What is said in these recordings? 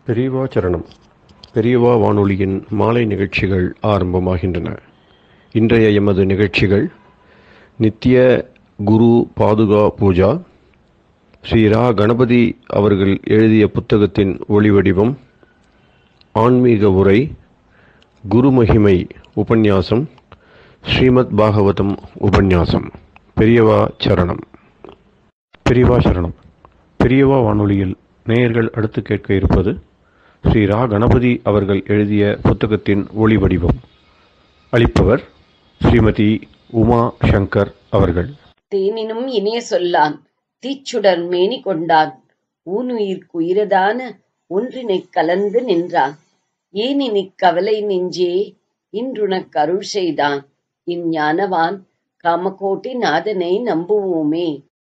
பெரியவா சரணம் பெரியவா வானொலியின் மாலை நிகழ்ச்சிகள் ஆரம்பமாகின்றன இன்றைய எமது நிகழ்ச்சிகள் நித்திய குரு பாதுகா பூஜா ஸ்ரீ ரா கணபதி அவர்கள் எழுதிய புத்தகத்தின் ஒளிவடிவம் ஆன்மீக உரை குருமகிமை உபன்யாசம் ஸ்ரீமத் பாகவதம் உபன்யாசம் பெரியவா சரணம் பெரியவா சரணம் பெரியவா வானொலியில் நேயர்கள் அடுத்து கேட்க இருப்பது ஸ்ரீ ரா கணபதி அவர்கள் எழுதிய புத்தகத்தின் ஒளி வடிவம் அளிப்பவர் ஸ்ரீமதி உமா சங்கர் அவர்கள் தேனினும் இனிய சொல்லான் தீச்சுடர் மேனி கொண்டான் ஊனுயிர்க்கு உயிரதான ஒன்றினைக் கலந்து நின்றான் ஏனினிக் கவலை நெஞ்சே இன்றுனக் அருள் செய்தான் இஞ்ஞானவான் காமகோட்டி நாதனை நம்புவோமே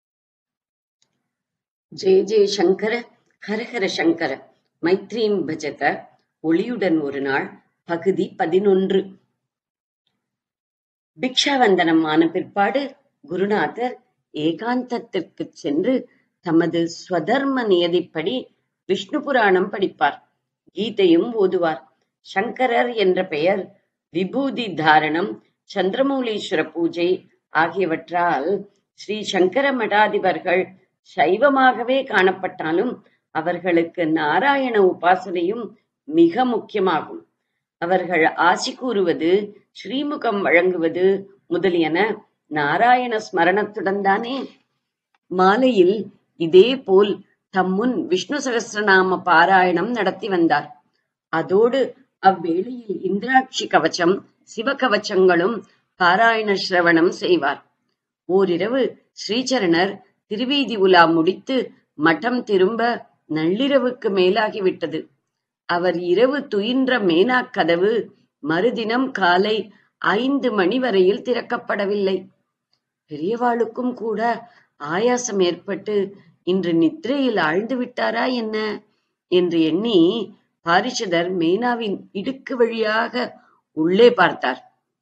ஜெய ஜெய சங்கர ஹரஹர சங்கர மைத்ரீம் பஜக ஒளியுடன் ஒரு நாள் பகுதி பதினொன்று பிக்ஷாவந்தனம் ஆன பிற்பாடு குருநாதர் ஏகாந்தத்திற்குச் சென்று தமது ஸ்வதர்ம நியதிப்படி விஷ்ணு புராணம் படிப்பார் கீதையும் ஓதுவார் சங்கரர் என்ற பெயர் விபூதி தாரணம் சந்திரமௌலீஸ்வர பூஜை ஆகியவற்றால் ஸ்ரீ சங்கர மடாதிபர்கள் சைவமாகவே காணப்பட்டாலும் அவர்களுக்கு நாராயண உபாசனையும் மிக முக்கியமாகும் அவர்கள் ஆசி கூறுவது ஸ்ரீமுகம் வழங்குவது முதலியன நாராயண ஸ்மரணத்துடன் தானே மாலையில் இதே போல் தம்முன் விஷ்ணு சகஸ்ரநாம பாராயணம் நடத்தி வந்தார் அதோடு அவ்வேளையில் இந்திராட்சி கவச்சம் சிவகவச்சங்களும் பாராயண சிரவணம் செய்வார் ஓரிரவு ஸ்ரீசரணர் திருவீதி உலா முடித்து மடம் திரும்ப நள்ளிரவுக்கு மேலாகிவிட்டது அவர் இரவு துயின்ற மேனாக் கதவு மறுதினம் காலை ஐந்து மணி வரையில் திறக்கப்படவில்லை பெரியவாளுக்கும் கூட ஆயாசம் ஏற்பட்டு இன்று நித்திரையில் ஆழ்ந்து விட்டாரா என்ன என்று எண்ணி பாரிஷதர் மேனாவின் இடுக்கு வழியாக உள்ளே பார்த்தார்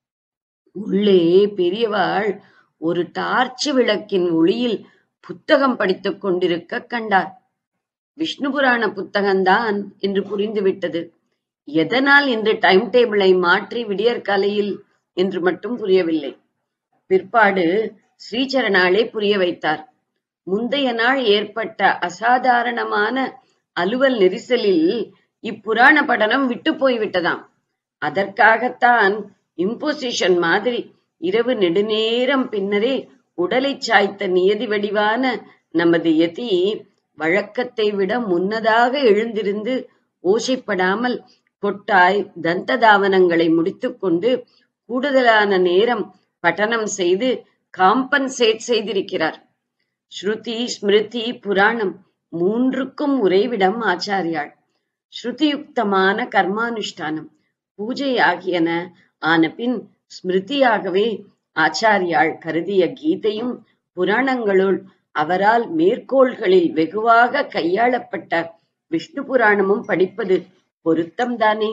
உள்ளே பெரியவாள் ஒரு டார்ச் விளக்கின் ஒளியில் புத்தகம் படித்துக் கொண்டிருக்க கண்டார் விஷ்ணு புராண புத்தகம்தான் என்று புரிந்துவிட்டது எதனால் இன்று டைம் டேபிளை மாற்றி விடியற்காலையில் என்று மட்டும் புரியவில்லை பிற்பாடு ஸ்ரீசரணாலே புரிய வைத்தார் முந்தைய நாள் ஏற்பட்ட அசாதாரணமான அலுவல் நெரிசலில் இப்புராண படனம் விட்டு போய்விட்டதாம் அதற்காகத்தான் இம்போசிஷன் மாதிரி இரவு நெடுநேரம் பின்னரே உடலை சாய்த்த நியதி வடிவான நமது யதி வழக்கத்தை விட முன்னதாக எழுந்திருந்து ஓசைப்படாமல் கொட்டாய் தந்த தாவனங்களை முடித்துக்கொண்டு கூடுதலான நேரம் பட்டனம் செய்து காம்பன்சேட் செய்திருக்கிறார் ஸ்ருதி ஸ்மிருதி புராணம் மூன்றுக்கும் உறைவிடம் ஆச்சாரியாள் ஸ்ருதியுக்தமான கர்மானுஷ்டானம் பூஜை ஆகியன ஆன பின் ஸ்மிருதியாகவே ஆச்சாரியாள் கருதிய கீதையும் புராணங்களுள் அவரால் மேற்கோள்களில் வெகுவாக கையாளப்பட்ட விஷ்ணு புராணமும் படிப்பது பொருத்தம்தானே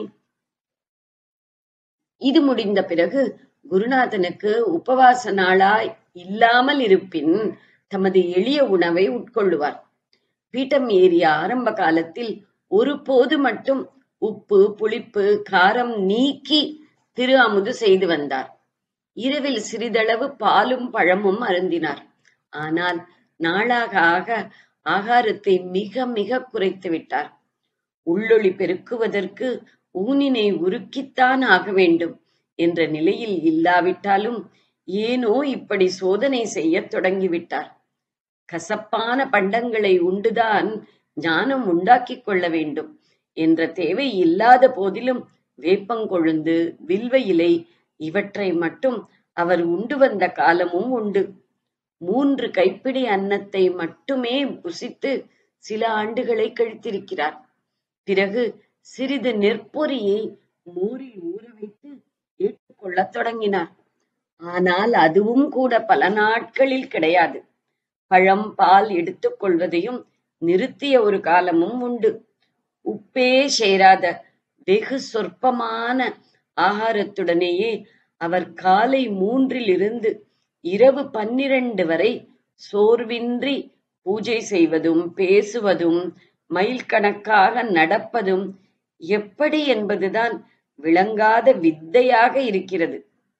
இது முடிந்த பிறகு குருநாதனுக்கு உபவாச நாளாய் இல்லாமல் இருப்பின் தமது எளிய உணவை உட்கொள்ளுவார் பீட்டம் ஏறிய ஆரம்ப காலத்தில் ஒரு போது மட்டும் உப்பு புளிப்பு காரம் நீக்கி திரு அமுது செய்து வந்தார் இரவில் சிறிதளவு பாலும் பழமும் அருந்தினார் ஆனால் நாளாக ஆக ஆகாரத்தை மிக மிக குறைத்து விட்டார் உள்ளொளி பெருக்குவதற்கு ஊனினை உருக்கித்தான் ஆக வேண்டும் என்ற நிலையில் இல்லாவிட்டாலும் ஏனோ இப்படி சோதனை செய்யத் தொடங்கிவிட்டார் கசப்பான பண்டங்களை உண்டுதான் ஞானம் உண்டாக்கிக் கொள்ள வேண்டும் என்ற தேவை இல்லாத போதிலும் வேப்பங்கொழுந்து வில்வ இலை இவற்றை மட்டும் அவர் உண்டு வந்த காலமும் உண்டு மூன்று கைப்பிடி அன்னத்தை மட்டுமே புசித்து சில ஆண்டுகளை கழித்திருக்கிறார் பிறகு சிறிது நெற்பொரியை மோரில் ஊற வைத்து ஏற்றுக்கொள்ளத் தொடங்கினார் ஆனால் அதுவும் கூட பல நாட்களில் கிடையாது பழம் பால் எடுத்துக்கொள்வதையும் நிறுத்திய ஒரு காலமும் உண்டு உப்பே சேராத வெகு சொற்பமான ஆகாரத்துடனேயே அவர் காலை மூன்றிலிருந்து இரவு பன்னிரண்டு வரை சோர்வின்றி பூஜை செய்வதும் பேசுவதும் மைல் கணக்காக நடப்பதும் எப்படி என்பதுதான் விளங்காத வித்தையாக இருக்கிறது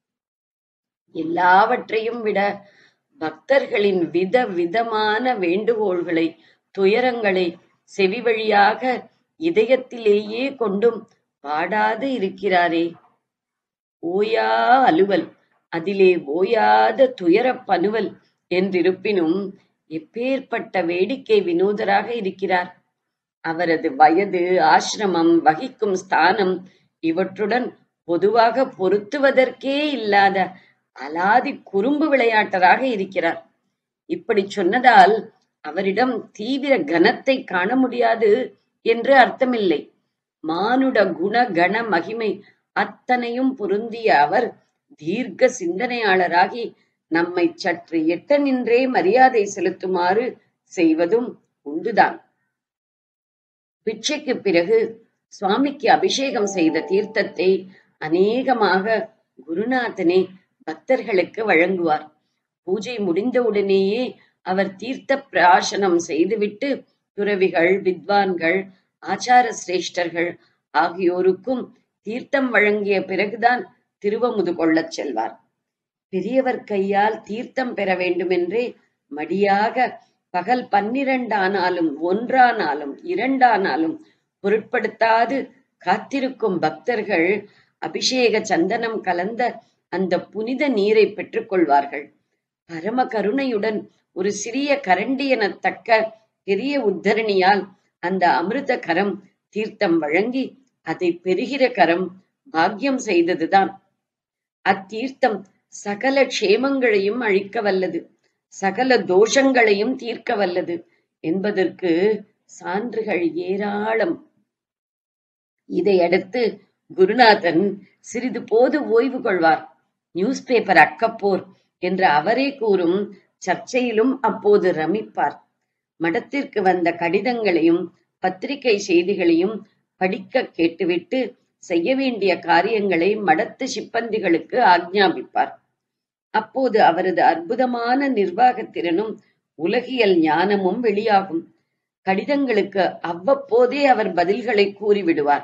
எல்லாவற்றையும் விட பக்தர்களின் வித விதமான வேண்டுகோள்களை துயரங்களை செவி வழியாக இதயத்திலேயே கொண்டும் பாடாது இருக்கிறாரே ஓயா அலுவல் அதிலே ஓயாத துயரப் பனுவல் என்றிருப்பினும் எப்பேற்பட்ட வேடிக்கை வினோதராக இருக்கிறார் அவரது வயது ஆசிரமம் வகிக்கும் ஸ்தானம் இவற்றுடன் பொதுவாக பொருத்துவதற்கே இல்லாத அலாதி குறும்பு விளையாட்டராக இருக்கிறார் இப்படி சொன்னதால் அவரிடம் தீவிர கனத்தை காண முடியாது என்று அர்த்தமில்லை மானுட குண கண மகிமை அத்தனையும் பொருந்திய அவர் தீர்க்க சிந்தனையாளராகி நம்மை சற்று எட்ட நின்றே மரியாதை செலுத்துமாறு செய்வதும் உண்டுதான் பிச்சைக்கு பிறகு சுவாமிக்கு அபிஷேகம் செய்த தீர்த்தத்தை அநேகமாக குருநாதனே பக்தர்களுக்கு வழங்குவார் பூஜை முடிந்தவுடனேயே அவர் தீர்த்த பிராசனம் செய்துவிட்டு துறவிகள் வித்வான்கள் ஆச்சார சிரேஷ்டர்கள் ஆகியோருக்கும் தீர்த்தம் வழங்கிய பிறகுதான் திருவமுது கொள்ளச் செல்வார் பெரியவர் கையால் தீர்த்தம் பெற வேண்டுமென்றே மடியாக பகல் பன்னிரண்டானாலும் ஒன்றானாலும் இரண்டானாலும் பொருட்படுத்தாது காத்திருக்கும் பக்தர்கள் அபிஷேக சந்தனம் கலந்த அந்த புனித நீரை பெற்றுக் கொள்வார்கள் பரம கருணையுடன் ஒரு சிறிய கரண்டி எனத்தக்க பெரிய உத்தரணியால் அந்த அமிர்த கரம் தீர்த்தம் வழங்கி அதை பெறுகிற கரம் பாக்கியம் செய்ததுதான் அத்தீர்த்தம் சகல க்ஷேமங்களையும் அழிக்க வல்லது சகல தோஷங்களையும் தீர்க்க வல்லது என்பதற்கு சான்றுகள் ஏராளம் இதையடுத்து குருநாதன் சிறிது போது ஓய்வு கொள்வார் நியூஸ் பேப்பர் அக்கப்போர் என்று அவரே கூறும் சர்ச்சையிலும் அப்போது ரமிப்பார் மடத்திற்கு வந்த கடிதங்களையும் பத்திரிகை செய்திகளையும் படிக்க கேட்டுவிட்டு செய்ய வேண்டிய காரியங்களை மடத்து சிப்பந்திகளுக்கு ஆக்ஞாபிப்பார் அப்போது அவரது அற்புதமான நிர்வாகத் திறனும் உலகியல் ஞானமும் வெளியாகும் கடிதங்களுக்கு அவ்வப்போதே அவர் பதில்களை கூறிவிடுவார்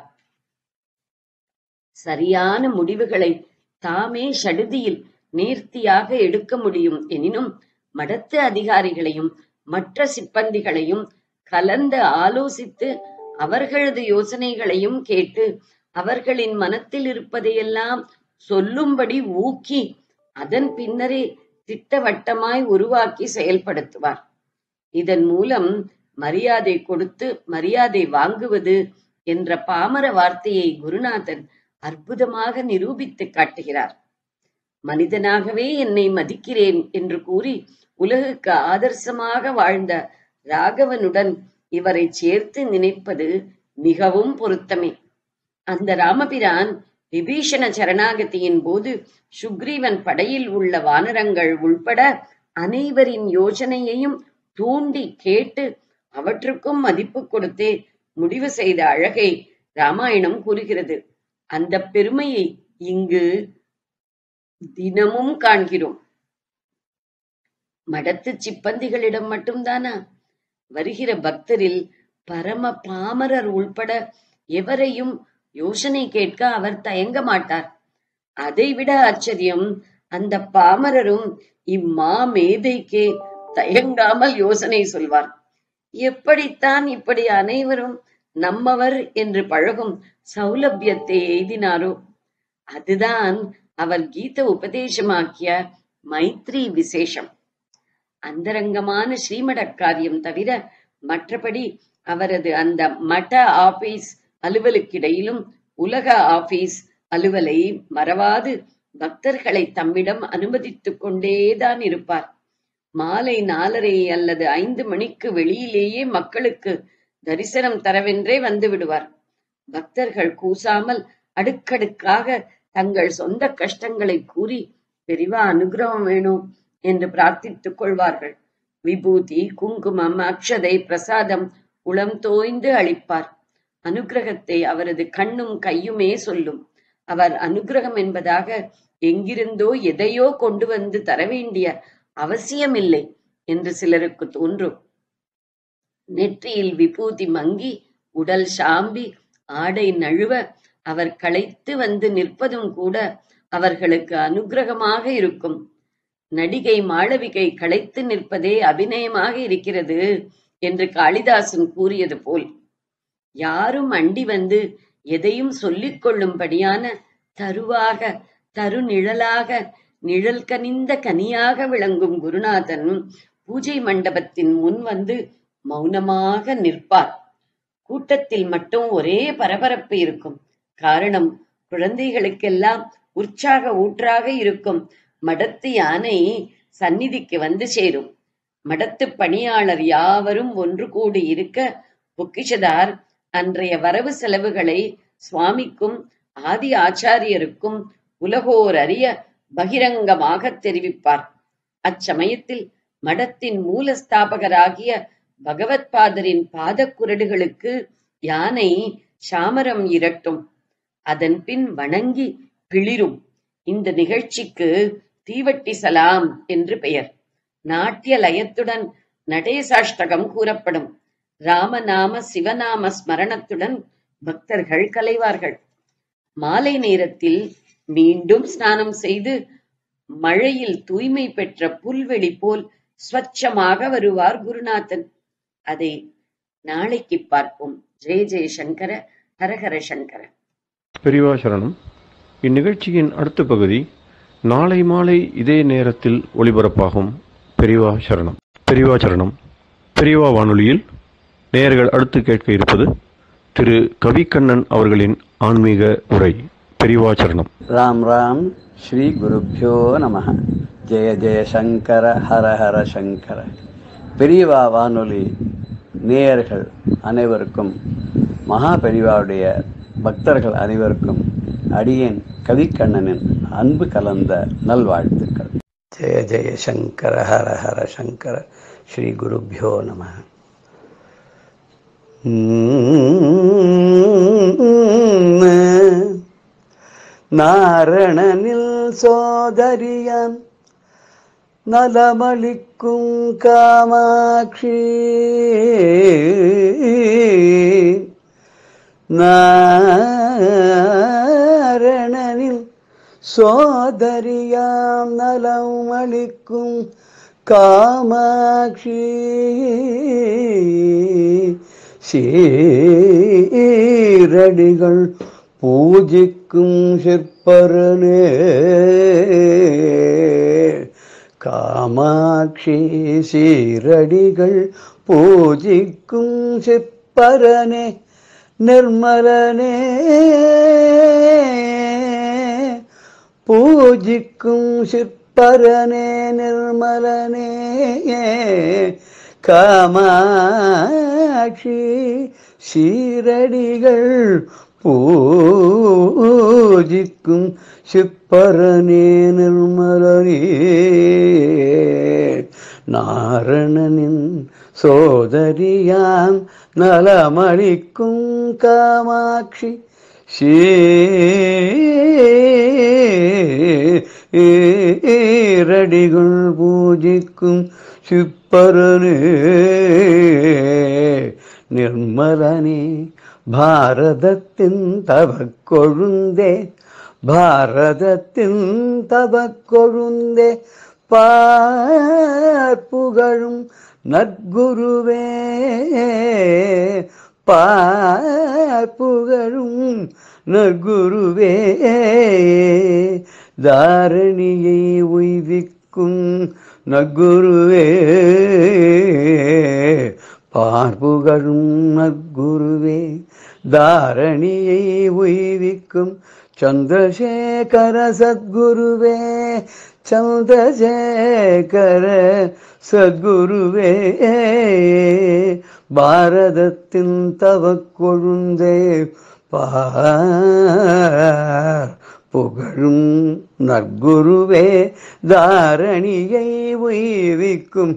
சரியான முடிவுகளை தாமே சடுதியில் நேர்த்தியாக எடுக்க முடியும் எனினும் மடத்து அதிகாரிகளையும் மற்ற சிப்பந்திகளையும் கலந்து ஆலோசித்து அவர்களது யோசனைகளையும் கேட்டு அவர்களின் மனத்தில் இருப்பதையெல்லாம் சொல்லும்படி ஊக்கி அதன் பின்னரே திட்டவட்டமாய் உருவாக்கி செயல்படுத்துவார் இதன் மூலம் மரியாதை கொடுத்து மரியாதை வாங்குவது என்ற பாமர வார்த்தையை குருநாதன் அற்புதமாக நிரூபித்து காட்டுகிறார் மனிதனாகவே என்னை மதிக்கிறேன் என்று கூறி உலகுக்கு ஆதர்சமாக வாழ்ந்த ராகவனுடன் இவரை சேர்த்து நினைப்பது மிகவும் பொருத்தமே அந்த ராமபிரான் விபீஷண சரணாகதியின் போது சுக்ரீவன் படையில் உள்ள வானரங்கள் உள்பட அனைவரின் யோசனையையும் தூண்டி கேட்டு அவற்றுக்கும் மதிப்பு கொடுத்தே முடிவு செய்த அழகை ராமாயணம் கூறுகிறது அந்த பெருமையை இங்கு தினமும் காண்கிறோம் மடத்து சிப்பந்திகளிடம் மட்டும்தானா வருகிற பக்தரில் பரம பாமரர் உள்பட எவரையும் யோசனை கேட்க அவர் தயங்க மாட்டார் அதைவிட ஆச்சரியம் அந்த பாமரரும் இம்மா மேதைக்கே தயங்காமல் யோசனை சொல்வார் எப்படித்தான் இப்படி அனைவரும் நம்மவர் என்று பழகும் சௌலபியத்தை எய்தினாரோ அதுதான் அவர் கீத உபதேசமாக்கிய மைத்ரி விசேஷம் அந்தரங்கமான ஸ்ரீமட காரியம் தவிர மற்றபடி அவரது அந்த மட ஆபீஸ் அலுவலுக்கிடையிலும் உலக ஆபீஸ் அலுவலை மறவாது பக்தர்களை தம்மிடம் அனுமதித்துக் கொண்டேதான் இருப்பார் மாலை நாலரை அல்லது ஐந்து மணிக்கு வெளியிலேயே மக்களுக்கு தரிசனம் தரவென்றே வந்து விடுவார் பக்தர்கள் கூசாமல் அடுக்கடுக்காக தங்கள் சொந்த கஷ்டங்களை கூறி பெரிவா அனுகிரகம் வேணும் என்று பிரார்த்தித்துக் கொள்வார்கள் விபூதி குங்குமம் அக்ஷதை பிரசாதம் உளம் தோய்ந்து அளிப்பார் அனுகிரகத்தை அவரது கண்ணும் கையுமே சொல்லும் அவர் அனுகிரகம் என்பதாக எங்கிருந்தோ எதையோ கொண்டு வந்து தர வேண்டிய அவசியமில்லை என்று சிலருக்கு தோன்றும் நெற்றியில் விபூதி மங்கி உடல் சாம்பி ஆடை நழுவ அவர் களைத்து வந்து நிற்பதும் கூட அவர்களுக்கு அனுக்கிரகமாக இருக்கும் நடிகை மாளவிகை களைத்து நிற்பதே அபிநயமாக இருக்கிறது என்று காளிதாசன் கூறியது போல் யாரும் அண்டி வந்து எதையும் சொல்லிக் கொள்ளும்படியான தருவாக தருநிழலாக நிழல் கனிந்த கனியாக விளங்கும் குருநாதன் பூஜை மண்டபத்தின் முன் வந்து மௌனமாக நிற்பார் கூட்டத்தில் மட்டும் ஒரே பரபரப்பு இருக்கும் காரணம் குழந்தைகளுக்கெல்லாம் உற்சாக ஊற்றாக இருக்கும் மடத்து யானை சந்நிதிக்கு வந்து சேரும் மடத்து பணியாளர் யாவரும் ஒன்று கூடி இருக்க பொக்கிஷதார் அன்றைய வரவு செலவுகளை சுவாமிக்கும் ஆதி ஆச்சாரியருக்கும் உலகோர் அறிய பகிரங்கமாக தெரிவிப்பார் அச்சமயத்தில் மடத்தின் மூலஸ்தாபகராகிய பகவத்பாதரின் பாதக்குரடுகளுக்கு யானை சாமரம் இரட்டும் அதன் பின் வணங்கி பிளிரும் இந்த நிகழ்ச்சிக்கு தீவட்டி சலாம் என்று பெயர் நாட்டிய லயத்துடன் நடேசாஷ்டகம் கூறப்படும் ராமநாம சிவநாம ஸ்மரணத்துடன் பக்தர்கள் கலைவார்கள் மாலை நேரத்தில் மீண்டும் ஸ்நானம் செய்து மழையில் தூய்மை பெற்ற புல்வெளி போல் ஸ்வச்சமாக வருவார் குருநாதன் அதை நாளைக்கு பார்ப்போம் ஜெய ஜெய சங்கர ஹரஹர சங்கர பெரியவா சரணம் இந்நிகழ்ச்சியின் அடுத்த பகுதி நாளை மாலை இதே நேரத்தில் ஒளிபரப்பாகும் பெரியவா சரணம் பெரியவா சரணம் பெரியவா வானொலியில் நேயர்கள் அடுத்து கேட்க இருப்பது திரு கவிக்கண்ணன் அவர்களின் ஆன்மீக உரை பெரியவா சரணம் ராம் ராம் ஸ்ரீ குருப்பியோ நம ஜெய ஜெய சங்கர ஹர ஹர சங்கர பெரியவா வானொலி நேயர்கள் அனைவருக்கும் மகா பெரியவாவுடைய பக்தர்கள் அனைவருக்கும் அடியேன் கவிக்கண்ணனின் அன்பு கலந்த நல்வாழ்த்துக்கள் ஜெய ஜெய சங்கர ஹர ஹர சங்கர ஸ்ரீ குருப்பியோ நம நாரணனில் சோதரியான் நலமளிக்கும் காமாட்சி நாரணனில் சோதரியாம் நலம் அளிக்கும் காமாட்சி சீரடிகள் பூஜிக்கும் சிற்பரனே காமாட்சி சீரடிகள் பூஜிக்கும் சிற்பரனே நிர்மலனே பூஜிக்கும் சிற்பரனே நிர்மலனே காமாட்சி சீரடிகள் பூஜிக்கும் சிப்பரனே நிர்மலனே நாரணனின் சோதரியாம் நலமளிக்கும் காமாட்சி சீரடிகள் பூஜிக்கும் சிப்பரனே நிர்மலனே பாரதத்தின் தவக்கொழுந்தே பாரதத்தின் தவக்கொழுந்தே பார்ப்புகழும் நற்குருவே பார்ப்புகழும் நற்குருவே தாரணியை உய்விக்கும் நற்குருவே பார்ப்புகழும் நற்குருவே தாரணியை உய்விக்கும் சந்திரசேகர சத்குருவே சந்திரசேகர சத்குருவே பாரதத்தின் தவக்கொழுந்தே பார் புகழும் நற்குருவே தாரணியை உய்விக்கும்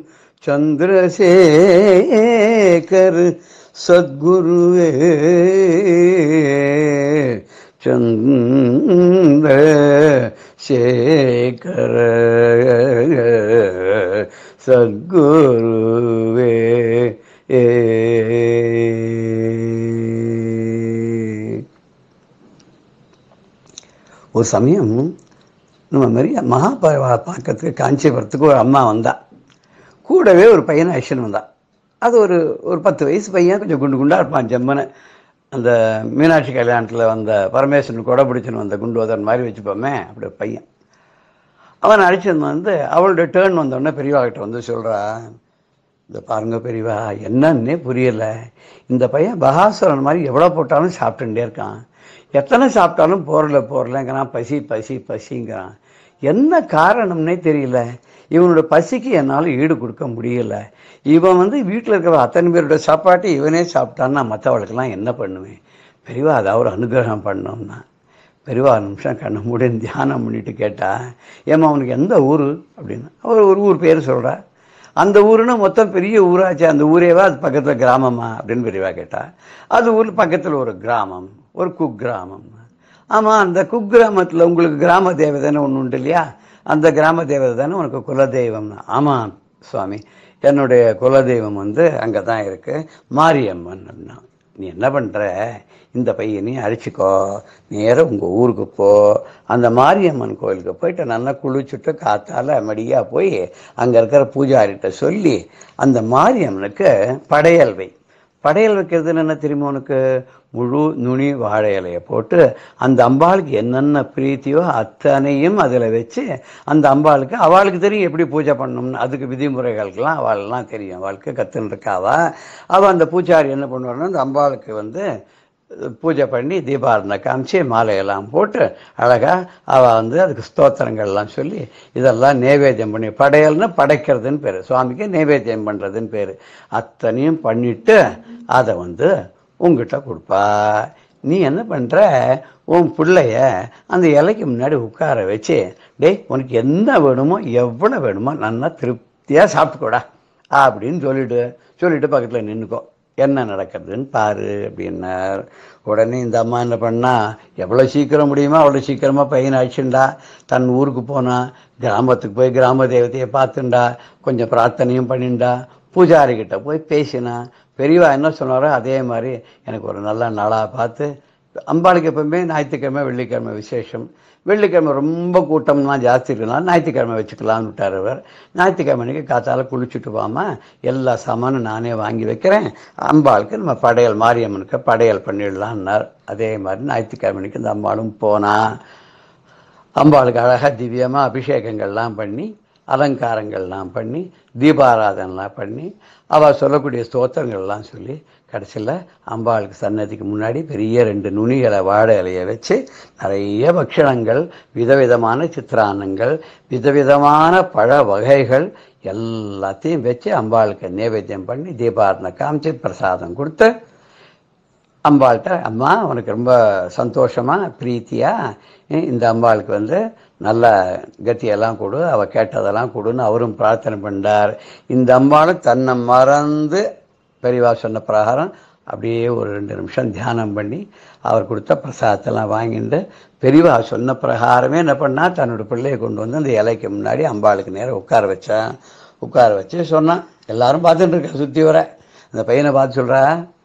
சந்திரசேகர் சத்குருவே சந்திர சேகர சத்குருவே ஏ ஒரு சமயம் நம்ம மாதிரி மகாபரிவா பார்க்கறதுக்கு காஞ்சிபுரத்துக்கு ஒரு அம்மா வந்தா கூடவே ஒரு பையனை அழிச்சுன்னு வந்தா அது ஒரு ஒரு பத்து வயசு பையன் கொஞ்சம் குண்டு குண்டா இருப்பான் ஜம்மனை அந்த மீனாட்சி கல்யாணத்தில் வந்த பரமேஸ்வரன் கொடை பிடிச்சுன்னு வந்த குண்டுவதன் மாதிரி வச்சுப்போமே அப்படி ஒரு பையன் அவன் அழைச்சிருந்து வந்து அவளுடைய டேர்ன் வந்தோடனே பெரியவாகிட்ட வந்து சொல்கிறா இந்த பாருங்க பெரியவா என்னன்னே புரியல இந்த பையன் பகாசுரன் மாதிரி எவ்வளோ போட்டாலும் சாப்பிட்டுட்டே இருக்கான் எத்தனை சாப்பிட்டாலும் போறல போறலங்கிறான் பசி பசி பசிங்கிறான் என்ன காரணம்னே தெரியல இவனோட பசிக்கு என்னால் ஈடு கொடுக்க முடியல இவன் வந்து வீட்டில் இருக்கிற அத்தனை பேரோட சாப்பாட்டு இவனே சாப்பிட்டான்னா மற்றவளுக்கெல்லாம் என்ன பண்ணுவேன் பெரியவா அதாவது ஒரு அனுகிரகம் பண்ணோம்னா பெரியவா ஒரு நிமிஷம் கண்ணை மூடி தியானம் பண்ணிட்டு கேட்டா ஏம்மா அவனுக்கு எந்த ஊர் அப்படின்னு அவர் ஒரு ஊர் பேர் சொல்கிறா அந்த ஊருன்னா மொத்தம் பெரிய ஊராச்சு அந்த ஊரேவா அது பக்கத்தில் கிராமமா அப்படின்னு பெரியவா கேட்டா அது ஊர் பக்கத்தில் ஒரு கிராமம் ஒரு குக்கிராமம் ஆமாம் அந்த குக்கிராமத்தில் உங்களுக்கு கிராம தேவதைன்னு ஒன்று உண்டு இல்லையா அந்த கிராம தேவதை தானே உனக்கு குலதெய்வம்னா ஆமாம் சுவாமி என்னுடைய குலதெய்வம் வந்து அங்கே தான் இருக்குது மாரியம்மன் அப்படின்னா நீ என்ன பண்ணுற இந்த பையனையும் அழைச்சிக்கோ நேராக உங்கள் ஊருக்கு போ அந்த மாரியம்மன் கோயிலுக்கு போயிட்டு நல்லா குளிச்சுட்டு காத்தால மடியாக போய் அங்கே இருக்கிற பூஜாரிட்ட சொல்லி அந்த மாரியம்மனுக்கு படையல் வை படையல் வைக்கிறதுன்னு என்ன தெரியுமா உனக்கு முழு நுனி வாழை இலையை போட்டு அந்த அம்பாளுக்கு என்னென்ன பிரீத்தியோ அத்தனையும் அதில் வச்சு அந்த அம்பாளுக்கு அவளுக்கு தெரியும் எப்படி பூஜை பண்ணணும்னு அதுக்கு விதிமுறைகளுக்கெல்லாம் அவளெல்லாம் தெரியும் அவளுக்கு கற்றுன்னு இருக்காவா அவள் அந்த பூஜாரி என்ன பண்ணுவாருன்னா அந்த அம்பாளுக்கு வந்து பூஜை பண்ணி தீபாரணை காமிச்சு மாலையெல்லாம் போட்டு அழகாக அவள் வந்து அதுக்கு ஸ்தோத்திரங்கள்லாம் சொல்லி இதெல்லாம் நைவேத்தியம் பண்ணி படையல்னு படைக்கிறதுன்னு பேர் சுவாமிக்கு நைவேத்தியம் பண்ணுறதுன்னு பேர் அத்தனையும் பண்ணிட்டு அதை வந்து உங்ககிட்ட கொடுப்பா நீ என்ன பண்ணுற உன் பிள்ளைய அந்த இலைக்கு முன்னாடி உட்கார வச்சு டேய் உனக்கு என்ன வேணுமோ எவ்வளோ வேணுமோ நல்லா திருப்தியாக சாப்பிட்டுக்கோடா அப்படின்னு சொல்லிட்டு சொல்லிட்டு பக்கத்தில் நின்றுக்கோ என்ன நடக்கிறதுன்னு பாரு அப்படின்னார் உடனே இந்த அம்மா என்ன பண்ணா எவ்வளோ சீக்கிரம் முடியுமோ அவ்வளோ சீக்கிரமாக பையனை அழிச்சுண்டா தன் ஊருக்கு போனா கிராமத்துக்கு போய் கிராம தெய்வத்தையை பார்த்துண்டா கொஞ்சம் பிரார்த்தனையும் பண்ணிண்டா பூஜாரி கிட்ட போய் பேசினா பெரியவா என்ன சொன்னாரோ அதே மாதிரி எனக்கு ஒரு நல்ல நாளாக பார்த்து அம்பாளுக்கு எப்பவுமே ஞாயிற்றுக்கிழமை வெள்ளிக்கிழமை விசேஷம் வெள்ளிக்கிழமை ரொம்ப கூட்டம்லாம் ஜாஸ்தி இருக்குனால ஞாயிற்றுக்கிழமை வச்சுக்கலாம்னு விட்டார் அவர் ஞாயிற்றுக்கிழமை அன்னைக்கு காத்தால குளிச்சுட்டு வாமா எல்லா சாமானும் நானே வாங்கி வைக்கிறேன் அம்பாளுக்கு நம்ம படையல் மாரியம்மனுக்கு படையல் பண்ணிடலான்னார் அதே மாதிரி ஞாயிற்றுக்கிழமை அன்னைக்கு இந்த அம்பாளும் போனா அம்பாளுக்கு அழகாக திவ்யமாக அபிஷேகங்கள்லாம் பண்ணி அலங்காரங்கள்லாம் பண்ணி தீபாராதனைலாம் பண்ணி அவள் சொல்லக்கூடிய ஸ்தோத்திரங்கள்லாம் சொல்லி கடைசியில் அம்பாளுக்கு சன்னதிக்கு முன்னாடி பெரிய ரெண்டு நுனிகளை வாழை இலையை வச்சு நிறைய பக்ஷணங்கள் விதவிதமான சித்திரான்னங்கள் விதவிதமான பழ வகைகள் எல்லாத்தையும் வச்சு அம்பாளுக்கு நைவேத்தியம் பண்ணி தீபாரணை காமிச்சு பிரசாதம் கொடுத்து அம்பாள்கிட்ட அம்மா உனக்கு ரொம்ப சந்தோஷமா பிரீத்தியா ஏ, இந்த அம்பாளுக்கு வந்து நல்ல கத்தியெல்லாம் கொடு அவ கேட்டதெல்லாம் கொடுன்னு அவரும் பிரார்த்தனை பண்ணார் இந்த அம்பாளும் தன்னை மறந்து பெரியவா சொன்ன பிரகாரம் அப்படியே ஒரு ரெண்டு நிமிஷம் தியானம் பண்ணி அவர் கொடுத்த பிரசாதத்தெல்லாம் வாங்கிட்டு பெரியவா சொன்ன பிரகாரமே என்ன பண்ணா தன்னோட பிள்ளையை கொண்டு வந்து அந்த இலைக்கு முன்னாடி அம்பாளுக்கு நேரம் உட்கார வச்சான் உட்கார வச்சு சொன்னான் எல்லாரும் பார்த்துட்டு இருக்கா சுற்றி வர அந்த பையனை பார்த்து சொல்றா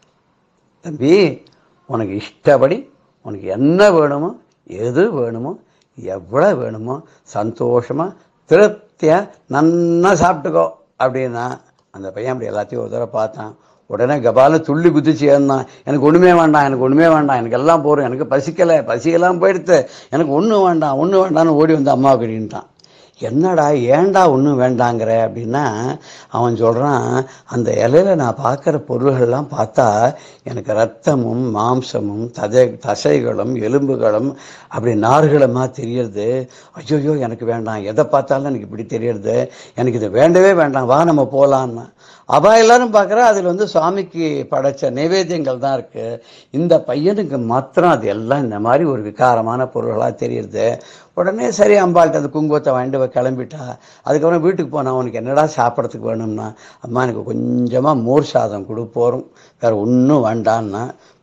தம்பி உனக்கு இஷ்டப்படி உனக்கு என்ன வேணுமோ எது வேணுமோ எவ்வளோ வேணுமோ சந்தோஷமா திருப்தியா நன்னா சாப்பிட்டுக்கோ அப்படின்னா அந்த பையன் அப்படி எல்லாத்தையும் ஒரு தடவை பார்த்தான் உடனே கபால துள்ளி குதிச்சு ஏறினான் எனக்கு ஒன்றுமே வேண்டாம் எனக்கு ஒன்றுமே வேண்டாம் எனக்கு எல்லாம் போதும் எனக்கு பசிக்கலை பசியெல்லாம் போயிடுத்து எனக்கு ஒன்றும் வேண்டாம் ஒன்றும் வேண்டாம்னு ஓடி வந்து அம்மாவுக்கு நின்ட்டான் என்னடா ஏன்டா ஒன்றும் வேண்டாங்கிற அப்படின்னா அவன் சொல்கிறான் அந்த இலையில நான் பார்க்குற பொருள்கள்லாம் பார்த்தா எனக்கு ரத்தமும் மாம்சமும் ததை தசைகளும் எலும்புகளும் அப்படி நார்களுமா தெரியறது ஐயோ எனக்கு வேண்டாம் எதை பார்த்தாலும் எனக்கு இப்படி தெரியறது எனக்கு இது வேண்டவே வேண்டாம் வா நம்ம போகலான்னா அவ எல்லாரும் பார்க்குறா அதில் வந்து சுவாமிக்கு படைச்ச நைவேத்தியங்கள் தான் இருக்கு இந்த பையனுக்கு மாத்திரம் அது எல்லாம் இந்த மாதிரி ஒரு விகாரமான பொருள்களாக தெரியுது உடனே சரி அம்பாள்கிட்ட அந்த குங்குமத்தை வாங்கிட்டு அவ கிளம்பிட்டா அதுக்கப்புறம் வீட்டுக்கு போனா அவனுக்கு என்னடா சாப்பிட்றதுக்கு வேணும்னா அம்மா எனக்கு கொஞ்சமாக மோர் சாதம் கொடு போகிறோம் வேற ஒன்றும் வேண்டான்னா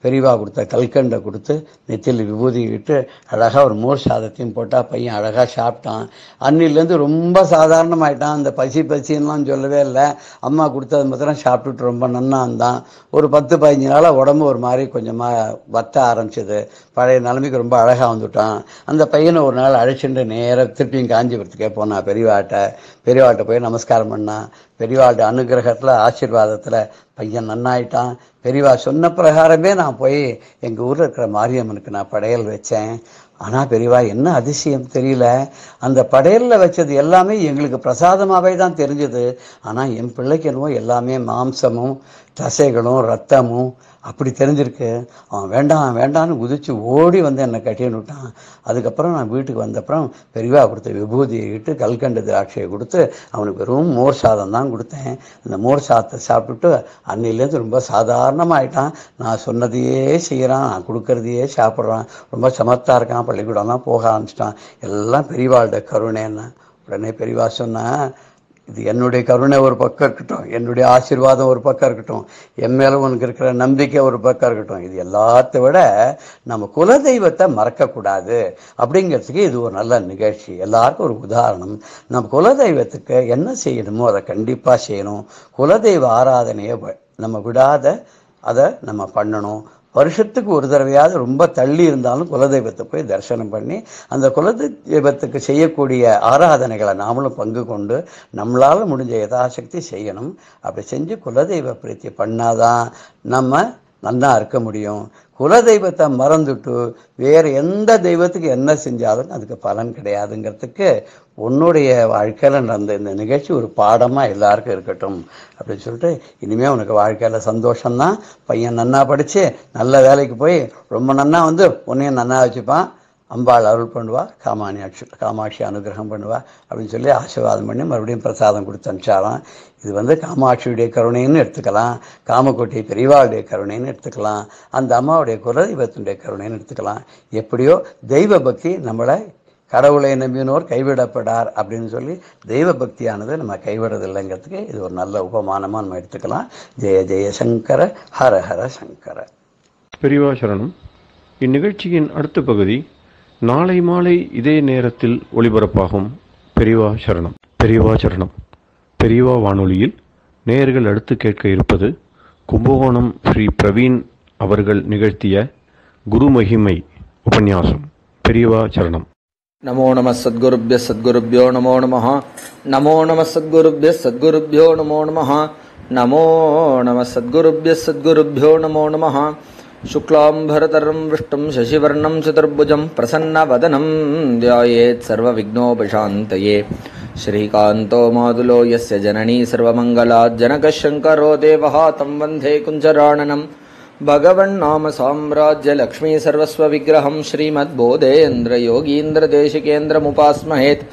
பெரியவா கொடுத்த கல்கண்டை கொடுத்து நெத்தியில் விபூதி இட்டு அழகாக ஒரு மோர் சாதத்தையும் போட்டால் பையன் அழகாக சாப்பிட்டான் அன்னிலேருந்து ரொம்ப சாதாரணமாயிட்டான் அந்த பசி பசின்லாம் சொல்லவே இல்லை அம்மா கொடுத்தது மாத்திரம் சாப்பிட்டுட்டு ரொம்ப நன்னா இருந்தான் ஒரு பத்து பதினஞ்சு நாளாக உடம்பு ஒரு மாதிரி கொஞ்சமாக வத்த ஆரம்பிச்சது பழைய நிலைமைக்கு ரொம்ப அழகாக வந்துட்டான் அந்த பையனை ஒரு நாள் அழைச்சிட்டு நேராக திருப்பியும் காஞ்சிபுரத்துக்கே போனான் பெரியவாட்ட பெரியவாட்ட போய் நமஸ்காரம் பண்ணான் பெரியவாட்ட அனுகிரகத்தில் ஆசீர்வாதத்தில் பையன் நன்னாயிட்டான் பெரியவா சொன்ன பிரகாரமே நான் போய் எங்கள் ஊரில் இருக்கிற மாரியம்மனுக்கு நான் படையல் வச்சேன் ஆனால் பெரியவா என்ன அதிசயம் தெரியல அந்த படையலில் வச்சது எல்லாமே எங்களுக்கு பிரசாதமாகவே தான் தெரிஞ்சது ஆனால் என் பிள்ளைக்கு என்னவோ எல்லாமே மாம்சமும் தசைகளும் ரத்தமும் அப்படி தெரிஞ்சிருக்கு அவன் வேண்டாம் வேண்டான்னு குதிச்சு ஓடி வந்து என்னை கட்டின்னு விட்டான் அதுக்கப்புறம் நான் வீட்டுக்கு வந்தப்புறம் பெரியவா கொடுத்த விபூதியை இட்டு கல்கண்டு திராட்சையை கொடுத்து அவனுக்கு வெறும் மோர் சாதம் தான் கொடுத்தேன் அந்த மோர் சாதத்தை சாப்பிட்டுட்டு அன்னிலேருந்து ரொம்ப சாதாரணமாயிட்டான் நான் சொன்னதையே செய்கிறான் நான் கொடுக்கறதையே சாப்பிட்றான் ரொம்ப சமத்தா இருக்கான் பள்ளிக்கூடம்லாம் போக ஆரம்பிச்சிட்டான் எல்லாம் பெரியவாளோட கருணைன்னு உடனே பெரியவா சொன்னா இது என்னுடைய கருணை ஒரு பக்கம் இருக்கட்டும் என்னுடைய ஆசீர்வாதம் ஒரு பக்கம் இருக்கட்டும் என் மேல உனக்கு இருக்கிற நம்பிக்கை ஒரு பக்கம் இருக்கட்டும் இது எல்லாத்த விட நம்ம குலதெய்வத்தை மறக்கக்கூடாது அப்படிங்கிறதுக்கு இது ஒரு நல்ல நிகழ்ச்சி எல்லாருக்கும் ஒரு உதாரணம் நம்ம குலதெய்வத்துக்கு என்ன செய்யணுமோ அதை கண்டிப்பா செய்யணும் குலதெய்வ ஆராதனையை வ- நம்ம விடாத அதை நம்ம பண்ணணும் வருஷத்துக்கு ஒரு தடவையாவது ரொம்ப தள்ளி இருந்தாலும் குலதெய்வத்தை போய் தரிசனம் பண்ணி அந்த குலதெய்வத்துக்கு செய்யக்கூடிய ஆராதனைகளை நாமளும் பங்கு கொண்டு நம்மளால முடிஞ்ச யதாசக்தி செய்யணும் அப்படி செஞ்சு குலதெய்வ பிரீத்தி பண்ணாதான் நம்ம நல்லா இருக்க முடியும் குலதெய்வத்தை மறந்துட்டு வேற எந்த தெய்வத்துக்கு என்ன செஞ்சாலும் அதுக்கு பலன் கிடையாதுங்கிறதுக்கு உன்னுடைய வாழ்க்கையில நடந்த இந்த நிகழ்ச்சி ஒரு பாடமா எல்லாருக்கும் இருக்கட்டும் அப்படின்னு சொல்லிட்டு இனிமே உனக்கு வாழ்க்கையில சந்தோஷம்தான் பையன் நன்னா படிச்சு நல்ல வேலைக்கு போய் ரொம்ப நன்னா வந்து உன்னையும் நன்னா வச்சுப்பான் அம்பாள் அருள் பண்ணுவா காமாட்சி காமாட்சி அனுகிரகம் பண்ணுவா அப்படின்னு சொல்லி ஆசீர்வாதம் பண்ணி மறுபடியும் பிரசாதம் கொடுத்து அனுப்பிச்சாராம் இது வந்து காமாட்சியுடைய கருணைன்னு எடுத்துக்கலாம் காமக்கோட்டை பெரியவாளுடைய கருணைன்னு எடுத்துக்கலாம் அந்த அம்மாவுடைய குலதெய்வத்தினுடைய கருணைன்னு எடுத்துக்கலாம் எப்படியோ தெய்வ பக்தி நம்மளை கடவுளை நம்பினோர் கைவிடப்படார் அப்படின்னு சொல்லி தெய்வ பக்தியானது நம்ம கைவிடுறதில்லைங்கிறதுக்கு இது ஒரு நல்ல உபமானமாக நம்ம எடுத்துக்கலாம் ஜெய ஜெய சங்கர ஹர ஹர சங்கர பெரியவா சரணம் இந்நிகழ்ச்சியின் அடுத்த பகுதி நாளை மாலை இதே நேரத்தில் ஒளிபரப்பாகும் பெரியவா சரணம் பெரியவா சரணம் பெரியவா வானொலியில் நேயர்கள் அடுத்து கேட்க இருப்பது கும்பகோணம் ஸ்ரீ பிரவீன் அவர்கள் நிகழ்த்திய குரு மகிமை உபன்யாசம் பெரியவா சரணம் नमो नमः सद्गुरुभ्यः सद्गुरुभ्यो नमो नमः नमो नमः सद्गुरुभ्यः सद्गुरुभ्यो नमो नमः नमो नमः सद्गुरुभ्यः सद्गुरुभ्यो नमो नमः शुक्लाम्भरतरं विष्टुं शशिवर्णं चतुर्भुजं प्रसन्नवदनं ध्यायेत् सर्वविघ्नोपशान्तये श्रीकान्तो मातुलो यस्य जननी सर्वमङ्गलाज्जनकः शङ्करो देवः तं वन्दे कुञ्जराणनम् भगवन्नाम साम्राज्य लक्ष्मी सर्वस्व विग्रहं श्रीमद्बोधेन्द्र योगीन्द्र देशिकेन्द्रमुपास्महेत्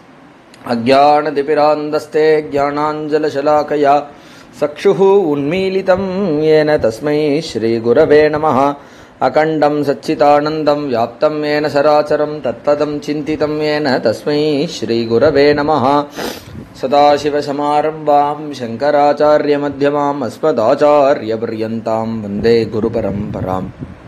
अज्ञानदिपिरान्दस्ते ज्ञानाञ्जलशलाकया चक्षुः उन्मीलितं येन तस्मै श्रीगुरवे नमः अखण्डं सच्चिदानन्दं व्याप्तं येन सराचरं तत्पदं चिन्तितं येन तस्मै श्रीगुरवे नमः सदाशिवसमारम्भां शङ्कराचार्यमध्यमाम् अस्मदाचार्यपर्यन्तां वन्दे गुरुपरम्पराम्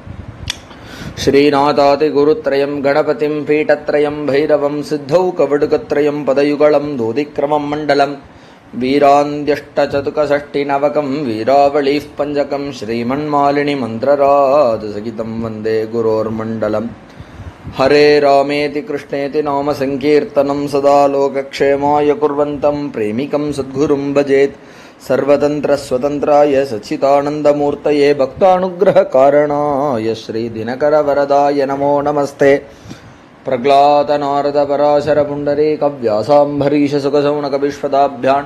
श्रीनाथादिगुरुत्रयं गणपतिं पीठत्रयं भैरवं सिद्धौ कवडुकत्रयं पदयुगलं दोदिक्रमं मण्डलम् वीरान्द्यष्टचतुकषष्टिनवकं वीरावळीः पञ्चकं श्रीमन्मालिनिमन्त्रराजसहितं वन्दे गुरोर्मण्डलम् हरे रामेति कृष्णेति नाम सङ्कीर्तनं सदा लोकक्षेमाय कुर्वन्तं प्रेमिकं सद्गुरुं भजेत् सर्वतन्त्रस्वतन्त्राय सच्चिदानन्दमूर्तये भक्तानुग्रहकारणाय श्रीदिनकरवरदाय नमो नमस्ते प्रह्लादनारदपराशरपुण्डरीकव्यासाम्भरीशसुखसौनकविश्वदाभ्यान्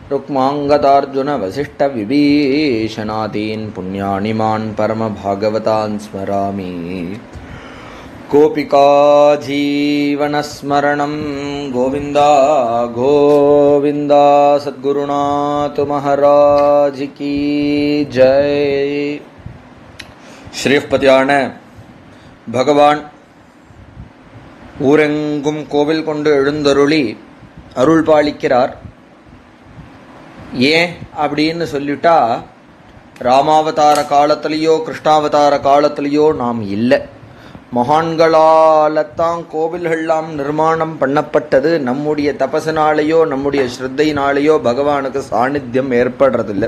रुक्माङ्गतार्जुनवसिष्ठविभीषणादीन् पुण्यानिमान् परमभागवतान् स्मरामि गोपिका जीवनस्मरणं गोविन्दा गोविन्दा सद्गुरुनाथ महाराज की जय ஸ்ரீபதியான பகவான் ஊரெங்கும் கோவில் கொண்டு எழுந்தருளி அருள் பாலிக்கிறார் ஏன் அப்படின்னு சொல்லிட்டா ராமாவதார காலத்திலேயோ கிருஷ்ணாவதார காலத்திலேயோ நாம் இல்லை மகான்களால்தான் கோவில்கள்லாம் நிர்மாணம் பண்ணப்பட்டது நம்முடைய தபசினாலேயோ நம்முடைய ஸ்ரத்தையினாலேயோ பகவானுக்கு சாநித்தியம் ஏற்படுறதில்லை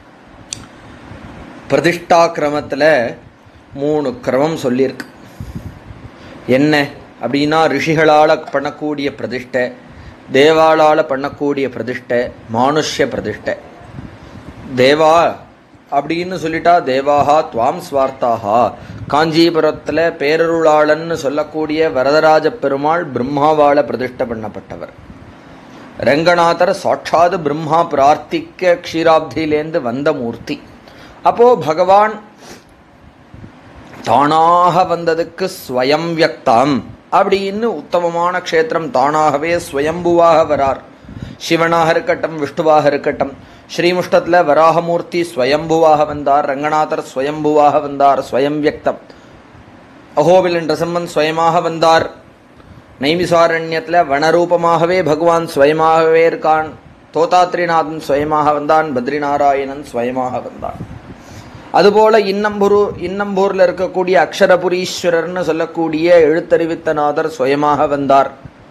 பிரதிஷ்டா கிரமத்தில் மூணு கிரமம் சொல்லியிருக்கு என்ன அப்படின்னா ரிஷிகளால் பண்ணக்கூடிய பிரதிஷ்டை தேவாளால் பண்ணக்கூடிய பிரதிஷ்டை மானுஷ்ய பிரதிஷ்டை தேவா அப்படின்னு சொல்லிட்டா தேவாகா துவாம் ஸ்வார்த்தாகா காஞ்சிபுரத்தில் பேரருளாளன்னு சொல்லக்கூடிய வரதராஜ பெருமாள் பிரம்மாவால பிரதிஷ்டை பண்ணப்பட்டவர் ரங்கநாதர் சாட்சாத் பிரம்மா பிரார்த்திக்க க்ஷீராப்தியிலேந்து வந்த மூர்த்தி அப்போ பகவான் தானாக வந்ததுக்கு ஸ்வயம் வியக்தம் அப்படின்னு உத்தமமான க்ஷேத்திரம் தானாகவே ஸ்வயம்புவாக வரார் சிவனாக இருக்கட்டும் விஷ்ணுவாக இருக்கட்டும் ஸ்ரீமுஷ்டத்தில் வராகமூர்த்தி ஸ்வயம்புவாக வந்தார் ரங்கநாதர் ஸ்வயம்புவாக வந்தார் ஸ்வயம் வியக்தம் அகோபில் என்ற சம்மன் ஸ்வயமாக வந்தார் நைமிசாரண்யத்தில் வனரூபமாகவே பகவான் ஸ்வயமாகவே இருக்கான் தோதாத்ரிநாதன் ஸ்வயமாக வந்தான் பத்ரிநாராயணன் ஸ்வயமாக வந்தான் அதுபோல இன்னம்புரு இன்னம்பூர்ல இருக்கக்கூடிய அக்ஷரபுரீஸ்வரர்னு சொல்லக்கூடிய எழுத்தறிவித்தநாதர் சுயமாக வந்தார்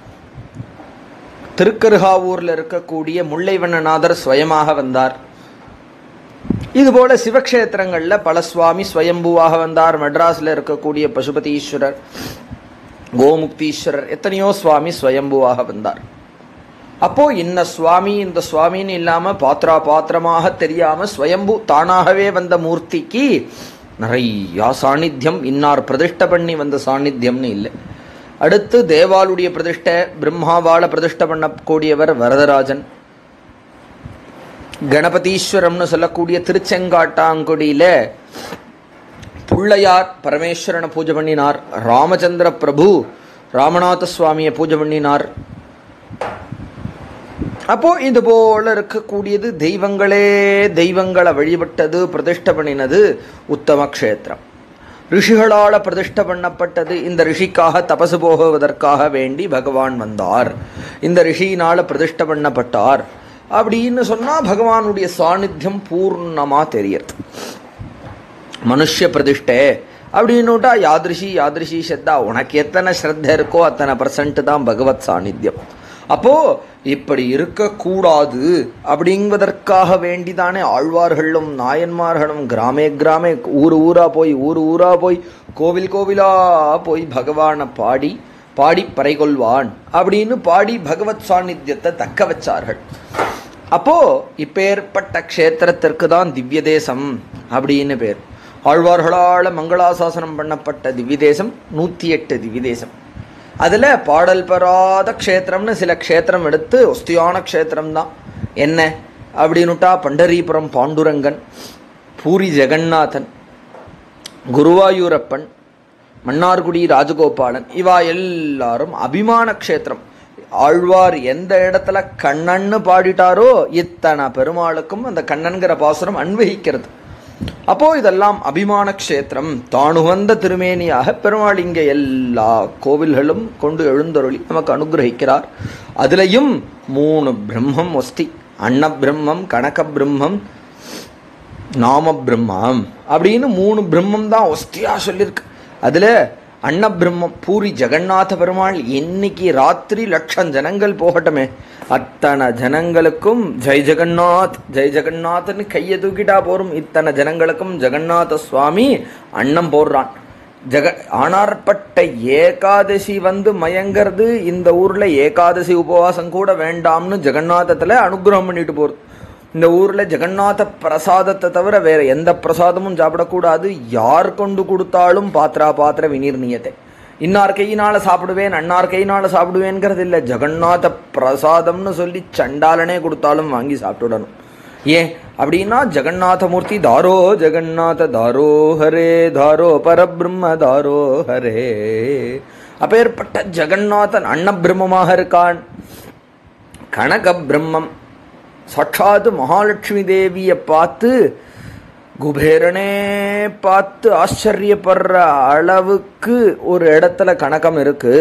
திருக்கருகாவூர்ல இருக்கக்கூடிய முல்லைவண்ணநாதர் சுயமாக வந்தார் இதுபோல சிவக்ஷேத்திரங்கள்ல பல சுவாமி ஸ்வயம்புவாக வந்தார் மெட்ராஸ்ல இருக்கக்கூடிய பசுபதீஸ்வரர் கோமுக்தீஸ்வரர் எத்தனையோ சுவாமி ஸ்வயம்புவாக வந்தார் அப்போ இந்த சுவாமி இந்த சுவாமின்னு இல்லாம பாத்திரா பாத்திரமாக தெரியாம ஸ்வயம்பு தானாகவே வந்த மூர்த்திக்கு நிறைய சாநித்தியம் இன்னார் பிரதிஷ்டை பண்ணி வந்த சாநித்தியம்னு இல்லை அடுத்து தேவாளுடைய பிரதிஷ்டை பிரம்மாவால பிரதிஷ்டை பண்ணக்கூடியவர் வரதராஜன் கணபதீஸ்வரம்னு சொல்லக்கூடிய திருச்செங்காட்டாங்குடியில புள்ளையார் பரமேஸ்வரனை பூஜை பண்ணினார் ராமச்சந்திர பிரபு ராமநாத சுவாமியை பூஜை பண்ணினார் அப்போ இது போல இருக்கக்கூடியது தெய்வங்களே தெய்வங்களை வழிபட்டது பிரதிஷ்டை பண்ணினது உத்தம க்ஷேத்திரம் ரிஷிகளால பிரதிஷ்டை பண்ணப்பட்டது இந்த ரிஷிக்காக தபசு போகுவதற்காக வேண்டி பகவான் வந்தார் இந்த ரிஷியினால பிரதிஷ்டை பண்ணப்பட்டார் அப்படின்னு சொன்னா பகவானுடைய சாநித்தியம் பூர்ணமா தெரியறது மனுஷ்ய பிரதிஷ்டை அப்படின்னுட்டா யாதிருஷி யாதிருஷி ஸ்ரத்தா உனக்கு எத்தனை ஸ்ரத்த இருக்கோ அத்தனை பர்சன்ட் தான் பகவத் சாநித்தியம் அப்போ இப்படி இருக்கக்கூடாது அப்படிங்வதற்காக வேண்டிதானே ஆழ்வார்களும் நாயன்மார்களும் கிராமே கிராமே ஊர் ஊரா போய் ஊர் ஊரா போய் கோவில் கோவிலா போய் பகவானை பாடி பாடி பறைகொள்வான் அப்படின்னு பாடி பகவத் சாநித்தியத்தை தக்க வச்சார்கள் அப்போ இப்பேற்பட்ட க்ஷேத்திரத்திற்கு தான் திவ்ய தேசம் அப்படின்னு பேர் ஆழ்வார்களால் மங்களாசாசனம் பண்ணப்பட்ட திவ்ய தேசம் நூற்றி எட்டு திவ்ய தேசம் அதில் பாடல் பெறாத க்ஷேத்திரம்னு சில க்ஷேத்திரம் எடுத்து ஒஸ்தியான க்ஷேத்திரம் தான் என்ன அப்படின்னுட்டா பண்டரீபுரம் பாண்டுரங்கன் பூரி ஜெகநாதன் குருவாயூரப்பன் மன்னார்குடி ராஜகோபாலன் இவா எல்லாரும் அபிமான க்ஷேத்திரம் ஆழ்வார் எந்த இடத்துல கண்ணன்னு பாடிட்டாரோ இத்தனை பெருமாளுக்கும் அந்த கண்ணன்கிற பாசுரம் அன்வகிக்கிறது அப்போ இதெல்லாம் அபிமான க்ஷேத்திரம் தானுவந்த திருமேனியாக பெருமாள் இங்க எல்லா கோவில்களும் கொண்டு எழுந்தருளி நமக்கு அனுகிரகிக்கிறார் அதுலயும் மூணு பிரம்மம் ஒஸ்தி அன்ன பிரம்மம் கனக பிரம்மம் நாம பிரம்மம் அப்படின்னு மூணு பிரம்மம் தான் ஒஸ்தியா சொல்லியிருக்கு அதுல அன்ன பிரம்மம் பூரி ஜெகநாத பெருமாள் இன்னைக்கு ராத்திரி லட்சம் ஜனங்கள் போகட்டுமே அத்தனை ஜனங்களுக்கும் ஜெய் ஜெகநாத் ஜெய் ஜெகநாத்னு கையை தூக்கிட்டா போரும் இத்தனை ஜனங்களுக்கும் ஜெகநாத சுவாமி அன்னம் போடுறான் ஜெக ஆனார்பட்ட ஏகாதசி வந்து மயங்கிறது இந்த ஊர்ல ஏகாதசி உபவாசம் கூட வேண்டாம்னு ஜெகநாதத்துல அனுகிரகம் பண்ணிட்டு போறது இந்த ஊர்ல ஜெகநாத பிரசாதத்தை தவிர வேற எந்த பிரசாதமும் சாப்பிடக்கூடாது யார் கொண்டு கொடுத்தாலும் பாத்திரா பாத்திர வினிர்ணியத்தை இன்னார் கையினால சாப்பிடுவேன் அன்னார் கையினால சாப்பிடுவேங்கிறது இல்ல ஜெகநாத பிரசாதம்னு சொல்லி சண்டாலனே கொடுத்தாலும் வாங்கி சாப்பிட்டுடணும் ஏன் அப்படின்னா ஜெகநாத மூர்த்தி தாரோ ஜெகநாத தாரோ ஹரே தாரோ பரபிரம்ம தாரோ ஹரே அப்பேற்பட்ட ஜெகநாதன் அன்னபிரம்மமாக இருக்கான் கனக பிரம்மம் சாட்சாத்து மகாலட்சுமி தேவியை பார்த்து குபேரனே பார்த்து ஆச்சரியப்படுற அளவுக்கு ஒரு இடத்துல கணக்கம் இருக்கு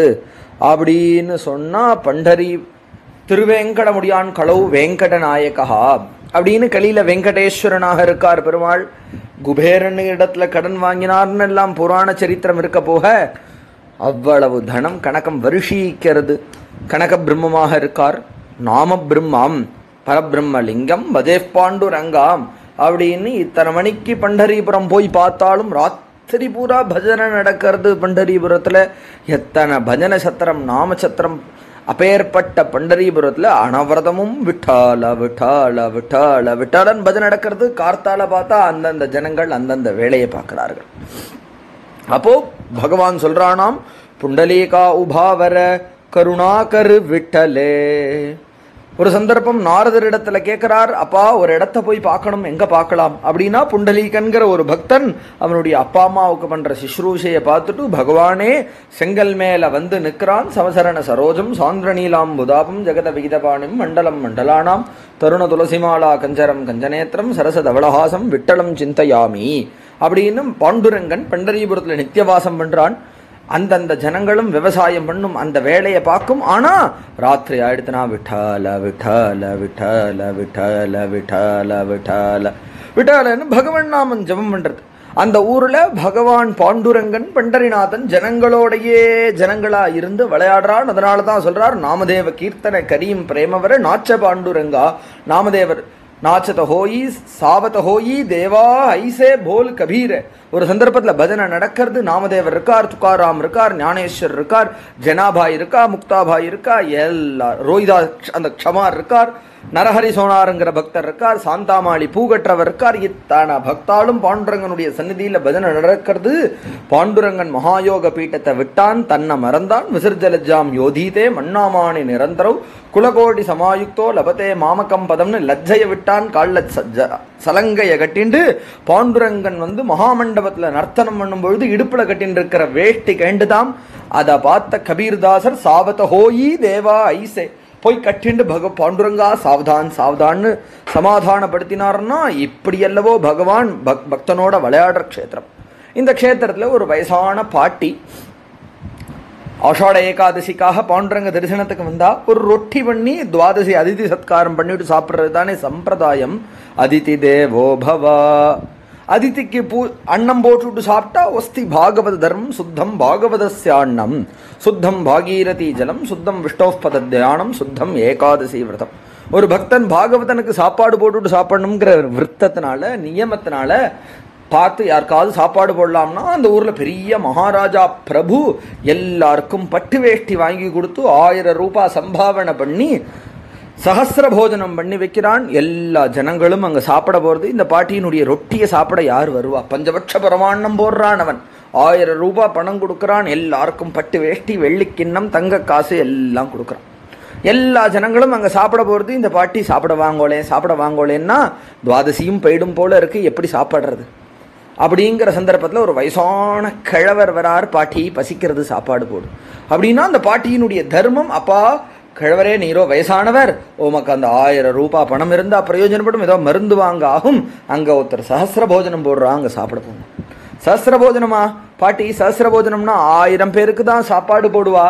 அப்படின்னு சொன்னா பண்டரி திருவேங்கடமுடியான் களவு வேங்கட நாயகா அப்படின்னு கலியில வெங்கடேஸ்வரனாக இருக்கார் பெருமாள் குபேரன் இடத்துல கடன் வாங்கினார்னு எல்லாம் புராண சரித்திரம் இருக்க போக அவ்வளவு தனம் கணக்கம் வருஷீக்கிறது கனக பிரம்மமாக இருக்கார் நாம பிரம்மம் பரபிரம்ம லிங்கம் பதே பாண்டுரங்காம் அப்படின்னு இத்தனை மணிக்கு பண்டரிபுரம் போய் பார்த்தாலும் ராத்திரி பூரா பஜனை நடக்கிறது பண்டரிபுரத்துல எத்தனை பஜன சத்திரம் நாம சத்திரம் அப்பேற்பட்ட பண்டரிபுரத்துல அனவரதமும் விட்டால விட்டால விட்டால விட்டாலன் பஜனை நடக்கிறது கார்த்தால பார்த்தா அந்தந்த ஜனங்கள் அந்தந்த வேலையை பார்க்கிறார்கள் அப்போ பகவான் சொல்றானாம் புண்டலீகா உபாவர கருணாகரு விட்டலே ஒரு சந்தர்ப்பம் நாரதரிடத்துல கேட்கிறார் அப்பா ஒரு இடத்த போய் பார்க்கணும் எங்க பார்க்கலாம் அப்படின்னா புண்டலீகன்கிற ஒரு பக்தன் அவனுடைய அப்பா அம்மாவுக்கு பண்ற சிஸ்ரூஷையை பார்த்துட்டு பகவானே செங்கல் மேல வந்து நிற்கிறான் சவசரண சரோஜம் சாந்திரநீலாம் புதாபம் ஜெகத விகிதபாணிம் மண்டலம் மண்டலானாம் தருண துளசிமாலா கஞ்சரம் கஞ்சநேத்திரம் சரச தவளஹாசம் விட்டலம் சிந்தையாமி அப்படின்னு பாண்டுரங்கன் பண்டரிபுரத்துல நித்தியவாசம் பண்றான் அந்தந்த ஜனங்களும் விவசாயம் பண்ணும் அந்த வேலையை பார்க்கும் ஆனா ராத்திரி ஆயிடுத்துனா விட்டால விட்டால விட்டால விட்டால விட்டால விட்டால விட்டாலன்னு பகவன் நாமன் ஜெபம் பண்றது அந்த ஊர்ல பகவான் பாண்டுரங்கன் பண்டரிநாதன் ஜனங்களோடையே ஜனங்களா இருந்து விளையாடுறான் அதனால தான் சொல்றார் நாமதேவ கீர்த்தன கரீம் பிரேமவர நாச்ச பாண்டுரங்கா நாமதேவர் நாச்சத ஹோயி சாவத ஹோயி தேவா ஐசே போல் கபீர ஒரு சந்தர்ப்பத்துல பஜனை நடக்கிறது நாமதேவர் இருக்கார் துக்காராம் இருக்கார் ஞானேஸ்வர் இருக்கார் ஜனாபாய் இருக்கா முக்தாபாய் இருக்கா எல்லா ரோஹிதா அந்த க்ஷமார் இருக்கார் நரஹரி சோனாருங்கிற பக்தர் இருக்கார் சாந்தாமாளி பூகற்றவர் இருக்கார் இத்தனை பக்தாலும் பாண்டுரங்கனுடைய சந்நிதியில பஜனை நடக்கிறது பாண்டுரங்கன் மகாயோக பீட்டத்தை விட்டான் தன்னை மறந்தான் விசர்ஜலஜாம் யோதீதே மண்ணாமானி நிரந்தரவ் குலகோடி சமாயுக்தோ லபத்தே மாமகம் பதம்னு லஜ்ஜைய விட்டான் கால்ல சஜ்ஜ- சலங்கைய கட்டிண்டு பாண்டுரங்கன் வந்து மகாமண்டபத்துல நர்த்தனம் பண்ணும் பொழுது இடுப்புல கட்டின்னு இருக்கிற வேஷ்டி கேண்டுதாம் அதை பார்த்த கபீர்தாசர் சாவத ஹோயி தேவா ஐசே போய் கட்டிண்டு பக பாண்டுரங்கா சாவதான் சாவதான்னு சமாதானப்படுத்தினார்னா இப்படி அல்லவோ பகவான் பக் பக்தனோட விளையாடுற க்ஷேத்திரம் இந்த க்ஷேத்திரத்துல ஒரு வயசான பாட்டி ஆஷாட ஏகாதசிக்காக பாண்டுரங்க தரிசனத்துக்கு வந்தா ஒரு ரொட்டி பண்ணி துவாதசி அதிதி சத்காரம் பண்ணிட்டு சாப்பிடுறது தானே சம்பிரதாயம் அதிதி தேவோ பவா அதிதிக்கு பூ அன்னம் போட்டுட்டு சாப்பிட்டா ஒஸ்தி பாகவத தர்மம் சுத்தம் பாகவதஸ்ய அன்னம் சுத்தம் பாகீரதி ஜலம் சுத்தம் விஷ்ணோபத தியானம் சுத்தம் ஏகாதசி விரதம் ஒரு பக்தன் பாகவதனுக்கு சாப்பாடு போட்டுட்டு சாப்பிடணுங்கிற விருத்தத்தினால நியமத்தினால பார்த்து யாருக்காவது சாப்பாடு போடலாம்னா அந்த ஊர்ல பெரிய மகாராஜா பிரபு எல்லாருக்கும் பட்டு வேஷ்டி வாங்கி கொடுத்து ஆயிரம் ரூபாய் சம்பாவனை பண்ணி சஹஸ்ர போஜனம் பண்ணி வைக்கிறான் எல்லா ஜனங்களும் அங்க சாப்பிட போறது இந்த பாட்டியினுடைய ரொட்டியை சாப்பிட யார் வருவா பஞ்சபட்ச பிரமாணம் போடுறான் அவன் ஆயிரம் ரூபாய் பணம் கொடுக்கறான் எல்லாருக்கும் பட்டு வேஷ்டி வெள்ளிக்கிண்ணம் தங்க காசு எல்லாம் கொடுக்கறான் எல்லா ஜனங்களும் அங்க சாப்பிட போறது இந்த பாட்டி சாப்பிட வாங்கோலே சாப்பிட வாங்கோலேன்னா துவாதசியும் போயிடும் போல இருக்கு எப்படி சாப்பிடுறது அப்படிங்கிற சந்தர்ப்பத்தில் ஒரு வயசான கிழவர் வரார் பாட்டி பசிக்கிறது சாப்பாடு போடு அப்படின்னா அந்த பாட்டியினுடைய தர்மம் அப்பா கிழவரே நீரோ வயசானவர் உமக்கு அந்த ஆயிரம் ரூபாய் பணம் இருந்தா பிரயோஜனப்படும் ஏதோ மருந்து வாங்க ஆகும் அங்க ஒருத்தர் சஹஸ்ர போஜனம் போடுறா அங்க சாப்பிட போகணும் சஹஸ்ர போஜனமா பாட்டி சஹஸ்ர போஜனம்னா ஆயிரம் பேருக்கு தான் சாப்பாடு போடுவா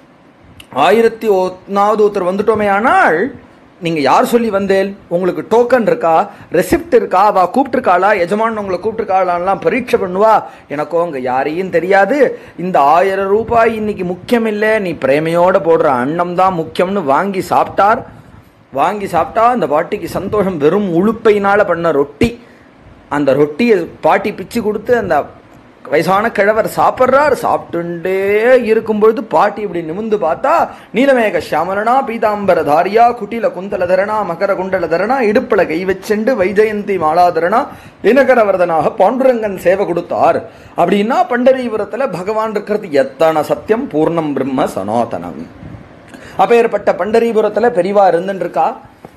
ஆயிரத்தி ஒன்னாவது ஒருத்தர் வந்துட்டோமே ஆனால் நீங்க யார் சொல்லி வந்தேல் உங்களுக்கு டோக்கன் இருக்கா ரெசிப்ட் இருக்கா அவ கூப்பிட்டுருக்காளா எஜமான் உங்களை கூப்பிட்டுருக்காளான்லாம் பரீட்சை பண்ணுவா எனக்கோ அங்க யாரையும் தெரியாது இந்த ஆயிரம் ரூபாய் இன்னைக்கு முக்கியம் இல்லை நீ பிரேமையோட போடுற அன்னம் தான் முக்கியம்னு வாங்கி சாப்பிட்டார் வாங்கி சாப்பிட்டா அந்த பாட்டிக்கு சந்தோஷம் வெறும் உளுப்பையினால பண்ண ரொட்டி அந்த ரொட்டியை பாட்டி பிச்சு கொடுத்து அந்த வயசான கிழவர் சாப்பிட்றார் சாப்பிட்டுண்டே இருக்கும்பொழுது பாட்டி இப்படி நிமிந்து பார்த்தா நீலமேக சியாமலனா பீதாம்பர தாரியா குட்டில குந்தலதரனா மகர குண்டலதரனா இடுப்புல கை வச்சுண்டு வைஜெயந்தி மாலாதரனா தினகரவர்தனாக பாண்டுரங்கன் சேவை கொடுத்தார் அப்படின்னா பண்டரிபுரத்துல பகவான் இருக்கிறது எத்தனை சத்தியம் பூர்ணம் பிரம்ம சனாதனம் அப்பேற்பட்ட பண்டரிபுரத்துல பெரிவா இருந்துட்டு இருக்கா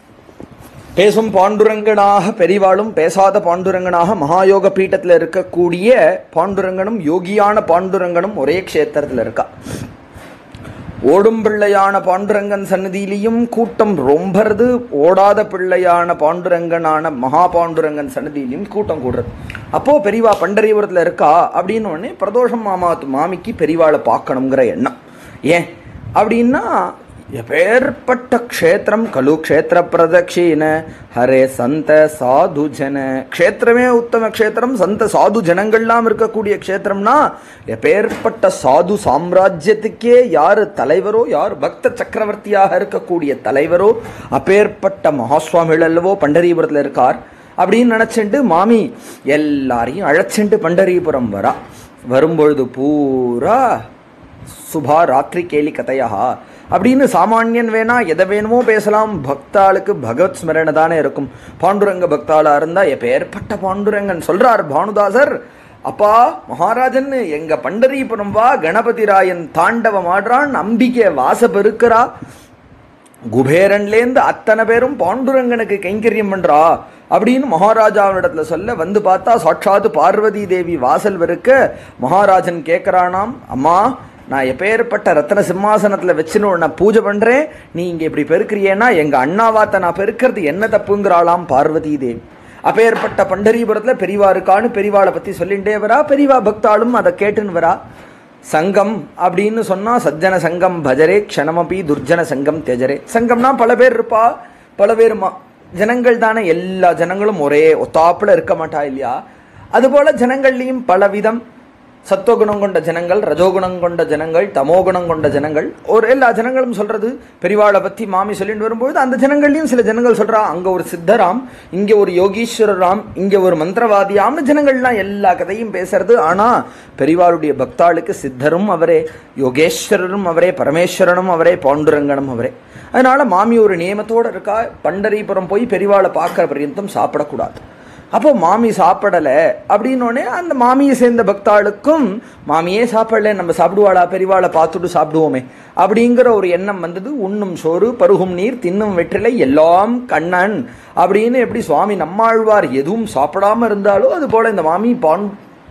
பேசும் பாண்டுரங்கனாக பெரிவாளும் பேசாத பாண்டுரங்கனாக மகாயோக பீட்டத்தில் இருக்கக்கூடிய பாண்டுரங்கனும் யோகியான பாண்டுரங்கனும் ஒரே க்ஷேத்திரத்தில் இருக்கா ஓடும் பிள்ளையான பாண்டுரங்கன் சன்னதியிலையும் கூட்டம் ரொம்பறது ஓடாத பிள்ளையான பாண்டுரங்கனான மகா பாண்டுரங்கன் சன்னதியிலையும் கூட்டம் கூடுறது அப்போ பெரியவா பண்டரிபுரத்தில் இருக்கா அப்படின்னு உடனே பிரதோஷம் மாமாத்து மாமிக்கு பெரியவாளை பார்க்கணுங்கிற எண்ணம் ஏன் அப்படின்னா எப்பேற்பட்ட க்ஷேத்திரம் கலு க்ஷேத்திர பிரதட்சிண ஹரே சந்த சாது ஜன க்ஷேத்திரமே உத்தம க்ஷேத்திரம் சந்த சாது ஜனங்கள்லாம் இருக்கக்கூடிய க்ஷேத்திரம்னா எப்பேற்பட்ட சாது சாம்ராஜ்யத்துக்கே யார் தலைவரோ யார் பக்த சக்கரவர்த்தியாக இருக்கக்கூடிய தலைவரோ அப்பேற்பட்ட மகாசுவாமிகள் அல்லவோ பண்டரிபுரத்தில் இருக்கார் அப்படின்னு நினச்சிட்டு மாமி எல்லாரையும் அழைச்சிட்டு பண்டரிபுரம் வரா வரும்பொழுது பூரா சுபா ராத்திரி கேலி கதையா அப்படின்னு சாமானியன் வேணா எதை வேணுமோ பேசலாம் பக்தாளுக்கு பகவத் ஸ்மரணை தானே இருக்கும் பாண்டுரங்க பக்தாளா இருந்தா எப்பேற்பட்ட பாண்டுரங்கன் சொல்றார் பானுதாசர் அப்பா மகாராஜன் எங்க பண்டரிபுரம் வா கணபதி ராயன் தாண்டவம் ஆடுறான் அம்பிகை வாச பெருக்கிறா குபேரன்லேருந்து அத்தனை பேரும் பாண்டுரங்கனுக்கு கைங்கரியம் பண்றா அப்படின்னு மகாராஜாவினிடத்துல சொல்ல வந்து பார்த்தா சாட்சாத்து பார்வதி தேவி வாசல் வெறுக்க மகாராஜன் கேட்கறானாம் அம்மா நான் எப்பேற்பட்ட ரத்ன சிம்மாசனத்துல வச்சுன்னு உன்னை பூஜை பண்றேன் நீ இங்க இப்படி பெருக்கிறியேன்னா எங்க அண்ணாவாத்த நான் பெருக்கிறது என்ன தப்புங்கிறாளாம் பார்வதி தேவி அப்பேற்பட்ட பண்டரிபுரத்துல பெரியவா இருக்கான்னு பெரியவாளை பத்தி சொல்லிண்டே வரா பெரியவா பக்தாளும் அதை கேட்டுன்னு வரா சங்கம் அப்படின்னு சொன்னா சஜ்ஜன சங்கம் பஜரே க்ஷணமபி துர்ஜன சங்கம் தெஜரே சங்கம்னா பல பேர் இருப்பா பல பேர் ம- ஜனங்கள் தானே எல்லா ஜனங்களும் ஒரே ஒத்தாப்புல இருக்க மாட்டா இல்லையா அதுபோல ஜனங்கள்லையும் பல விதம் சத்துவகுணம் கொண்ட ஜனங்கள் ரஜோகுணம் கொண்ட ஜனங்கள் தமோகுணம் கொண்ட ஜனங்கள் ஒரு எல்லா ஜனங்களும் சொல்றது பெரிவாளை பத்தி மாமி சொல்லிட்டு வரும்போது அந்த ஜனங்கள்லயும் சில ஜனங்கள் சொல்றா அங்க ஒரு சித்தராம் இங்க ஒரு யோகீஸ்வரராம் இங்க ஒரு மந்திரவாதியாம்னு ஜனங்கள்லாம் எல்லா கதையும் பேசுறது ஆனா பெரிவாளுடைய பக்தாளுக்கு சித்தரும் அவரே யோகேஸ்வரரும் அவரே பரமேஸ்வரனும் அவரே பாண்டுரங்கனும் அவரே அதனால மாமி ஒரு நியமத்தோட இருக்கா பண்டரிபுரம் போய் பெரிவாளை பார்க்கற பர்யந்தம் சாப்பிடக்கூடாது அப்போ மாமி சாப்பிடல அப்படின்னோடனே அந்த மாமியை சேர்ந்த பக்தாளுக்கும் மாமியே சாப்பிடல நம்ம சாப்பிடுவாளா பெரிவாளை பார்த்துட்டு சாப்பிடுவோமே அப்படிங்கிற ஒரு எண்ணம் வந்தது உண்ணும் சோறு பருகும் நீர் தின்னும் வெற்றிலை எல்லாம் கண்ணன் அப்படின்னு எப்படி சுவாமி நம்மாழ்வார் எதுவும் சாப்பிடாம இருந்தாலோ அது போல இந்த மாமி பான்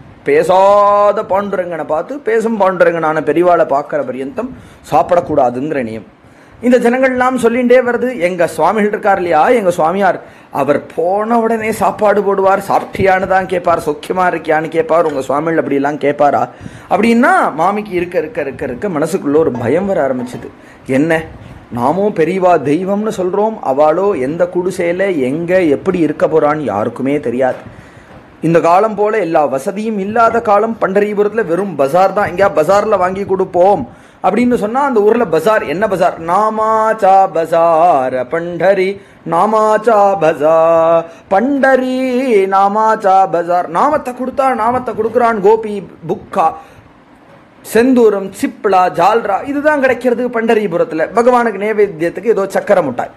பேசாத பாண்டுரங்கனை பார்த்து பேசும் பாண்டுரங்கனான பெரிவாளை பார்க்குற பரியந்தம் சாப்பிடக்கூடாதுங்கிற நியம் இந்த ஜனங்கள்லாம் சொல்லிண்டே வருது எங்க சுவாமிகள் இருக்கார் இல்லையா எங்க சுவாமியார் அவர் போன உடனே சாப்பாடு போடுவார் சாப்பிட்டியான்னு தான் கேட்பார் சொக்கியமா இருக்கியான்னு கேட்பார் உங்க சுவாமிகள் அப்படிலாம் கேட்பாரா அப்படின்னா மாமிக்கு இருக்க இருக்க இருக்க இருக்க மனசுக்குள்ள ஒரு பயம் வர ஆரம்பிச்சது என்ன நாமும் பெரியவா தெய்வம்னு சொல்றோம் அவளோ எந்த குடிசையில எங்க எப்படி இருக்க போறான்னு யாருக்குமே தெரியாது இந்த காலம் போல எல்லா வசதியும் இல்லாத காலம் பண்டரிபுரத்துல வெறும் பஜார் தான் எங்கேயா பஜார்ல வாங்கி கொடுப்போம் அப்படின்னு சொன்னா அந்த ஊர்ல பஜார் என்ன பஜார் நாமாச்சா பஜார் பண்டரி நாமாச்சா பஜார் பண்டரி நாமாச்சா பஜார் நாமத்தை கொடுத்தா நாமத்தை கொடுக்குறான் கோபி புக்கா செந்தூரம் சிப்ளா ஜால்ரா இதுதான் கிடைக்கிறது பண்டரிபுரத்துல பகவானுக்கு நைவேத்தியத்துக்கு ஏதோ சக்கர முட்டாய்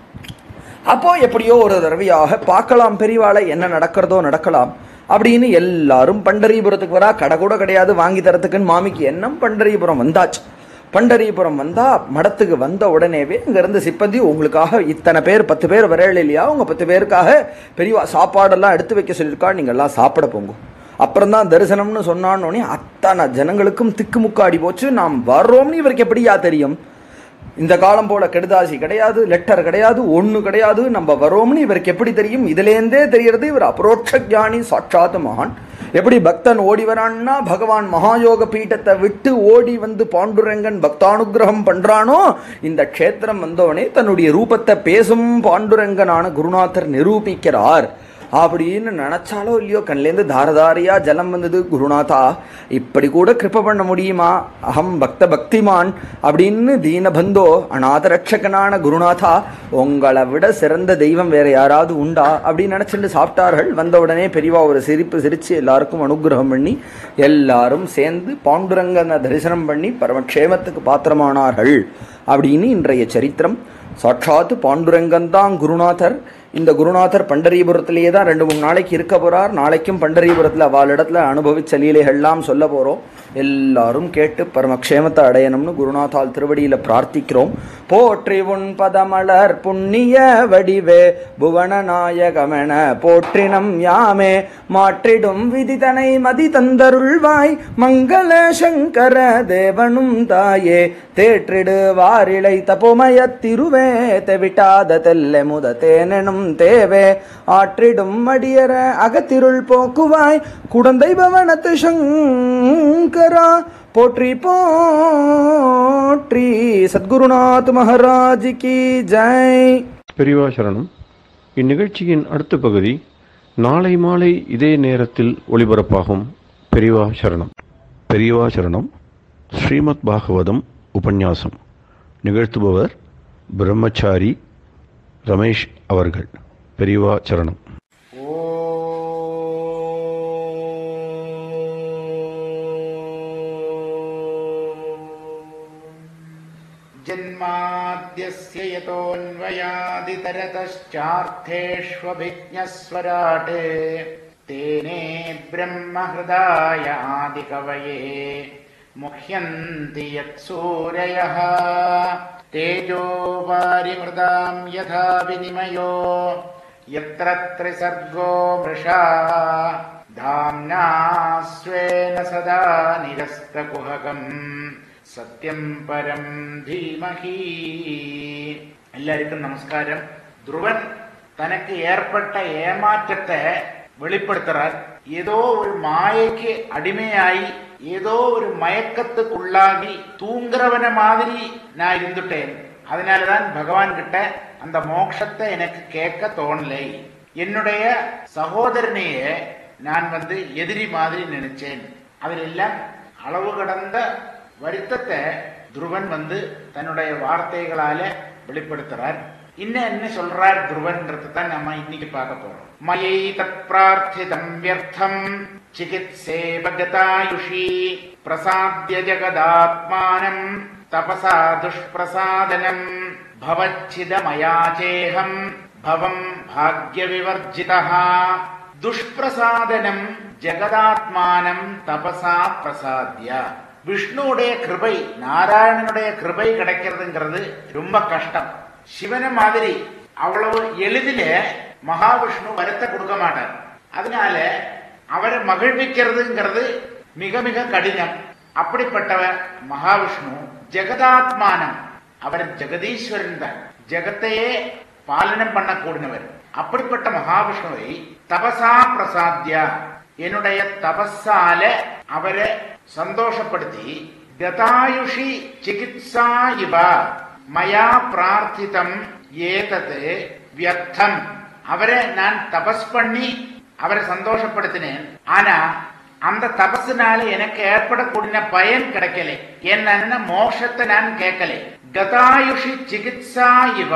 அப்போ எப்படியோ ஒரு தடவையாக பார்க்கலாம் பெரியவாளை என்ன நடக்கிறதோ நடக்கலாம் அப்படின்னு எல்லாரும் பண்டரிபுரத்துக்கு வரா கடை கூட கிடையாது வாங்கி தரத்துக்குன்னு மாமிக்கு எண்ணம் பண்டரிபுரம் வந்தாச்சு பண்டரிபுரம் வந்தா மடத்துக்கு வந்த உடனேவே அங்க இருந்து சிப்பந்தி உங்களுக்காக இத்தனை பேர் பத்து பேர் வரல இல்லையா உங்க பத்து பேருக்காக பெரியவா சாப்பாடெல்லாம் எடுத்து வைக்க சொல்லியிருக்கா நீங்க எல்லாம் சாப்பிட போங்க அப்புறம் தான் தரிசனம்னு சொன்னான்னொடனே அத்தனை ஜனங்களுக்கும் திக்குமுக்காடி போச்சு நாம் வர்றோம்னு இவருக்கு எப்படியா தெரியும் இந்த காலம் போல கெடுதாசி கிடையாது லெட்டர் கிடையாது ஒண்ணு கிடையாது நம்ம வரோம்னு இவருக்கு எப்படி தெரியும் இதுலேருந்தே தெரியறது இவர் அபரோட்ச ஞானி சாட்சாத் மகான் எப்படி பக்தன் ஓடி வரான்னா பகவான் மகாயோக பீட்டத்தை விட்டு ஓடி வந்து பாண்டுரங்கன் பக்தானுகிரகம் பண்றானோ இந்த க்ஷேத்திரம் வந்தவனே தன்னுடைய ரூபத்தை பேசும் பாண்டுரங்கனான குருநாதர் நிரூபிக்கிறார் அப்படின்னு நினைச்சாலோ இல்லையோ கண்லேருந்து தாரதாரியா ஜலம் வந்தது குருநாதா இப்படி கூட கிருப்ப பண்ண முடியுமா அகம் பக்த பக்திமான் அப்படின்னு தீனபந்தோ அநாத ரட்சகனான குருநாதா உங்களை விட சிறந்த தெய்வம் வேற யாராவது உண்டா அப்படின்னு நினைச்சிட்டு சாப்பிட்டார்கள் வந்த உடனே பெரியவா ஒரு சிரிப்பு சிரிச்சு எல்லாருக்கும் அனுகிரகம் பண்ணி எல்லாரும் சேர்ந்து பாண்டுரங்கனை தரிசனம் பண்ணி பரமக்ஷேமத்துக்கு பாத்திரமானார்கள் அப்படின்னு இன்றைய சரித்திரம் சாட்சாத்து பாண்டுரங்கன் தான் குருநாதர் இந்த குருநாதர் பண்டரிபுரத்திலேயே தான் ரெண்டு மூணு நாளைக்கு இருக்க போறார் நாளைக்கும் பண்டரிபுரத்தில் அவளிடத்துல அனுபவிச்ச லீலைகள்லாம் சொல்ல போறோம் எல்லாரும் கேட்டு பரமக்ஷேமத்தை அடையணும்னு குருநாதால் திருவடியில பிரார்த்திக்கிறோம் போற்றி உன் பதமலர் புண்ணிய வடிவே புவன நாயகமென போற்றினம் யாமே மாற்றிடும் விதிதனை மதி தந்தருள்வாய் மங்கள சங்கர தேவனும் தாயே தேற்றிடு வாரிளை தபோமய திருவே தெவிட்டாத தெல்லை முத தேனெனும் தேவே ஆற்றிடும் அடியர அகத்திருள் போக்குவாய் குடந்தை பவனத்து சங்கரா போற்றி போற்றி சத்குருநாத் மகாராஜ் கி ஜெய் பெரியவா சரணம் இந்நிகழ்ச்சியின் அடுத்த பகுதி நாளை மாலை இதே நேரத்தில் ஒளிபரப்பாகும் பெரியவா சரணம் பெரியவா சரணம் ஸ்ரீமத் பாகவதம் உபன்யாசம் நிகழ்த்துபவர் பிரம்மச்சாரி ரமேஷ் அவர்கள் பெரியவா சரணம் जन्माद्यस्य यतोऽन्वयादितरतश्चार्थेष्वभिज्ञस्वराट् तेने ब्रह्महृदाय आदिकवये मुह्यन्ति यत्सूरयः तेजो वारिमृदाम् यथा विनिमयो यत्र त्रिसर्गो मृषा धाम्ना स्वेन सदा निरस्तकुहकम् சத்யம் பரம் தீமகி எல்லாருக்கும் நமஸ்காரம் துருவன் தனக்கு ஏற்பட்ட ஏமாற்றத்தை வெளிப்படுத்துறார் ஏதோ ஒரு மாயைக்கு அடிமையாகி ஏதோ ஒரு மயக்கத்துக்குள்ளாகி தூங்குறவன மாதிரி நான் இருந்துட்டேன் அதனாலதான் பகவான் கிட்ட அந்த மோட்சத்தை எனக்கு கேட்க தோணலை என்னுடைய சகோதரனையே நான் வந்து எதிரி மாதிரி நினைச்சேன் அதிலெல்லாம் அளவு கடந்த வருத்தத்தை துருவன் வந்து தன்னுடைய வார்த்தைகளால வெளிப்படுத்துறார் இன்னும் என்ன சொல்றார் துருவன்றது தான் நம்ம இன்னைக்கு பார்க்க போறோம் மயை தத் பிரார்த்திதம் வியர்த்தம் சிகித்சே பகதாயுஷி பிரசாத்ய ஜகதாத்மானம் தபசா துஷ்பிரசாதனம் பவச்சிதமயாச்சேகம் பவம் பாக்ய விவர்ஜிதா துஷ்பிரசாதனம் ஜெகதாத்மானம் தபசா பிரசாத்ய விஷ்ணுவுடைய கிருபை நாராயணனுடைய கிருபை கிடைக்கிறதுங்கிறது ரொம்ப கஷ்டம் சிவன மாதிரி அவ்வளவு எளிதில மகாவிஷ்ணு வரத்தை கொடுக்க மாட்டார் அதனால அவரை மகிழ்விக்கிறதுங்கிறது மிக மிக கடினம் அப்படிப்பட்டவர் மகாவிஷ்ணு ஜெகதாத்மானம் அவர் ஜெகதீஸ்வரன் தான் ஜெகத்தையே பாலனம் பண்ணக்கூடியவர் அப்படிப்பட்ட மகாவிஷ்ணுவை தபசா பிரசாத்யா என்னுடைய தபஸால அவரை சந்தோஷப்படுத்தி கதாயுஷி சிகித்சா இவ மயா பிரார்த்திதம் ஏதது வியர்த்தம் அவரை நான் தபஸ் பண்ணி அவரை சந்தோஷப்படுத்தினேன் ஆனா அந்த தபசுனால எனக்கு ஏற்படக்கூடிய பயன் கிடைக்கல என்னன்னா மோட்சத்தை நான் கேட்கல கதாயுஷி சிகித்சா இவ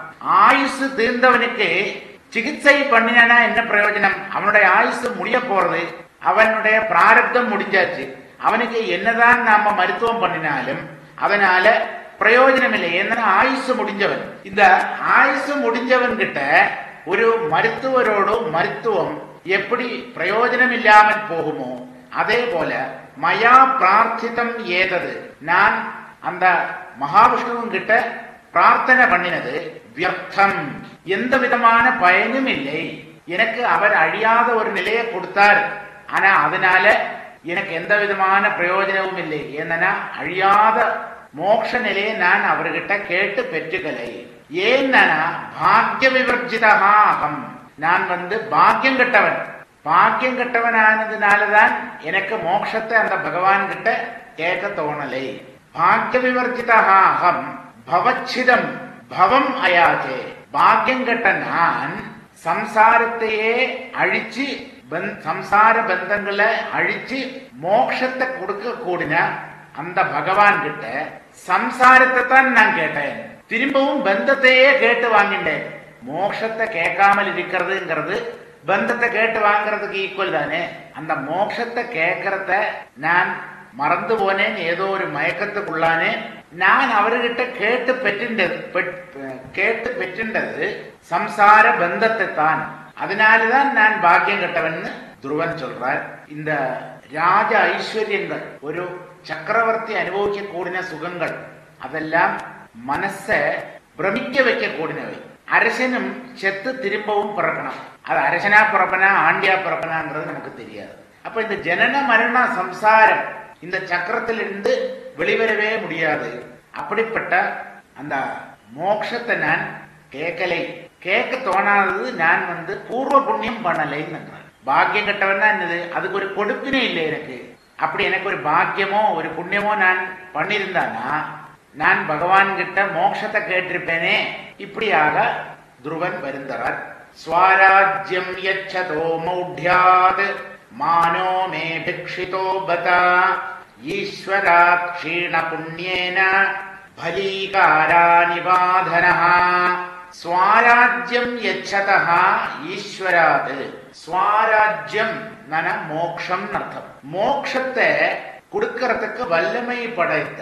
ஆயுசு தீர்ந்தவனுக்கு சிகிச்சை பண்ணினா என்ன பிரயோஜனம் அவனுடைய ஆயுசு முடிய போறது அவனுடைய பிராரப்தம் முடிஞ்சாச்சு அவனுக்கு என்னதான் நாம மருத்துவம் பண்ணினாலும் அதனால பிரயோஜனம் இல்லை ஏன்னா ஆயுசு முடிஞ்சவன் இந்த ஆயுசு முடிஞ்சவன் கிட்ட ஒரு மருத்துவரோடு மருத்துவம் எப்படி பிரயோஜனம் இல்லாமல் போகுமோ அதே போல மயா பிரார்த்திதம் ஏதது நான் அந்த மகாவிஷ்ணுவும் கிட்ட பிரார்த்தனை பண்ணினது வியர்த்தம் எந்த விதமான பயனும் இல்லை எனக்கு அவர் அழியாத ஒரு நிலையை கொடுத்தார் ஆனா அதனால எனக்கு எந்த விதமான பிரயோஜனமும் இல்லை ஏன்னா அழியாத மோட்ச நிலையை நான் அவர்கிட்ட கேட்டு பெற்றுக்கலை ஏன்னா பாக்ய விவர்ஜிதா அகம் நான் வந்து பாக்கியம் கட்டவன் பாக்கியம் கட்டவனானதுனாலதான் எனக்கு மோட்சத்தை அந்த பகவான் கிட்ட கேட்க தோணலை பாக்ய விவர்ஜிதா அகம் பவச்சிதம் பவம் அயாச்சே பாக்கியம் கட்ட நான் சம்சாரத்தையே அழிச்சு பந்த்- சம்சார பந்தங்களை அழிச்சு மோட்சத்தை கொடுக்க கூடின அந்த பகவான் கிட்ட சம்சாரத்தை தான் நான் கேட்டேன் திரும்பவும் பந்தத்தையே கேட்டு வாங்கிட்டேன் மோட்சத்தை கேட்காமல் இருக்கிறதுங்கிறது பந்தத்தை கேட்டு வாங்குறதுக்கு ஈக்குவல் தானே அந்த மோட்சத்தை கேட்கறத நான் மறந்து போனேன் ஏதோ ஒரு மயக்கத்துக்குள்ளானே நான் அவர்கிட்ட கேட்டு பெற்றின்றது பெட்- கேட்டு பெற்றின்றது சம்சார பந்தத்தை தான் அதனாலதான் நான் பாக்கியம் கட்டவன்னு துருவன் சொல்றார் இந்த രാജ ഐശ്വര്യങ്ങൾ ഒരു ചക്രവർത്തി അനുഭവിക്കക്കൂടിന സുഖങ്ങൾ അതെല്ലാം മനസ്സെ ഭ്രമിക്ക வைக்கக்கூடியவை அரசனும் செத்து திரும்பவும் பிறக்கணும் அது அரசனா பிறப்பனா ஆண்டியா பிறப்பனாங்கிறது நமக்கு தெரியாது அப்ப இந்த ஜனன மரண சம்சாரம் இந்த சக்கரத்திலிருந்து வெளிவரவே முடியாது அப்படிப்பட்ட அந்த மோட்சத்தை நான் கேட்கலை கேட்க தோணாதது நான் வந்து பூர்வ புண்ணியம் பண்ணலைன்னு பாக்கியம் கட்டவன் தான் என்னது அதுக்கு ஒரு கொடுப்பினே இல்லை எனக்கு அப்படி எனக்கு ஒரு பாக்கியமோ ஒரு புண்ணியமோ நான் பண்ணியிருந்தானா நான் பகவான் கிட்ட மோட்சத்தை கேட்டிருப்பேனே இப்படியாக துருவன் வருந்தவர் ஸ்வராஜ்யம் யச்சதோ மௌಢ்யாத் மானோ மே பிக்ஷிதோ பதா ஈஸ்வரா க்ஷீண புண்ணியேன பலீகாரா நிபாதனः ஸ்வராஜ்யம் யச்சதः ஈஸ்வராத் ஸ்வராஜ்யம் நன மோக்ஷம் அர்த்தம் மோக்ஷத்தை கொடுக்கறதுக்கு வல்லமை படைத்த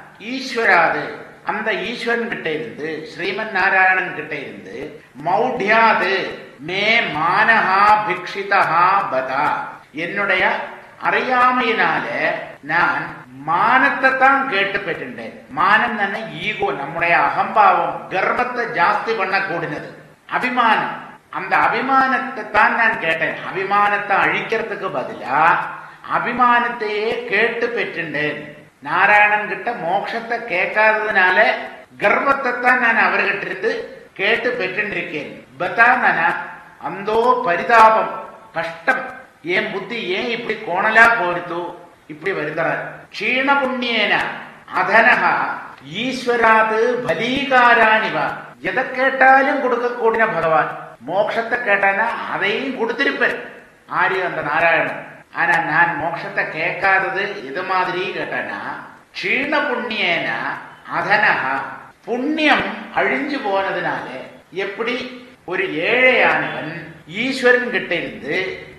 ஈஸ்வராது அந்த ஈஸ்வரன் கிட்ட இருந்து ஸ்ரீமன் நாராயணன் கிட்ட இருந்து மௌಢ்யாது மே மானஹா பிக்ஷிதஹா பதா என்னுடைய அறியாமையினால நான் மானத்தை தான் கேட்டு பெற்றுட்டேன் மானம் தானே ஈகோ நம்முடைய அகம்பாவம் கர்வத்தை ஜாஸ்தி பண்ண கூடினது அபிமானம் அந்த அபிமானத்தை தான் நான் கேட்டேன் அபிமானத்தை அழிக்கிறதுக்கு பதிலா அபிமானத்தையே கேட்டு பெற்றுண்டேன் நாராயணன் கிட்ட மோட்சத்தை கேட்காததுனால கர்வத்தை தான் நான் அவர்கிட்ட இருந்து கேட்டு பெற்றுருக்கேன் பத்தானா அந்தோ பரிதாபம் கஷ்டம் ஏன் புத்தி ஏன் இப்படி கோணலா போயிடுத்து இப்படி வருகிறார் க்ஷீண புண்ணியேன அதனக ஈஸ்வராது பலீகாராணிவா எதை கேட்டாலும் கொடுக்க கூடின பகவான் மோட்சத்தை கேட்டானா அதையும் கொடுத்திருப்பேன் ஆரி அந்த நாராயணன் ஆனா நான் மோட்சத்தை கேட்காதது இது மாதிரி கேட்டானா க்ஷீண புண்ணியேன அதனகா புண்ணியம் அழிஞ்சு போனதுனால எப்படி ஒரு ஏழையானவன் ஈஸ்வரன் கிட்ட இருந்து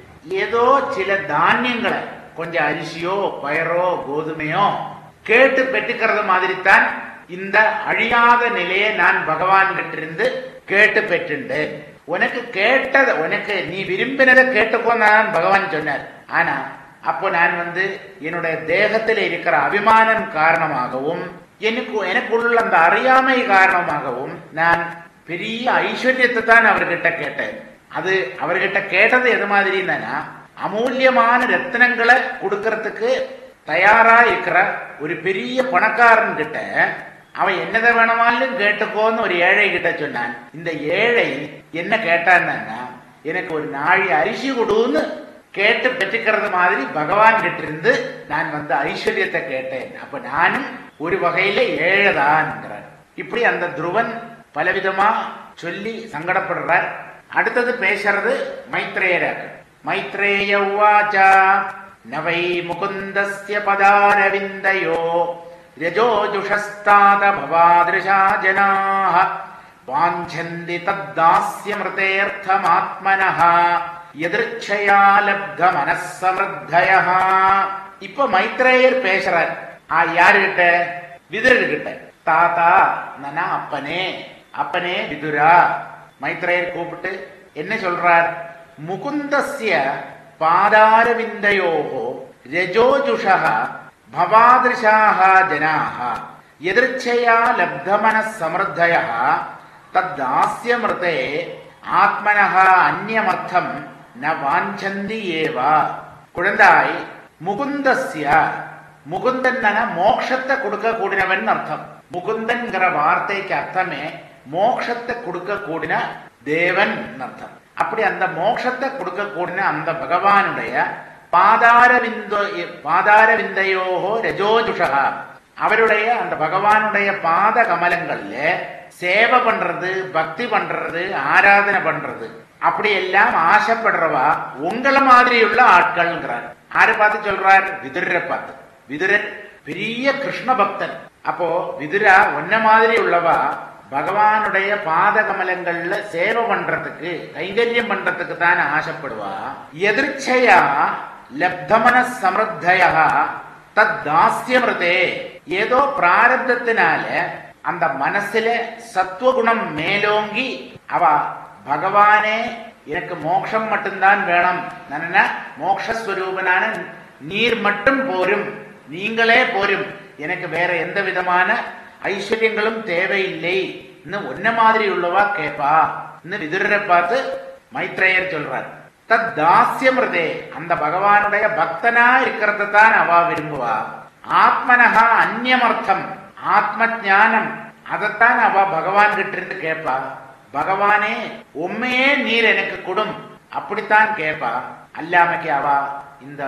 ஏதோ சில தானியங்களை கொஞ்சம் அரிசியோ பயரோ கோதுமையோ கேட்டு பெற்றுக்கிறது மாதிரி தான் இந்த அழியாத நிலையை நான் பகவான் கிட்ட இருந்து கேட்டு பெற்றுண்டேன் உனக்கு கேட்டத உனக்கு நீ விரும்பினதை கேட்டுக்கோ நான் பகவான் சொன்னார் ஆனா அப்போ நான் வந்து என்னுடைய தேகத்தில் இருக்கிற அபிமானம் காரணமாகவும் எனக்கு எனக்குள்ள அந்த அறியாமை காரணமாகவும் நான் பெரிய ஐஸ்வர்யத்தை தான் அவர்கிட்ட கேட்டேன் அது அவர்கிட்ட கேட்டது எது மாதிரி இருந்தனா அமூல்யமான ரத்தினங்களை கொடுக்கறதுக்கு தயாரா இருக்கிற ஒரு பெரிய பணக்காரன் கிட்ட அவன் என்னதை வேணுமாலும் கேட்டுக்கோன்னு ஒரு ஏழை கிட்ட சொன்னான் இந்த ஏழை என்ன கேட்டான்னா எனக்கு ஒரு நாழி அரிசி கொடுன்னு கேட்டு பெற்றுக்கிறது மாதிரி பகவான் கிட்ட இருந்து நான் வந்து ஐஸ்வர்யத்தை கேட்டேன் அப்ப நானும் ஒரு வகையில ஏழைதான் இப்படி அந்த துருவன் பலவிதமா சொல்லி சங்கடப்படுறார் அடுத்தது பேசுறது மைத்ரேயராக மைத்ரேய உவாச்சா நவை முகுந்தஸ்ய பதாரவிந்தயோ ரஜோஜுஷஸ்தாத பவாதிருஷா ஜனாः வாஞ்சந்தி தத்தாஸ்யமிருதேர்த்தமாத்மனः எதிர்ச்சயா லப்த மனசமர்த்தயः இப்ப மைத்ரேயர் பேசுறார் ஆ யாருகிட்ட விதுரர்கிட்ட தாத்தா நனா அப்பனே அப்பனே விதுரா மைத்ரேயர் கூப்பிட்டு என்ன சொல்றார் முகுந்தஸ்ய பாதாரவிந்தயோகோ ரஜோஜுஷா பவாதிருஷாக ஜனாக எதிர்ச்சயா லப்தமன சமர்த்தய தத்தாஸ்யமிருதே ஆத்மனः அந்நியமர்த்தம் ந வாஞ்சந்தி ஏவா குழந்தாய் முகுந்தஸ்ய முகுந்தன் மோட்சத்தை கொடுக்க கூடினவன் அர்த்தம் முகுந்தன்கிற வார்த்தைக்கு அர்த்தமே மோட்சத்தை கொடுக்க கூடின தேவன் அர்த்தம் அப்படி அந்த மோட்சத்தை கொடுக்க கூடின அந்த பகவானுடைய பாதாரவிந்தோ பாதாரவிந்தையோகோ ரஜோஜுஷா அவருடைய அந்த பகவானுடைய பாத கமலங்கள்ல சேவை பண்றது பக்தி பண்றது ஆராதனை பண்றது அப்படி எல்லாம் ஆசைப்படுறவா உங்களை மாதிரியுள்ள ஆட்கள்ங்கிறார் யாரு பார்த்து சொல்றார் விதுரரை பார்த்து விதுரர் பெரிய கிருஷ்ண பக்தன் அப்போ விதுரா ஒன்ன மாதிரி உள்ளவா பகவானுடைய பாத கமலங்கள்ல சேவை பண்றதுக்கு கைங்கரியம் பண்றதுக்கு தான் ஆசைப்படுவா எதிர்ச்சையா லப்தமன சமர்த்தயா தத் தாஸ்யமிருதே ஏதோ பிராரப்தத்தினால அந்த மனசுல சத்துவகுணம் மேலோங்கி அவ பகவானே எனக்கு மோட்சம் மட்டும்தான் வேணும் நான் மோக்ஷஸ்வரூபனான நீர் மட்டும் போரும் நீங்களே போரும் எனக்கு வேற எந்த விதமான ஐஸ்வர்யங்களும் தேவையில்லை இன்னும் ஒன்ன மாதிரி உள்ளவா கேப்பா இன்னும் விதுரரை பார்த்து மைத்ரேயர் சொல்றார் தத் தாஸ்யமிருதே அந்த பகவானுடைய பக்தனா இருக்கிறத தான் அவா விரும்புவா ஆத்மனகா அந்நியமர்த்தம் ஆத்ம ஞானம் அதைத்தான் அவ பகவான் கிட்ட இருந்து கேட்பா பகவானே உண்மையே நீர் எனக்கு கொடும் அப்படித்தான் கேட்பா அல்லாமக்கு அவ இந்த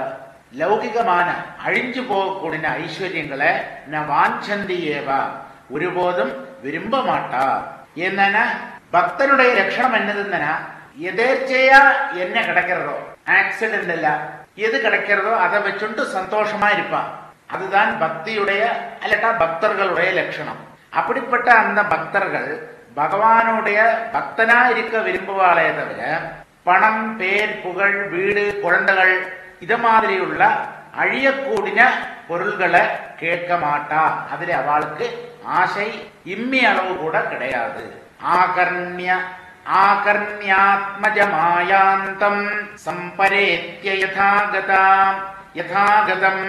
ലൗകികமான அழிஞ்சு போகக்கூடிய ஐஸ்வர்யங்களை ந வாஞ்சந்தி ஏவா ஒருபோதும் விரும்ப மாட்டா என்னன்னா பக்தனுடைய லட்சணம் என்னதுன்னா எதேர்ச்சையா என்ன கிடைக்கிறதோ ஆக்சிடென்ட் இல்ல எது கிடைக்கிறதோ அதை வச்சுட்டு சந்தோஷமா இருப்பான் அதுதான் பக்தியுடைய அல்லட்டா பக்தர்களுடைய லட்சணம் அப்படிப்பட்ட அந்த பக்தர்கள் பகவானுடைய பக்தனா இருக்க விரும்புவாளே தவிர பணம் பேர் புகழ் வீடு குழந்தைகள் இது மாதிரியுள்ள அழியக்கூடிய பொருள்களை கேட்க மாட்டா அதுல அவளுக்கு ஆசை இம்மி அளவு கூட கிடையாது ஆகர்ணிய ஆகர்ணியாத்மஜமாயாந்தம் சம்பரேத்ய யதாகதா யதாகதம்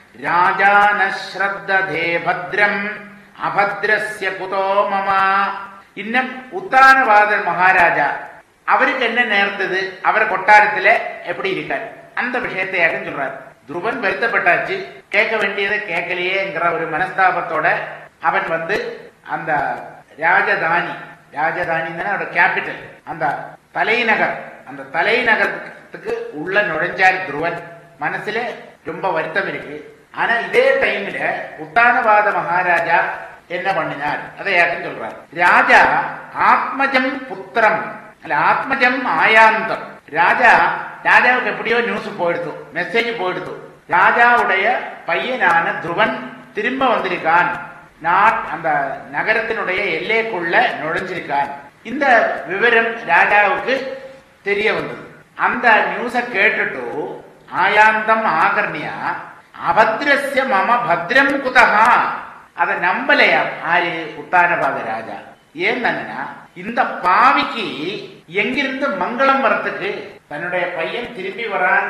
ராஜான ஸ்ரத்ததே பத்ரம் அபத்ரஸ்ய குதோ மமா இன்னும் உத்தானவாதர் மகாராஜா அவருக்கு என்ன நேர்ந்தது அவர் கொட்டாரத்துல எப்படி இருக்கார் அந்த விஷயத்தையாக சொல்றார் துருவன் வருத்தப்பட்டாச்சு கேட்க வேண்டியதை கேட்கலையேங்கிற ஒரு மனஸ்தாபத்தோட அவன் வந்து அந்த ராஜதானி ராஜதானி அவரோட கேபிட்டல் அந்த தலைநகர் அந்த தலைநகரத்துக்கு உள்ள நுழைஞ்சார் துருவன் மனசுல ரொம்ப வருத்தம் இருக்கு ஆனா இதே டைம்ல உத்தானவாத மகாராஜா என்ன பண்ணினார் அதை யாருன்னு சொல்றார் ராஜா ஆத்மஜம் புத்திரம் அல்ல ஆத்மஜம் ஆயாந்தம் ராஜா ராஜாவுக்கு எப்படியோ நியூஸ் போயிடுத்து மெசேஜ் போயிடுத்து ராஜாவுடைய பையனான துருவன் திரும்ப வந்திருக்கான் நாட் அந்த நகரத்தினுடைய எல்லைக்குள்ள நுழைஞ்சிருக்கான் இந்த விவரம் ராஜாவுக்கு தெரிய வந்தது அந்த நியூஸ கேட்டுட்டு ஆயாந்தம் ஆகர்ணியா அபத்ரஸ்ய மம பத்ரம் குதகா அதை நம்பலையா ஆரு உத்தானபாத ராஜா ஏன்னா இந்த பாவிக்கு எங்கிருந்து மங்களம் வரத்துக்கு தன்னுடைய பையன் திரும்பி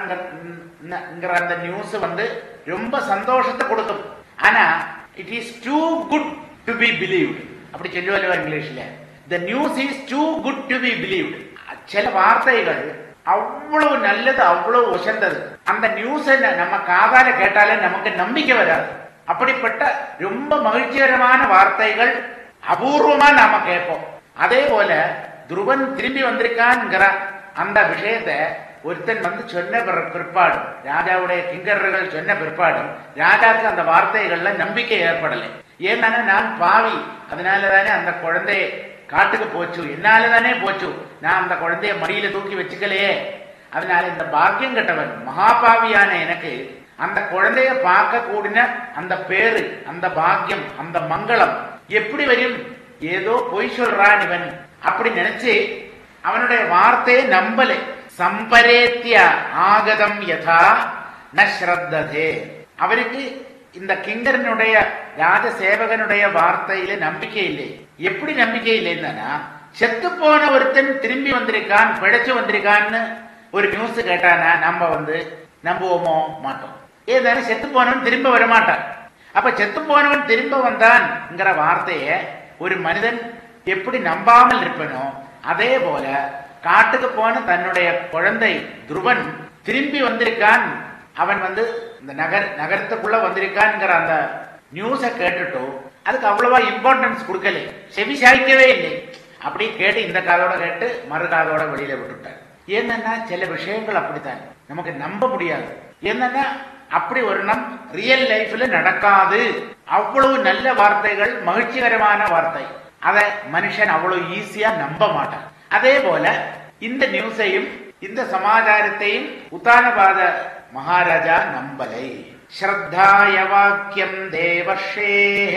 வராங்கிற அந்த நியூஸ் வந்து ரொம்ப சந்தோஷத்தை கொடுக்கும் ஆனா it is too good to be believed அப்படி சொல்லுவல்ல இங்கிலீஷ்ல the news is too good to be believed சில வார்த்தைகள் அவ்வளவு நல்லது அவ்வளவு உசந்தது அந்த நியூஸை நம்ம காதால கேட்டாலே நமக்கு நம்பிக்கை வராது அப்படிப்பட்ட ரொம்ப மகிழ்ச்சிகரமான வார்த்தைகள் அபூர்வமா நாம கேட்போம் அதே போல துருவன் திரும்பி வந்திருக்கான்ங்கிற அந்த விஷயத்தை ஒருத்தன் வந்து சொன்ன பிற- பிற்பாடு ராஜாவுடைய கிங்கர்கள் சொன்ன பிற்பாடும் ராஜாக்கு அந்த வார்த்தைகள்ல நம்பிக்கை ஏற்படலை ஏன்னா நான் பாவி அதனாலதானே அந்த குழந்தை காட்டுக்கு போச்சு என்னாலதானே போச்சு நான் அந்த குழந்தைய மடியில தூக்கி வச்சுக்கலையே அதனால இந்த பாக்கியம் கெட்டவன் மகாபாவியான எனக்கு அந்த குழந்தைய பார்க்க கூடின அந்த பேரு அந்த பாக்கியம் அந்த மங்களம் எப்படி வரும் ஏதோ பொய் சொல்றான் இவன் அப்படி நினைச்சு அவனுடைய வார்த்தையை நம்பலை சம்பரேத்திய ஆகதம் யதா ந ஸ்ரத்ததே அவருக்கு இந்த கிங்கரனுடைய ராஜசேவகனுடைய வார்த்தையில நம்பிக்கை இல்லை எப்படி நம்பிக்கை இல்லைன்னா செத்து போன ஒருத்தன் திரும்பி வந்திருக்கான் பிழைச்சு வந்திருக்கான்னு ஒரு நியூஸ் கேட்டானா நம்ம வந்து நம்புவோமோ மாட்டோம் ஏதானே செத்து போனவன் திரும்ப வர மாட்டான் அப்ப செத்து போனவன் திரும்ப வந்தான்ங்கிற வார்த்தையை ஒரு மனிதன் எப்படி நம்பாமல் இருப்பனோ அதே போல காட்டுக்கு போன தன்னுடைய குழந்தை துருவன் திரும்பி வந்திருக்கான் அவன் வந்து இந்த நகர் நகரத்துக்குள்ள வந்திருக்கான்ங்கிற அந்த நியூஸை கேட்டுட்டு அதுக்கு அவ்வளவா இம்பார்ட்டன்ஸ் கொடுக்கல செவி சாய்க்கவே இல்லை அப்படி கேட்டு இந்த காதோட கேட்டு மறு காதோட வெளியில விட்டுட்டார் என்னன்னா சில விஷயங்கள் அப்படித்தான் நமக்கு நம்ப முடியாது என்னன்னா அப்படி ஒரு நம் ரியல் லைஃப்ல நடக்காது அவ்வளவு நல்ல வார்த்தைகள் மகிழ்ச்சிகரமான வார்த்தை அதை மனுஷன் அவ்வளவு ஈஸியா நம்ப மாட்டான் அதே போல இந்த நியூஸையும் இந்த சமாச்சாரத்தையும் உத்தானபாத மகாராஜா நம்பலை ஸ்ரத்தாய வாக்கியம் தேவர்ஷே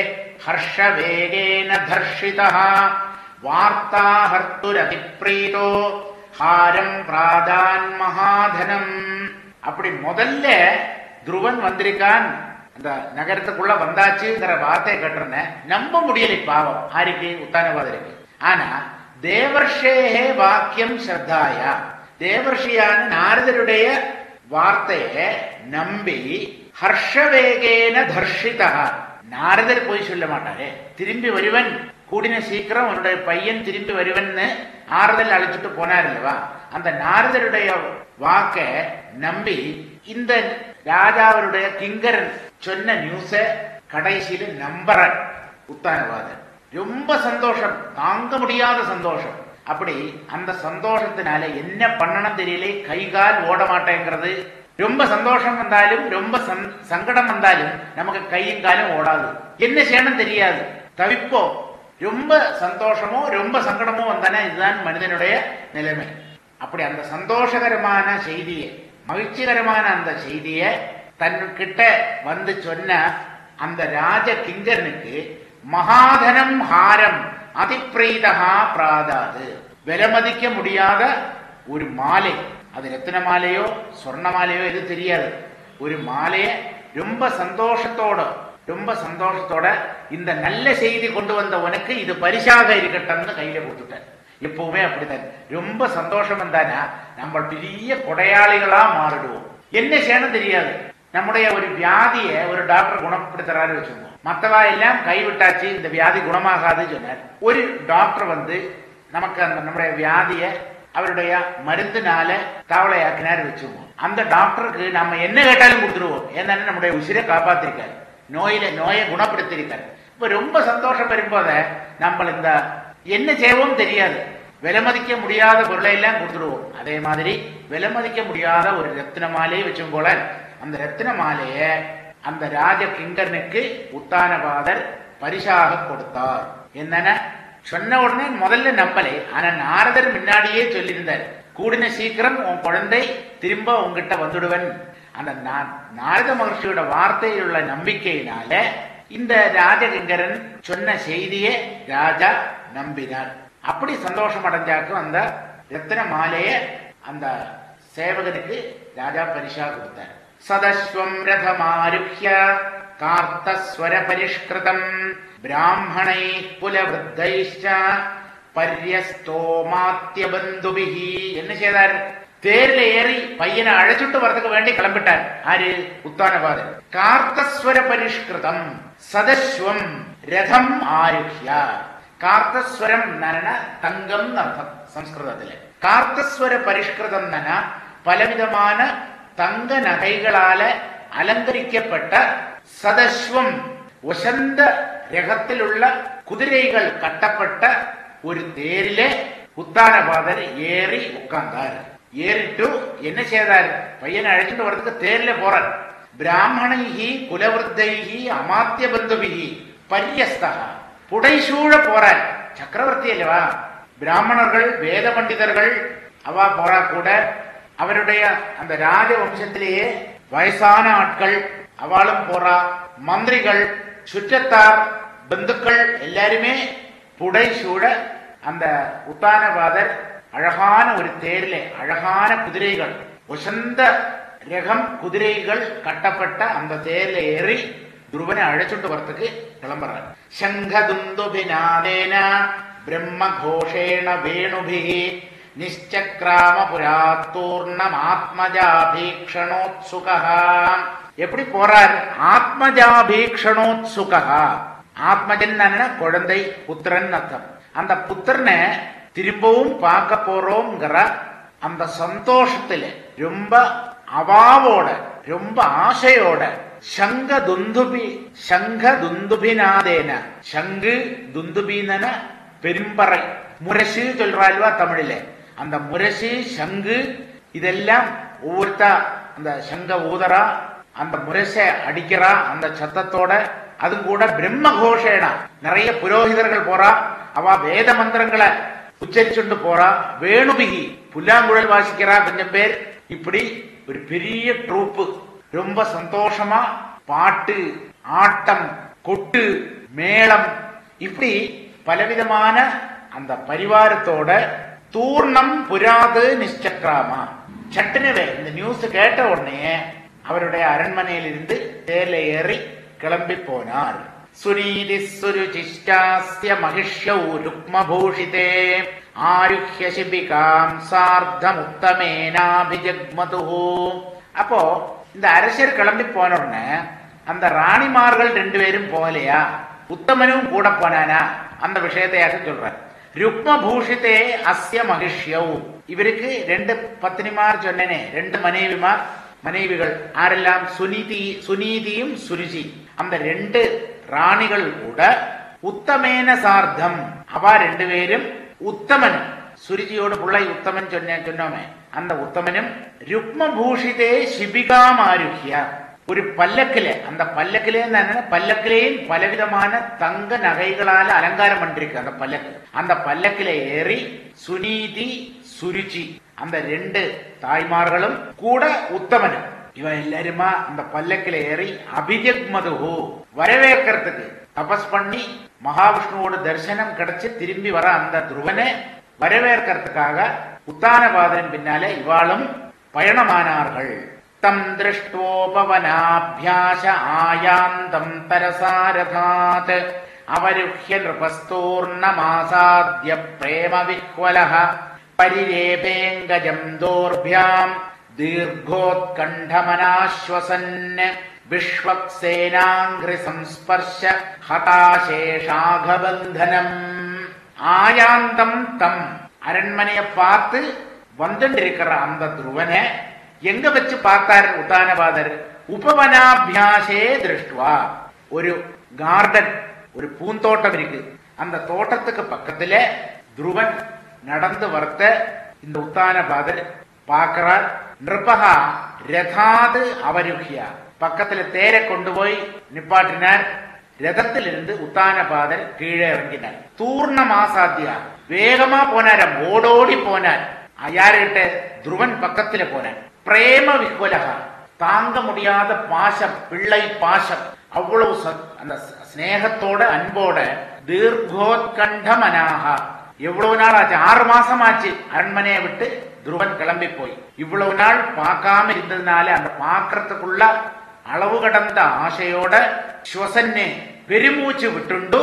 ஹர்ஷவேகேன தர்ஷிதா வார்த்தா ஹர்த்துரதிப்ரீதோ ஹாரம் பிராதான் மகாதனம் அப்படி முதல்ல துருவன் வந்திருக்கான் அந்த நகரத்துக்குள்ள வந்தாச்சுங்கிற வார்த்தையை கட்டுறன நம்ப முடியல பாவம் ஆருக்கு உத்தானபாதருக்கு ஆனா தேவர்ஷேகே வாக்கியம் ஸ்ரத்தாயா தேவர்ஷியான நாரதருடைய வார்த்தையை நம்பி ஹர்ஷவேகேன தர்ஷிதா நாரதர் போய் சொல்ல மாட்டாரே திரும்பி வருவன் கூடின சீக்கிரம் உன்னுடைய பையன் திரும்பி வருவன்னு ஆறுதல் அழைச்சிட்டு போனார் அல்லவா அந்த நாரதருடைய வாக்க நம்பி இந்த ராஜாவருடைய கிங்கரன் சொன்ன நியூஸ கடைசியில நம்புற உத்தானவாதன் ரொம்ப சந்தோஷம் தாங்க முடியாத சந்தோஷம் அப்படி அந்த சந்தோஷத்தினால என்ன பண்ணணும் தெரியல கை கால் ஓட மாட்டேங்கிறது ரொம்ப சந்தோஷம் வந்தாலும் ரொம்ப சந்- சங்கடம் வந்தாலும் நமக்கு கையும் காலும் ஓடாது என்ன செய்யணும் தெரியாது தவிப்போம் ரொம்ப சந்தோஷமோ ரொம்ப சங்கடமோ வந்தானே இதுதான் மனிதனுடைய நிலைமை அப்படி அந்த சந்தோஷகரமான செய்தியை மகிழ்ச்சிகரமான அந்த செய்தியை தன்கிட்ட வந்து சொன்ன அந்த ராஜ கிங்கரனுக்கு மகாதனம் ஹாரம் அதிப்பிரீதகா பிராதாது விலமதிக்க முடியாத ஒரு மாலை அது ரத்தின மாலையோ சொர்ண மாலையோ எது தெரியாது ஒரு மாலையை ரொம்ப சந்தோஷத்தோட ரொம்ப சந்தோஷத்தோட இந்த நல்ல செய்தி கொண்டு வந்த உனக்கு இது பரிசாக இருக்கட்டும்னு கையில கொடுத்துட்டார் எப்பவுமே அப்படித்தான் ரொம்ப சந்தோஷம் வந்தானா நம்ம பெரிய கொடையாளிகளா மாறிடுவோம் என்ன செய்யணும் தெரியாது நம்முடைய ஒரு வியாதியை ஒரு டாக்டர் குணப்படுத்துறாரு வச்சுக்கோங்க மத்தவா எல்லாம் கைவிட்டாச்சு இந்த வியாதி குணமாகாது சொன்னார் ஒரு டாக்டர் வந்து நமக்கு அந்த நம்முடைய வியாதியை அவருடைய மருந்துனால தவளையாக்கினார் வச்சுக்கோங்க அந்த டாக்டருக்கு நம்ம என்ன கேட்டாலும் கொடுத்துருவோம் ஏன்னா நம்முடைய உசிரை காப்பாத்திருக்காரு நோயில நோயை குணப்படுத்தியிருக்காரு இப்ப ரொம்ப சந்தோஷம் வரும்போத நம்ம இந்த என்ன செய்வோம் தெரியாது விலைமதிக்க முடியாத பொருளை எல்லாம் கொடுத்துருவோம் அதே மாதிரி விலைமதிக்க முடியாத ஒரு ரத்தின மாலையை வச்சும் போல அந்த ரத்தின மாலைய அந்த ராஜ கிங்கரனுக்கு உத்தானபாதர் பரிசாக கொடுத்தார் என்னன்னா சொன்ன உடனே முதல்ல நம்பலை ஆனா நாரதர் முன்னாடியே சொல்லியிருந்தார் கூடின சீக்கிரம் உன் குழந்தை திரும்ப உங்ககிட்ட வந்துடுவன் அந்த நா- நாரத மகர்ஷியோட வார்த்தையில் உள்ள நம்பிக்கையினால இந்த ராஜகிங்கரன் சொன்ன செய்தியை ராஜா நம்பினார் அப்படி சந்தோஷம் அடைஞ்சாக்கும் அந்த ரத்தின மாலைய அந்த சேவகனுக்கு ராஜா பரிசா கொடுத்தார் சதஸ்வம் ரதமாருஹ்ய கார்த்தஸ்வர பரிஷ்கிருதம் பிராமணை குலவృద్ధைஷ்ச பர்யஸ்தோமாத்திய பந்துபிஹி என்ன செய்தார் தேர்ல ஏறி பையனை அழைச்சிட்டு வரதுக்கு வேண்டி கிளம்பிட்டார் ஆரு உத்தானபாதர் கார்த்தஸ்வர பரிஷ்கிருதம் சதஸ்வம் ரதம் ஆருஹ்யா கார்த்தஸ்வரம் நன தங்கம் அர்த்தம் சம்ஸ்கிருதத்துல கார்த்தஸ்வர பரிஷ்கிருதம் நன பலவிதமான தங்க நகைகளால அலங்கரிக்கப்பட்ட சதஸ்வம் உசந்த ரகத்திலுள்ள குதிரைகள் கட்டப்பட்ட ஒரு தேரிலே உத்தானபாதர் ஏறி உட்கார்ந்தார் ஏறிட்டு என்ன செய்தார் பையனை அழைச்சிட்டு வரதுக்கு தேர்ல போறார் பிராமணைகி குலவருத்தைகி அமாத்திய பந்துபிகி பரியஸ்தா புடைசூழ போறார் சக்கரவர்த்தி அல்லவா பிராமணர்கள் வேத பண்டிதர்கள் அவா போறா கூட அவருடைய அந்த ராஜ வம்சத்திலேயே வயசான ஆட்கள் அவளும் போறா மந்திரிகள் சுற்றத்தார் பந்துக்கள் எல்லாருமே புடைசூழ அந்த உத்தானபாதர் அழகான ஒரு தேர்ல அழகான குதிரைகள் உசந்த ரகம் குதிரைகள் கட்டப்பட்ட அந்த தேர்ல ஏறி துருவனை அழைச்சுட்டு வரத்துக்கு கிளம்புறார் சங்கதுந்துபிநாதேன பிரம்ம கோஷேண வேணுபிஹி நிச்சக்ராம புராத்தூர்ணம் ஆத்மஜாபீக்ஷணோத்சுகா எப்படி போறார் ஆத்மஜாபீக்ஷணோத்சுகா ஆத்மஜன் குழந்தை புத்திரன் அர்த்தம் அந்த புத்திரனை திரும்பவும் பார்க்க போறோங்கிற அந்த சந்தோஷத்துல ரொம்ப அவாவோட ரொம்ப ஆசையோட சங்க துந்துபி சங்க துந்துபிநாதேன சங்கு துந்துபின பெரும்பறை முரசு சொல்றாள்வா தமிழில அந்த முரசு சங்கு இதெல்லாம் ஒவ்வொருத்தா அந்த சங்க ஊதரா அந்த முரசை அடிக்கிறா அந்த சத்தத்தோட அது கூட பிரம்ம கோஷேனா நிறைய புரோகிதர்கள் போறா அவ வேத மந்திரங்களை உச்சரிச்சுண்டு போறா வேணுபிகி புல்லாங்குழல் வாசிக்கிறா கொஞ்சம் பேர் இப்படி ஒரு பெரிய ட்ரூப்பு ரொம்ப சந்தோஷமா பாட்டு ஆட்டம் கொட்டு மேளம் இப்படி பலவிதமான அந்த பரிவாரத்தோட தூர்ணம் புராது நிச்சக்ராமா சட்டுனவே இந்த நியூஸ் கேட்ட உடனே அவருடைய அரண்மனையிலிருந்து தேர்ல ஏறி கிளம்பி போனார் சுரீதி சுருச்சிஷ்டாஸ்ய மகிஷ்யௌ ருக்மபூஷிதே ஆயுஷ்ய சிபிகாம் சார்த்தம் உத்தமேனாபிஜக்மது அப்போ இந்த அரசர் கிளம்பி போன உடனே அந்த ராணிமார்கள் ரெண்டு பேரும் போகலையா உத்தமனும் கூட போனானா அந்த விஷயத்தையாக சொல்றார் ருக்மபூஷிதே அஸ்ய மகிஷ்யௌ இவருக்கு ரெண்டு பத்னிமார் சொன்னனே ரெண்டு மனைவிமார் மனைவிகள் ஆரெல்லாம் சுனிதி சுனீதியும் சுருஜி அந்த ரெண்டு ராணிகள் கூட உத்தமேன சார்த்தம் அவ ரெண்டு பேரும் உத்தமன் சுருஜியோட பிள்ளை உத்தமன் சொன்ன சொன்னோமே அந்த உத்தமனும் ருக்மபூஷிதே சிபிகாமாருஹ்ய ஒரு பல்லக்கிலே அந்த பல்லக்கிலே என்ன பல்லக்கிலேயும் பலவிதமான தங்க நகைகளால அலங்காரம் பண்ணிருக்கு அந்த பல்லக்கு அந்த பல்லக்கிலே ஏறி சுனீதி சுருச்சி அந்த ரெண்டு தாய்மார்களும் கூட உத்தமனும் இவ எல்லாருமா அந்த பல்லக்கில ஏறி அபிஜக்மதுஹு வரவேற்கிறதுக்கு தபஸ் பண்ணி மகாவிஷ்ணுவோட தரிசனம் கிடைச்சு திரும்பி வர அந்த துருவனை வரவேற்கிறதுக்காக உத்தானபாதன் பின்னாலே இவாளும் பயணமானார்கள் தம் திருஷ்டோபவனாபியாச ஆயாந்தம் தரசாரதாத் அவருஹ்ய நிருபஸ்தூர்ணமாசாத்ய பிரேம விஹ்வலः परिरेपेऽङ्गजम् दोर्भ्याम् दीर्घोत्कण्ठमनाश्वसन् विश्वक्सेनाङ्घ्रिसंस्पर्श हताशेषाघबन्धनम् ஆயாந்தம் தம் அரண்மனையை பார்த்து வந்துட்டிருக்கிற அந்த துருவனை எங்க வச்சு பார்த்தார் உத்தானபாதர் உபவனாபியாசே திருஷ்டுவா ஒரு கார்டன் ஒரு பூந்தோட்டம் இருக்கு அந்த தோட்டத்துக்கு பக்கத்துல துருவன் நடந்து வரத்த இந்த உத்தானபாதர் பார்க்கிறார் நிருபகா ரதாது அவருகியா பக்கத்துல தேரை கொண்டு போய் நிப்பாட்டினார் ரதத்திலிருந்து உத்தானபாதர் கீழே இறங்கினார் தூர்ண மாசாத்தியா வேகமா போனாராம் ஓடோடி போனார் யாருகிட்ட துருவன் பக்கத்துல போனார் பிரேம விஹ்வலகா தாங்க முடியாத பாசம் பிள்ளை பாசம் அவ்வளவு சத்- அந்த ஸ்நேகத்தோட அன்போட தீர்கோத்கண்டமனாகா எவ்வளவு நாள் ஆச்சு ஆறு மாசம் ஆச்சு அரண்மனையை விட்டு துருவன் கிளம்பி போய் இவ்வளவு நாள் பார்க்காம இருந்ததுனால அந்த பார்க்கறதுக்குள்ள அளவு கடந்த ஆசையோட ശ്വസന്നെ പെരുമൂച്ച് വിട്ടുണ്ടു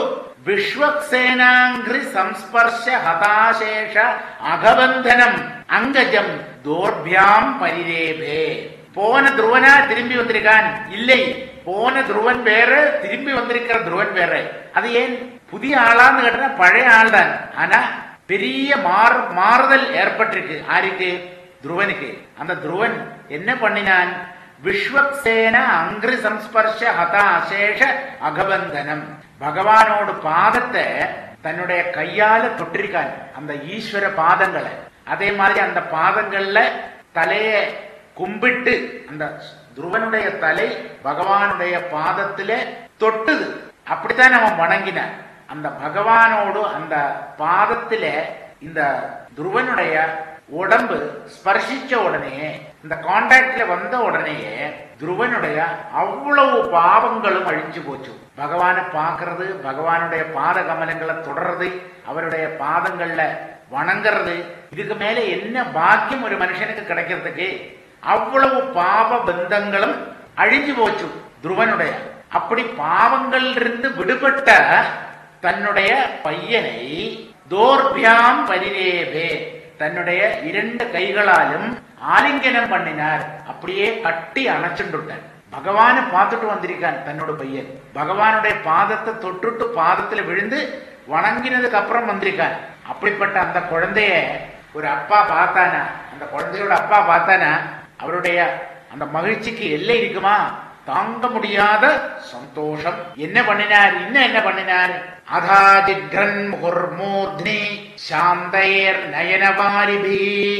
വിശ്വക്സേനാംഘ്രി സംസ്പർശ ഹതാശേഷ അകബന്ധനം അങ്കജം ദോർഭ്യാം പരിരേഭേ போன துருவனா திரும்பி வந்திருக்கான் இல்லை போன துருவன் வேற திரும்பி வந்திருக்கிற துருவன் வேற அது ஏன் புதிய ஆளான்னு கேட்டா பழைய ஆள் தான் ஆனா பெரிய மாறு மாறுதல் ஏற்பட்டிருக்கு ஆருக்கு துருவனுக்கு அந்த துருவன் என்ன பண்ணினான் விஸ்வக்சேன அங்கிரி சம்ஸ்பர்ஷ ஹத அசேஷ அகபந்தனம் பகவானோட பாதத்தை தன்னுடைய கையால தொட்டிருக்கான் அந்த ஈஸ்வர பாதங்களை அதே மாதிரி அந்த பாதங்கள்ல தலைய கும்பிட்டு அந்த துருவனுடைய தலை பகவானுடைய பாதத்திலே தொட்டுது அப்படித்தான் அவன் வணங்கினான் அந்த பகவானோடு அந்த பாதத்திலே இந்த துருவனுடைய உடம்பு ஸ்பர்சிச்ச உடனே இந்த கான்டாக்ட்ல வந்த உடனேயே துருவனுடைய அவ்வளவு பாவங்களும் அழிஞ்சு போச்சு பகவானை பார்க்கறது பகவானுடைய பாத கமலங்களை தொடர்றது அவருடைய பாதங்கள்ல வணங்குறது இதுக்கு மேல என்ன பாக்கியம் ஒரு மனுஷனுக்கு கிடைக்கிறதுக்கு அவ்வளவு பாவ பந்தங்களும் அழிஞ்சு போச்சு துருவனுடைய அப்படி பாவங்களிலிருந்து விடுபட்ட தன்னுடைய பையனை தோர்பியாம் பரிரேபே தன்னுடைய இரண்டு கைகளாலும் ஆலிங்கனம் பண்ணினார் அப்படியே கட்டி அணைச்சுட்டார் பகவானை பார்த்துட்டு வந்திருக்கான் தன்னோட பையன் பகவானுடைய பாதத்தை தொட்டுட்டு பாதத்துல விழுந்து வணங்கினதுக்கு அப்புறம் வந்திருக்கான் அப்படிப்பட்ட அந்த குழந்தைய ஒரு அப்பா பார்த்தானா அந்த குழந்தையோட அப்பா பார்த்தானா அவருடைய அந்த மகிழ்ச்சிக்கு எல்லை இருக்குமா தாங்க முடியாத சந்தோஷம் என்ன பண்ணினார் இன்னும் என்ன பண்ணினார் அதாதிக்ரன் முகுர்மூர்த்னி சாந்தைர் நயனவாரிபி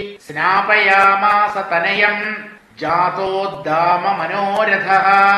ஸ்நாபயாமாச தனயம் ஜாதோத்தாம மனோரத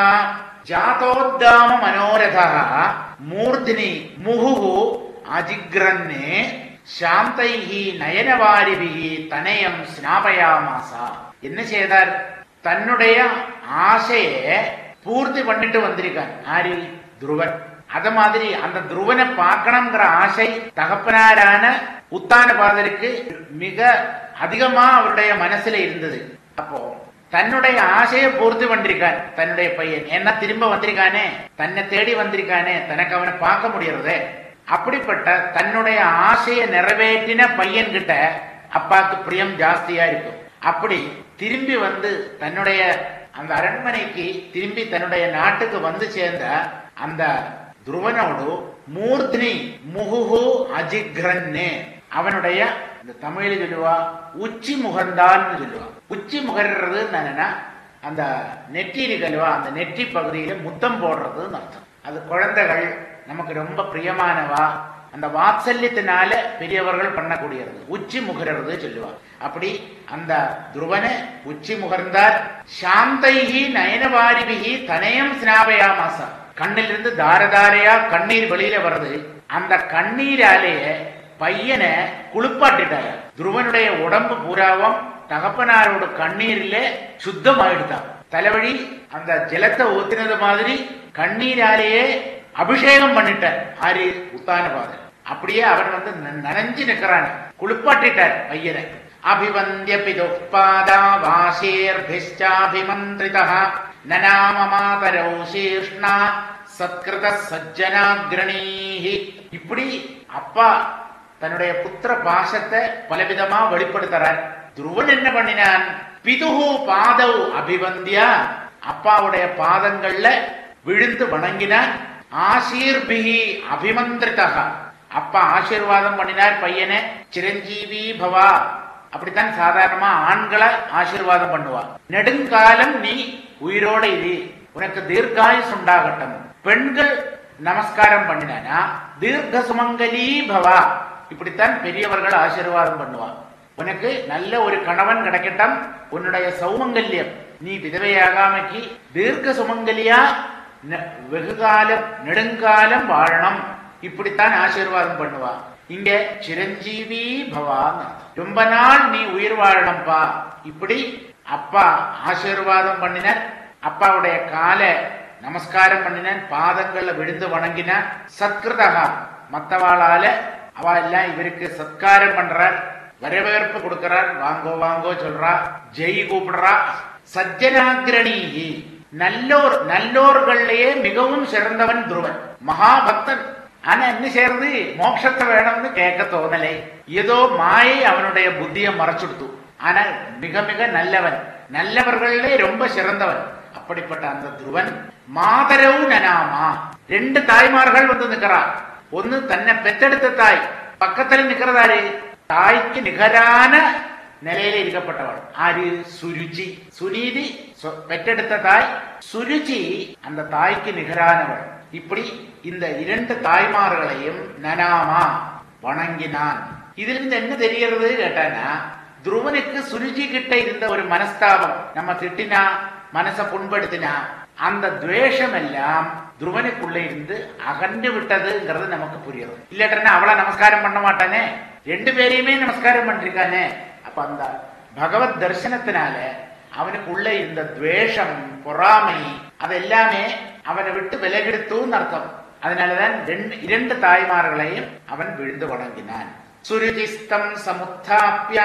ஜாதோத்தாம மனோரத மூர்த்தினி முகு அஜிக்ரன்னே சாந்தைஹி நயனவாரிபிஹி தனயம் ஸ்நாபயாமாசா என்ன செய்தார் தன்னுடைய ஆசையை பூர்த்தி பண்ணிட்டு வந்திருக்கான் ஆரி துருவன் அத மாதிரி அந்த துருவனை பார்க்கணுங்கிற ஆசை தகப்பனாரான உத்தானபாதருக்கு மிக அதிகமா அவருடைய மனசுல இருந்தது அப்போ தன்னுடைய ஆசையை பூர்த்தி பண்ணிருக்கான் தன்னுடைய பையன் என்ன திரும்ப வந்திருக்கானே தன்னை தேடி வந்திருக்கானே தனக்கு அவனை பார்க்க முடியறதே அப்படிப்பட்ட தன்னுடைய ஆசையை நிறைவேற்றின பையன் கிட்ட அப்பாக்கு பிரியம் ஜாஸ்தியா இருக்கும் அப்படி திரும்பி வந்து தன்னுடைய அந்த அரண்மனைக்கு திரும்பி தன்னுடைய நாட்டுக்கு வந்து சேர்ந்த அந்த துருவனோடு மூர்த்தினி முகுகு அஜிக்ரன்னே அவனுடைய இந்த தமிழில் சொல்லுவா உச்சி முகர்ந்தான்னு சொல்லுவா உச்சி முகர்றது என்னன்னா அந்த நெற்றி இருக்கல்வா அந்த நெற்றி பகுதியில முத்தம் போடுறதுன்னு அர்த்தம் அது குழந்தைகள் நமக்கு ரொம்ப பிரியமானவா அந்த வாத்சல்யத்தினால பெரியவர்கள் பண்ணக்கூடியது உச்சி முகரது சொல்லுவாங்க அப்படி அந்த துருவனை உச்சி முகர்ந்தார் சாந்தைகி நயனவாரிபிகி தனயம் ஸ்நாபயாமாசா கண்ணிலிருந்து தாரதாரையா கண்ணீர் வெளியில வருது அந்த கண்ணீராலேயே பையனை குளிப்பாட்டிட்டாரு துருவனுடைய உடம்பு பூராவும் தகப்பனாரோட கண்ணீரிலே சுத்தமாயிடுதான் தலைவழி அந்த ஜலத்தை ஊத்தினது மாதிரி கண்ணீராலேயே அபிஷேகம் பண்ணிட்டார் ஆரி உத்தானபாதர் அப்படியே அவன் வந்து ந- நனைஞ்சு நிக்கிறான் குளிப்பாட்டிட்டார் பையனை அபிவந்திய பிதுப்பாதா வாசேர்பிஷ்டாபிமந்திரிதா நநாம மாதரோ சீஷ்ணா சத்கிருத சஜ்ஜனாகிரணீஹி இப்படி அப்பா தன்னுடைய புத்திர பாசத்தை பலவிதமா வெளிப்படுத்துறார் துருவன் என்ன பண்ணினான் பிதுகு பாதவ் அபிவந்தியா அப்பாவுடைய பாதங்கள்ல விழுந்து வணங்கினான் ஆசீர்பிகி அபிமந்திரிதா அப்பா ஆசீர்வாதம் பண்ணினார் பையனை சிரஞ்சீவி பவா அப்படித்தான் சாதாரணமா ஆண்களை ஆசீர்வாதம் பண்ணுவா நெடுங்காலம் நீ உயிரோட இரு உனக்கு தீர்க்காயுஸ் உண்டாகட்டும் பெண்கள் நமஸ்காரம் பண்ணினா தீர்க்க சுமங்கலி பவா இப்படித்தான் பெரியவர்கள் ஆசீர்வாதம் பண்ணுவா உனக்கு நல்ல ஒரு கணவன் கிடைக்கட்டும் உன்னுடைய சௌமங்கல்யம் நீ விதவையாகாமக்கி தீர்க்க சுமங்கலியா ந- வெகுகாலம் நெடுங்காலம் வாழணும் இப்படித்தான் ஆசீர்வாதம் பண்ணுவா இங்க சிரஞ்சீவி பவான்னு அர்த்தம். ரொம்ப நாள் நீ உயிர் வாழணும்பா இப்படி அப்பா ஆசீர்வாதம் பண்ணினார் அப்பாவுடைய கால நமஸ்காரம் பண்ணினான் பாதங்கள்ல விழுந்து வணங்கினான் சத்கிருதகா மத்தவாளால அவ எல்லாம் இவருக்கு சத்காரம் பண்றார் வரவேற்பு கொடுக்கிறார் வாங்கோ வாங்கோ சொல்றா ஜெய் கூப்பிடுறா சஜ்ஜனாகிரணீகி நல்லோர் நல்லோர்கள்லயே மிகவும் சிறந்தவன் துருவன் மகாபக்தன் ஆனா என்ன செய்யறது மோட்சத்தை வேணும்னு கேட்க தோணலை ஏதோ மாயை அவனுடைய புத்தியை மறைச்சுடுத்து ஆனா மிக மிக நல்லவன் நல்லவர்களே ரொம்ப சிறந்தவன் அப்படிப்பட்ட அந்த துருவன் மாதரவு நனாமா ரெண்டு தாய்மார்கள் வந்து நிக்கிறா ஒன்னு தன்னை பெத்தெடுத்த தாய் பக்கத்துல நிக்கிறதாரு தாய்க்கு நிகரான நிலையில இருக்கப்பட்டவள் ஆര് சுருചി சுனீதி சொ- பெற்றெடுத்த தாய் சுருചി அந்த தாய்க்கு நிகரானவள் இப்படி இந்த இரண்டு தாய்மார்களையும் நனாமா வணங்கினான் இதிலிருந்து என்ன தெரியறது கேட்டானா துருவனுக்கு சுருஜி கிட்ட இருந்த ஒரு மனஸ்தாபம் நம்ம திட்டினா மனச புண்படுத்தினா அந்த துவேஷம் எல்லாம் துருவனுக்குள்ள இருந்து அகன்று விட்டதுங்கிறது நமக்கு புரியுது இல்லாட்டா அவளை நமஸ்காரம் பண்ண மாட்டானே ரெண்டு பேரையுமே நமஸ்காரம் பண்ணிருக்கானே அப்ப அந்த பகவத் தரிசனத்தினால அவனுக்குள்ள இருந்த துவேஷம் பொறாமை அதெல்லாமே அவனை விட்டு விலகெடுத்துன்னு அர்த்தம் அதனாலதான் ரெண்டு இரண்டு தாய்மார்களையும் அவன் விழுந்து வணங்கினான் சுருதிஸ்தம் சமுத்தாப்பிய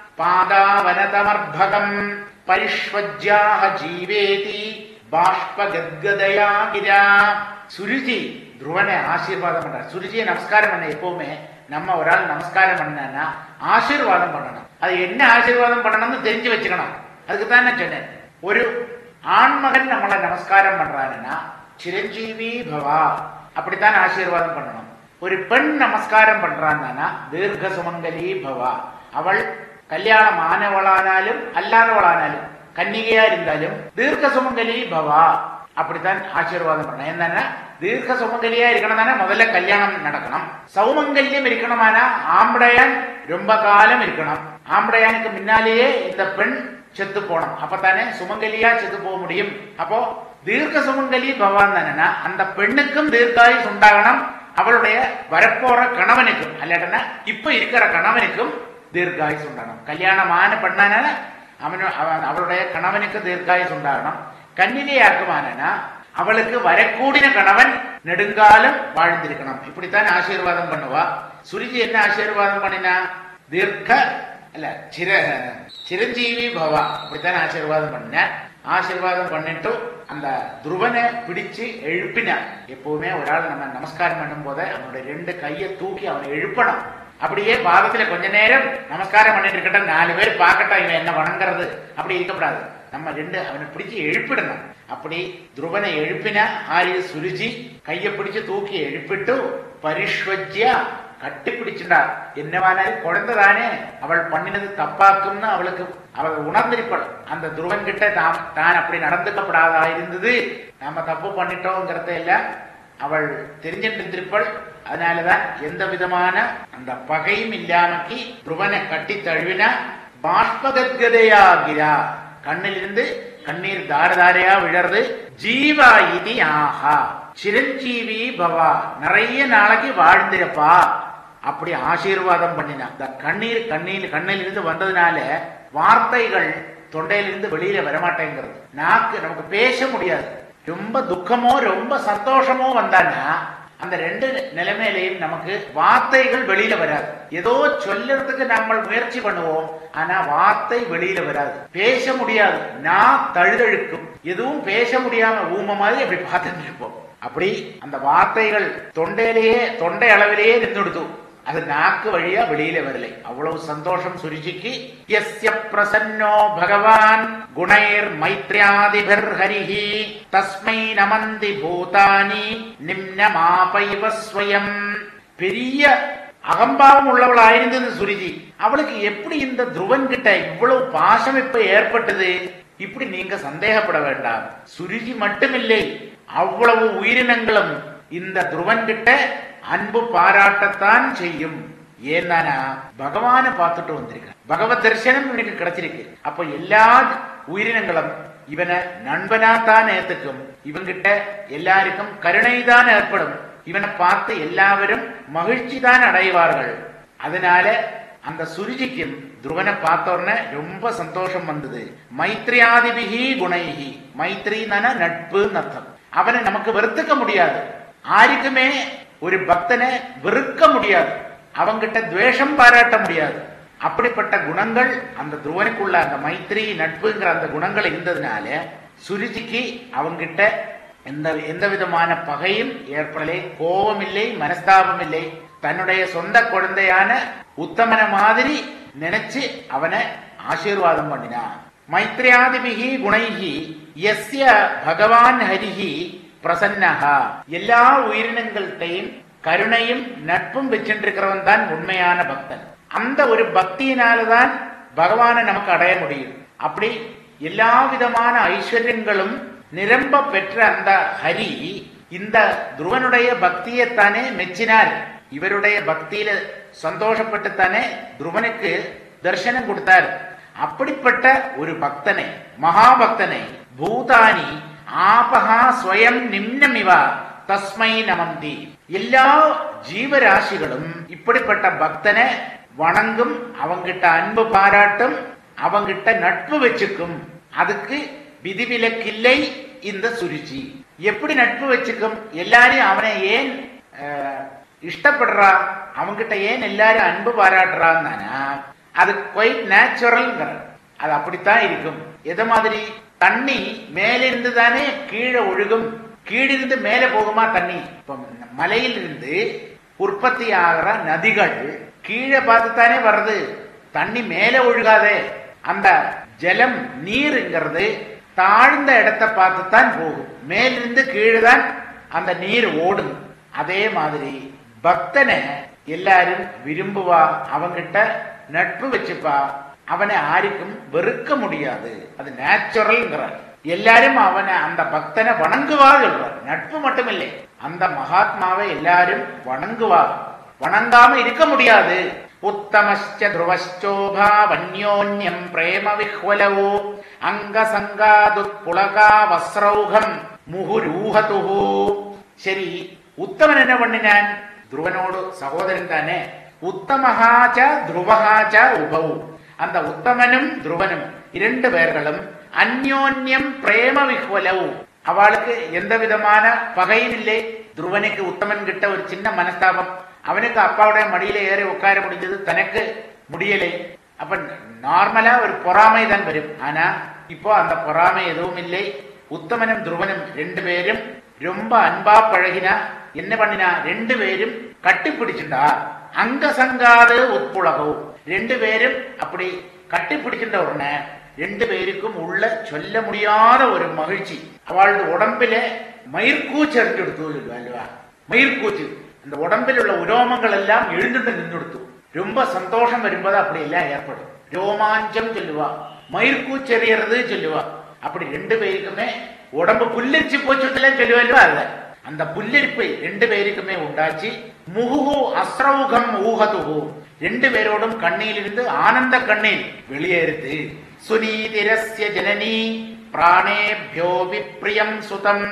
பாதாவனதமர்பகம் பரிஷ்வஜ்யாக ஜீவேதி பாஷ்ப கத்கதயா கிரா சுருஜி துருவனை ஆசீர்வாதம் பண்றார் சுருஜியை நமஸ்காரம் பண்ண எப்பவுமே நம்ம ஒரு ஆள் நமஸ்காரம் பண்ணா ஆசீர்வாதம் பண்ணணும் அது என்ன ஆசீர்வாதம் பண்ணணும்னு தெரிஞ்சு வச்சுக்கணும் அதுக்கு தான் நான் சொன்னேன் ஒரு ஆண்மகன் நம்மளை நமஸ்காரம் பண்றாருன்னா சிரஞ்சீவி பவா அப்படித்தான் ஆசீர்வாதம் பண்ணணும் ஒரு பெண் நமஸ்காரம் பண்றான்னா தீர்க்க சுமங்கலி பவா அவள் கல்யாணம் ஆனவளானாலும் அல்லாதவளானாலும் கன்னிகையா இருந்தாலும் தீர்க்க சுமங்கலி பவா அப்படித்தான் ஆசீர்வாதம் பண்ணணும் என்னன்னா தீர்க்க சுமங்கலியா இருக்கணும் தானே முதல்ல கல்யாணம் நடக்கணும் சௌமங்கல்யம் இருக்கணுமானா ஆம்படையான் ரொம்ப காலம் இருக்கணும் ஆம்படையானுக்கு முன்னாலேயே இந்த பெண் செத்து போகணும் அப்பதானே சுமங்கலியா செத்து போக முடியும் அப்போ தீர்க்க சுமங்கலி பவான் தானேனா அந்த பெண்ணுக்கும் தீர்க்காயுஸ் உண்டாகணும் அவளுடைய வரப்போற கணவனுக்கும் அல்லாட்டனா இப்ப இருக்கிற கணவனுக்கும் தீர்க்காயுஸ் உண்டாகணும் கல்யாணமான பெண்ணான அவனு அவன் அவளுடைய கணவனுக்கு தீர்க்காயுஸ் உண்டாகணும் கன்னிகையாக்குமானா அவளுக்கு வரக்கூடிய கணவன் நெடுங்காலம் வாழ்ந்திருக்கணும் இப்படித்தான் ஆசீர்வாதம் பண்ணுவா சுருஜி என்ன ஆசீர்வாதம் பண்ணினா தீர்க்க அல்ல சிர சிரஞ்சீவி பவா அப்படித்தான் ஆசீர்வாதம் பண்ண ஆசீர்வாதம் பண்ணிட்டு அந்த துருவனை பிடிச்சு எழுப்பினார் எப்பவுமே ஒரு ஆள் நம்ம நமஸ்காரம் பண்ணும் போது அவனுடைய ரெண்டு கையை தூக்கி அவனை எழுப்பணும் அப்படியே பாதத்துல கொஞ்ச நேரம் நமஸ்காரம் பண்ணிட்டு இருக்கட்டும் நாலு பேர் பார்க்கட்டும் இவன் என்ன வணங்குறது அப்படி இருக்கக்கூடாது நம்ம ரெண்டு அவனை பிடிச்சு எழுப்பிடணும் அப்படி துருவனை எழுப்பினா ஆரிய சுருஜி கையை பிடிச்சு தூக்கி எழுப்பிட்டு பரிஷ்வஜ்யா கட்டி பிடிச்சுட்டார் என்னவானாலும் குழந்தை தானே அவள் பண்ணினது தப்பாக்கும்னு அவளுக்கு அவள் உணர்ந்திருப்பாள் அந்த துருவன் கிட்ட தான் தான் அப்படி நடந்துக்கப்படாதா இருந்தது நாம தப்பு பண்ணிட்டோங்கிறத எல்லாம் அவள் தெரிஞ்சிட்டு இருந்திருப்பாள் அதனாலதான் எந்த விதமான அந்த பகையும் இல்லாமக்கி துருவனை கட்டி தழுவின பாஷ்பகத்கதையாகிறா கண்ணிலிருந்து கண்ணீர் தாரதாரையா விழறது ஜீவா இது ஆஹா சிரஞ்சீவி பவா நிறைய நாளைக்கு வாழ்ந்திருப்பா அப்படி ஆசீர்வாதம் பண்ணினா இந்த கண்ணீர் கண்ணீர் கண்ணிலிருந்து வந்ததுனால வார்த்தைகள் தொண்டையிலிருந்து வெளியில வரமாட்டேங்கிறது நாக்கு நமக்கு பேச முடியாது ரொம்ப துக்கமோ ரொம்ப சந்தோஷமோ வந்தான்னா அந்த ரெண்டு நிலைமையிலையும் நமக்கு வார்த்தைகள் வெளியில வராது ஏதோ சொல்லுறதுக்கு நம்ம முயற்சி பண்ணுவோம் ஆனா வார்த்தை வெளியில வராது பேச முடியாது நான் தழுதழுக்கும் எதுவும் பேச முடியாம ஊம மாதிரி அப்படி பார்த்துட்டு இருப்போம் அப்படி அந்த வார்த்தைகள் தொண்டையிலேயே தொண்டை அளவிலேயே நின்றுடுத்து அது நாக்கு வழியா வெளியில வரலை அவ்வளவு சந்தோஷம் சுருச்சிக்கு எஸ்ய பிரசன்னோ பகவான் குணைர் மைத்ரியாதிபிர் ஹரிஹி தஸ்மை நமந்தி பூதானி நிம்னமாபைவ ஸ்வயம் பெரிய அகம்பாவம் உள்ளவளாயிருந்தது சுருஜி அவளுக்கு எப்படி இந்த துருவன் கிட்ட இவ்வளவு பாசம் இப்ப ஏற்பட்டது இப்படி நீங்க சந்தேகப்பட வேண்டாம் சுருஜி மட்டுமில்லை அவ்வளவு உயிரினங்களும் இந்த துருவன் கிட்ட அன்பு பாராட்டத்தான் செய்யும் ஏன்னா பகவானை பார்த்துட்டு வந்திருக்க பகவத் தரிசனம் இவனுக்கு கிடைச்சிருக்கு அப்ப எல்லா உயிரினங்களும் இவனை நண்பனா தான் ஏத்துக்கும் இவங்கிட்ட எல்லாருக்கும் கருணை தான் ஏற்படும் இவனை பார்த்து எல்லாவரும் மகிழ்ச்சி தான் அடைவார்கள் அதனால அந்த சுருஜிக்கும் துருவனை பார்த்த உடனே ரொம்ப சந்தோஷம் வந்தது மைத்ரியாதிபிகி குணைகி மைத்ரினா நட்பு அர்த்தம் அவனை நமக்கு வெறுத்துக்க முடியாது ஆருக்குமே ஒரு பக்தனை வெறுக்க முடியாது அவங்கிட்ட துவேஷம் பாராட்ட முடியாது அப்படிப்பட்ட குணங்கள் அந்த துருவனுக்குள்ள அந்த மைத்ரி நட்புங்கிற அந்த குணங்கள் இருந்ததுனால சுருஜிக்கு அவங்கிட்ட எந்த எந்த விதமான பகையும் ஏற்படலை கோபம் இல்லை மனஸ்தாபம் இல்லை தன்னுடைய சொந்த குழந்தையான உத்தமன மாதிரி நினைச்சு அவனை ஆசீர்வாதம் பண்ணினான் மைத்ரியாதிபிகி குணைகி எஸ்ய பகவான் ஹரிஹி பிரசன்னஹா எல்லா உயிரினங்கள்கிட்டையும் கருணையும் நட்பும் வச்சுருக்கிறவன் தான் உண்மையான பக்தன் அந்த ஒரு பக்தியினாலதான் பகவானை நமக்கு அடைய முடியும் அப்படி எல்லா விதமான ஐஸ்வர்யங்களும் நிரம்ப பெற்ற அந்த ஹரி இந்த துருவனுடைய பக்தியைத்தானே மெச்சினார் இவருடைய பக்தியில சந்தோஷப்பட்டுத்தானே துருவனுக்கு தரிசனம் கொடுத்தார் அப்படிப்பட்ட ஒரு பக்தனை மகாபக்தனை பூதானி ஆபகா ஸ்வயம் நிம்னமிவா தஸ்மை நமந்தி எல்லா ஜீவராசிகளும் இப்படிப்பட்ட பக்தனை வணங்கும் அவங்கிட்ட அன்பு பாராட்டும் அவங்கிட்ட நட்பு வச்சுக்கும் அதுக்கு விதிவிலக்கில்லை இந்த சுருச்சி எப்படி நட்பு வச்சுக்கும் எல்லாரையும் அவனை ஏன் அஹ், இஷ்டப்படுறா அவங்கிட்ட ஏன் எல்லாரும் அன்பு பாராட்டுறான்னா அது குவைட் நேச்சுரல்ங்கிற அது அப்படித்தான் இருக்கும் எது மாதிரி தண்ணி மேலிருந்து தானே கீழே ஒழுகும் கீழிருந்து மேலே போகுமா தண்ணி இப்ப மலையிலிருந்து உற்பத்தி ஆகிற நதிகள் கீழே பார்த்து தானே வர்றது தண்ணி மேலே ஒழுகாதே அந்த ஜலம் நீருங்கிறது தாழ்ந்த இடத்தை பார்த்து தான் போகும் மேலிருந்து கீழே தான் அந்த நீர் ஓடும் அதே மாதிரி பக்தனை எல்லாரும் விரும்புவா அவங்கிட்ட நட்பு வச்சுப்பா அவனை யாருக்கும் வெறுக்க முடியாது அது நேச்சுரல்ங்கிறார் எல்லாரும் அவனை அந்த பக்தனை வணங்குவா சொல்றார் நட்பு மட்டுமில்லை அந்த மகாத்மாவை எல்லாரும் வணங்குவா வணங்காம இருக்க முடியாது உத்தமஸ்ச துருவச்சோபா வன்யோன்யம் பிரேம விஹ்வலவோ அங்க சங்காதுப்புலகா வஸ்ரௌகம் முகுரூஹதுஹு சரி உத்தமன் என்ன பண்ணினான் துருவனோடு சகோதரன் தானே உத்தமஹாச்ச துருவஹாச்ச உபவு அந்த உத்தமனும் துருவனும் இரண்டு பேர்களும் அந்யோன்யம் பிரேம விஹ்வலவு அவளுக்கு எந்த விதமான பகையும் இல்லை துருவனுக்கு உத்தமன் கிட்ட ஒரு சின்ன மனஸ்தாபம் அவனுக்கு அப்பாவுடைய மடியில ஏறி உட்கார முடிஞ்சது தனக்கு முடியலை அப்ப நார்மலா ஒரு பொறாமை தான் வரும் ஆனா இப்போ அந்த பொறாமை எதுவும் இல்லை உத்தமனும் துருவனும் ரெண்டு பேரும் ரொம்ப அன்பா பழகினா என்ன பண்ணினா ரெண்டு பேரும் கட்டிப்பிடிச்சுண்டா அங்க சங்காது உட்புலகோ ரெண்டு பேரும் அப்படி கட்டிப்பிடிச்சுட்ட உடனே ரெண்டு பேருக்கும் உள்ள சொல்ல முடியாத ஒரு மகிழ்ச்சி அவளது உடம்பில மயிர்கூச்சு அறிஞ்சு கொடுத்து அல்லவா மயிர்கூச்சு இந்த உடம்பில் உள்ள உரோமங்கள் எல்லாம் எழுந்துட்டு நின்றுடுத்து ரொம்ப சந்தோஷம் வரும்போது அப்படி எல்லாம் ஏற்படும் ரோமாஞ்சம் சொல்லுவா மயிர்கூச்செறியறது சொல்லுவா அப்படி ரெண்டு பேருக்குமே உடம்பு புல்லரிச்சு போச்சுலாம் சொல்லுவா இல்லவா அல்ல அந்த புல்லரிப்பு ரெண்டு பேருக்குமே உண்டாச்சு முகுகு அஸ்ரௌகம் ஊகதுகு ரெண்டு பேரோடும் கண்ணியிலிருந்து ஆனந்த கண்ணீர் வெளியேறுது சுனீதிரஸ்ய ஜனனி பிராணேபியோ விப்ரியம் சுதம்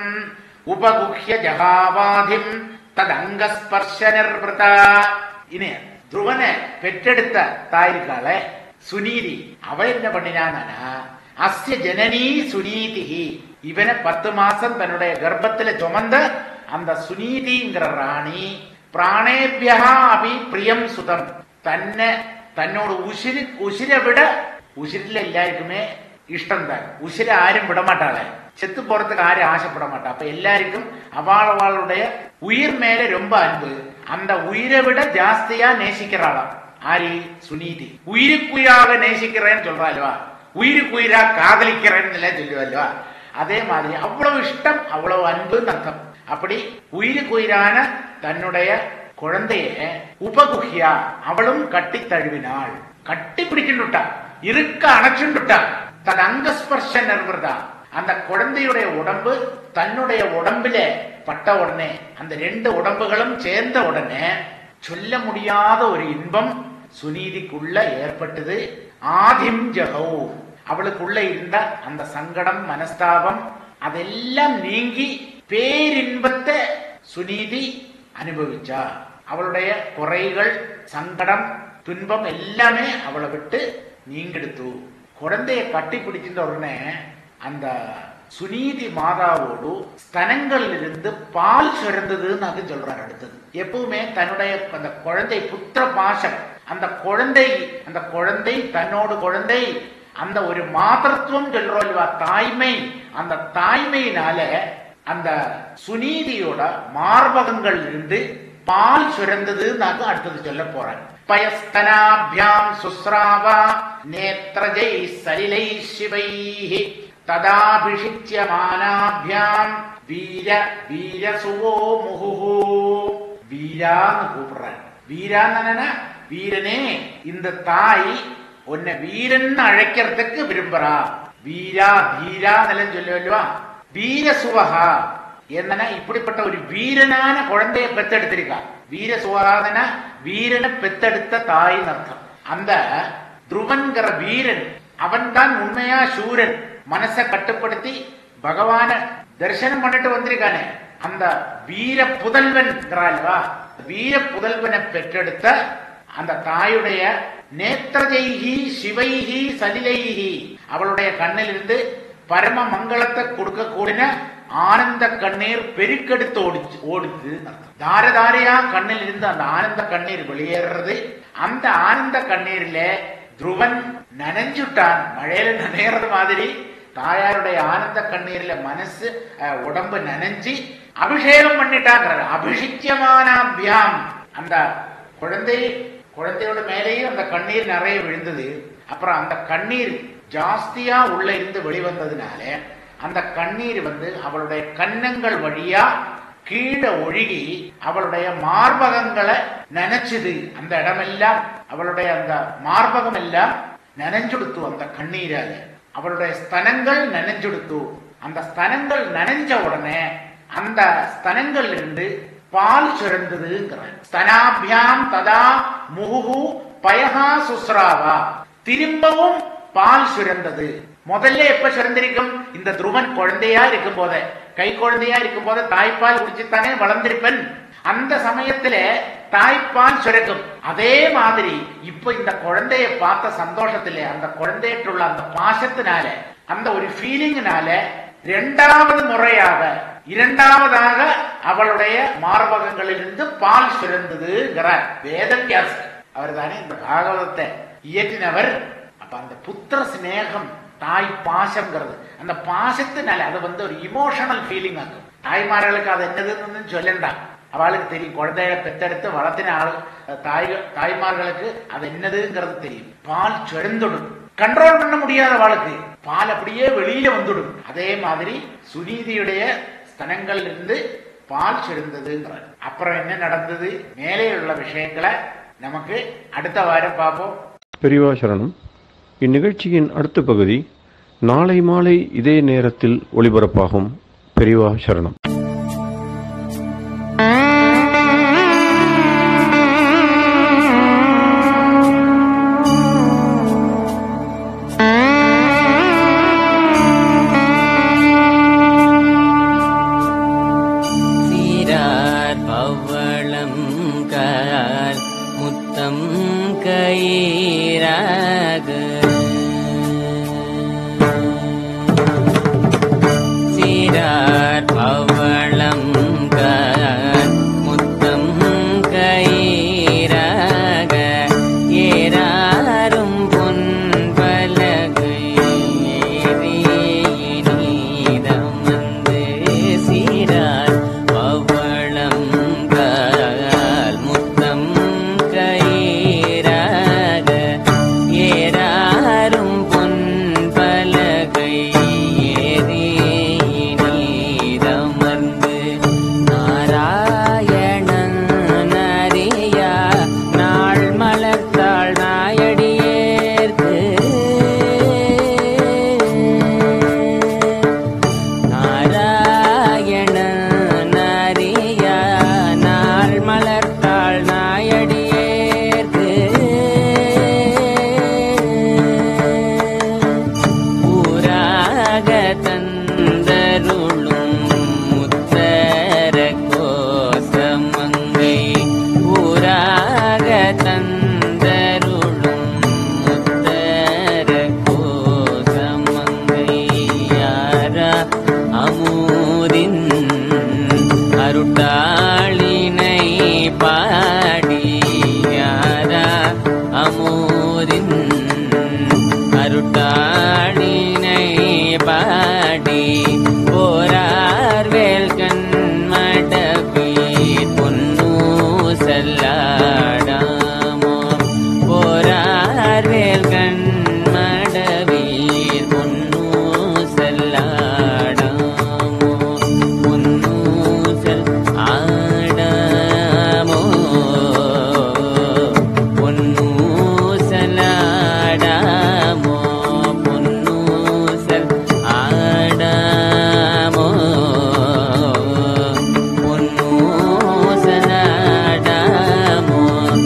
உபகுஹ்ய ஜகாவாதிம் ததங்கஸ்பர்ஷ நிர்வதா இனி துருவனை பெற்றெடுத்த தாயிருக்காள சுனீதி அவ என்ன பண்ணினானா அஸ்ய ஜனனி சுனீதி இவனை பத்து மாசம் தன்னுடைய கர்ப்பத்துல சுமந்த அந்த சுனீதிங்கிற ராணி பிராணேபியா அபி பிரியம் சுதம் தன்னை தன்னோட உசிரி உசிரை விட உசிரில எல்லாருக்குமே இஷ்டம் தான் உசிரை ஆരും விடமாட்டாளே செத்து போறதுக்கு ஆരും ஆசைப்பட மாட்டா அப்ப எல்லாருக்கும் அவளுடைய உயிர் மேல ரொம்ப அன்பு அந்த உயிரை விட ஜாஸ்தியா நேசிக்கிறாளாம் ஆரி சுனீதி உயிருக்குயிராக நேசிக்கிறேன்னு சொல்றா இல்லவா உயிருக்குயிரா காதலிக்கிறேன்னு சொல்லுவா அதே மாதிரி அவ்வளவு இஷ்டம் அவ்வளவு அன்புன்னு அர்த்தம் அப்படி உயிருக்குயிரான தன்னுடைய குழந்தைய உபகுஹியா அவளும் கட்டி தழுவினாள் கட்டி பிடிக்கின்றுட்டா இருக்க அணைச்சுண்டுட்டா தன் அங்கஸ்பர்ஷ நிர்வதா அந்த குழந்தையுடைய உடம்பு தன்னுடைய உடம்பில பட்ட உடனே அந்த ரெண்டு உடம்புகளும் சேர்ந்த உடனே சொல்ல முடியாத ஒரு இன்பம் சுனீதிக்குள்ள ஏற்பட்டது ஆதிம் ஜகௌ அவளுக்குள்ள இருந்த அந்த சங்கடம் மனஸ்தாபம் அதெல்லாம் நீங்கி பேரின்பத்தை சுனீதி அனுபவிச்சா அவளுடைய குறைகள் சங்கடம் துன்பம் எல்லாமே அவளை விட்டு நீங்கெடுத்து குழந்தைய கட்டி பிடிச்சிட்ட உடனே அந்த சுனீதி மாதாவோடு ஸ்தனங்கள்ல இருந்து பால் சுரந்ததுன்னு அது சொல்றாரு அடுத்தது எப்பவுமே தன்னுடைய அந்த குழந்தை புத்திர பாசம் அந்த குழந்தை அந்த குழந்தை தன்னோடு குழந்தை அந்த ஒரு மாதத்துவம் சொல்றோம் இல்லவா தாய்மை அந்த தாய்மையினால அந்த சுனீதியோட மார்பகங்கள் இருந்து பால் சுரந்தது நான் அடுத்தது சொல்ல போறேன் பயஸ்தனாபியாம் சுஸ்ராவா நேத்ரஜை சலிலை சிவை ததாபிஷிச்சியமானாபியாம் வீர வீரசுவோ முகுஹு வீரான்னு கூப்பிடுறாரு வீரான்னு வீரனே இந்த தாய் உன்னை வீரன் அழைக்கிறதுக்கு விரும்புறா வீரா வீரா நிலம் சொல்லுவா வீர சுவகா என்னன்னா இப்படிப்பட்ட ஒரு வீரனான குழந்தைய பெத்தெடுத்திருக்கா வீர சுவகாதனா வீரனை பெத்தெடுத்த தாயின் அர்த்தம் அந்த துருவன்கிற வீரன் அவன் தான் உண்மையா சூரன் மனசை கட்டுப்படுத்தி பகவான தரிசனம் பண்ணிட்டு வந்திருக்கானே அந்த வீர புதல்வன்கிறாள்வா வீர புதல்வனை பெற்றெடுத்த அந்த தாயுடைய நேத்திரஜைகி சிவைகி சலிலைகி அவளுடைய கண்ணிலிருந்து பரம மங்களத்தை கொடுக்க கூடின ஆனந்த கண்ணீர் பெருக்கெடுத்து ஓடிச்சு ஓடுது தாரதாரையா கண்ணில் இருந்து அந்த ஆனந்த கண்ணீர் வெளியேறது அந்த ஆனந்த கண்ணீர்ல துருவன் நனைஞ்சுட்டான் மழையில நனையறது மாதிரி தாயாருடைய ஆனந்த கண்ணீர்ல மனசு அஹ், உடம்பு நனைஞ்சு அபிஷேகம் பண்ணிட்டாங்கிறார் அபிஷிக்கியமானாபியாம் அந்த குழந்தை குழந்தையோட மேலேயும் அந்த கண்ணீர் நிறைய விழுந்தது அப்புறம் அந்த கண்ணீர் ஜாஸ்தியா உள்ள இருந்து வெளிவந்ததுனால அந்த கண்ணீர் வந்து அவளுடைய கன்னங்கள் வழியா கீழே ஒழுகி அவளுடைய மார்பகங்களை நனைச்சுது அந்த இடமெல்லாம் அவளுடைய அந்த மார்பகம் எல்லாம் நனைஞ்சுடுத்து அந்த கண்ணீரால அவளுடைய ஸ்தனங்கள் நனைஞ்சுடுத்து அந்த ஸ்தனங்கள் நனைஞ்ச உடனே அந்த ஸ்தனங்கள் இருந்து பால் சுரந்ததுங்கிறான் ஸ்தனாபியாம் ததா முகுகு பயகா சுஸ்ராவா திரும்பவும் பால் சுரந்தது முதல்ல எப்ப சுரந்திருக்கும் இந்த துருவன் குழந்தையா இருக்கும் போதே கை குழந்தையா இருக்கும் போது தாய்ப்பால் குடிச்சுத்தானே வளர்ந்திருப்பன் அந்த சமயத்துல தாய்ப்பால் சுரக்கும் அதே மாதிரி இப்ப இந்த குழந்தைய பார்த்த சந்தோஷத்திலே அந்த குழந்தையற்றுள்ள அந்த பாசத்தினால அந்த ஒரு ஃபீலிங்கினால இரண்டாவது முறையாக இரண்டாவதாக அவளுடைய மார்பகங்களிலிருந்து பால் சுரந்ததுங்கிறார் வேதவியாசர் அவர் தானே இந்த பாகவதத்தை இயற்றினவர் அப்ப அந்த புத்திர சிநேகம் தாய் பாசம்ங்கிறது அந்த பாசத்தினால அது வந்து ஒரு இமோஷனல் ஃபீலிங் ஆகும் தாய்மார்களுக்கு அது என்னதுன்னு சொல்லண்டாம் அவளுக்கு தெரியும் குழந்தைய பெத்தெடுத்து வளர்த்தின ஆள் தாய் தாய்மார்களுக்கு அது என்னதுங்கிறது தெரியும் பால் சுரந்துடும் கண்ட்ரோல் பண்ண முடியாத அவளுக்கு பால் அப்படியே வெளியில வந்துடும் அதே மாதிரி சுனீதியுடைய ஸ்தனங்கள் இருந்து பால் சுரந்ததுங்கிறார் அப்புறம் என்ன நடந்தது மேலே உள்ள விஷயங்களை நமக்கு அடுத்த வாரம் பார்ப்போம் பெரியவா சரணம் இந்நிகழ்ச்சியின் அடுத்த பகுதி நாளை மாலை இதே நேரத்தில் ஒளிபரப்பாகும் பெரியவா சரணம் கயிறாக சீரார் பவளம் கார் முத்தம் கயிறாக ஏறாரும் பொன் பலகை நீதம் வந்து சீரார் பவளம் கால் முத்தம் கயிறாக ஏறாரும் பொன் பலகை ஏறி நீதமர்ந்து நாராயணன் நரியா நாள் மலர்த்தாள் நாயடியேற்கு நாராயண நரியா நாள் மலர்த்தாள் நாயடியேற்கு ஊராக தந்தருளும் முத்தர கோசமங்கை ஊராக தந்தருளும் முத்தர கோசமங்கை யாரா அமூதின் அருட்டாளினை பாடி யாரா அமூதின் அருட்டாளினை பாடி போரார் வேல்கண் மடவி பொன்னு செல்லாடாமோ போரார் வேல்கண் மடவீர் பொன்னு செல்லாடாமோ பொன்னு செல் ஆடாமோ பொன்னு செல்லாடாமோ பொன்னு செல் ஆடாமோ பொன்னு செல்லாடாமோ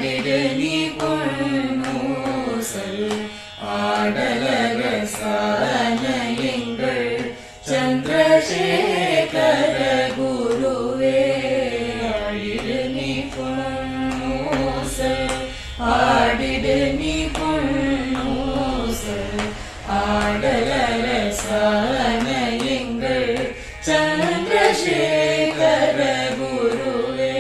ஆடிடு நீ பொன்னூசல் ஆடலர சான எங்கள் சந்திரசேகர குருவே ஆடிடு நீ பொன்னூசல் ஆடிடு நீ பொன்னூசல் ஆடலர சான எங்கள் சந்திரசேகர குருவே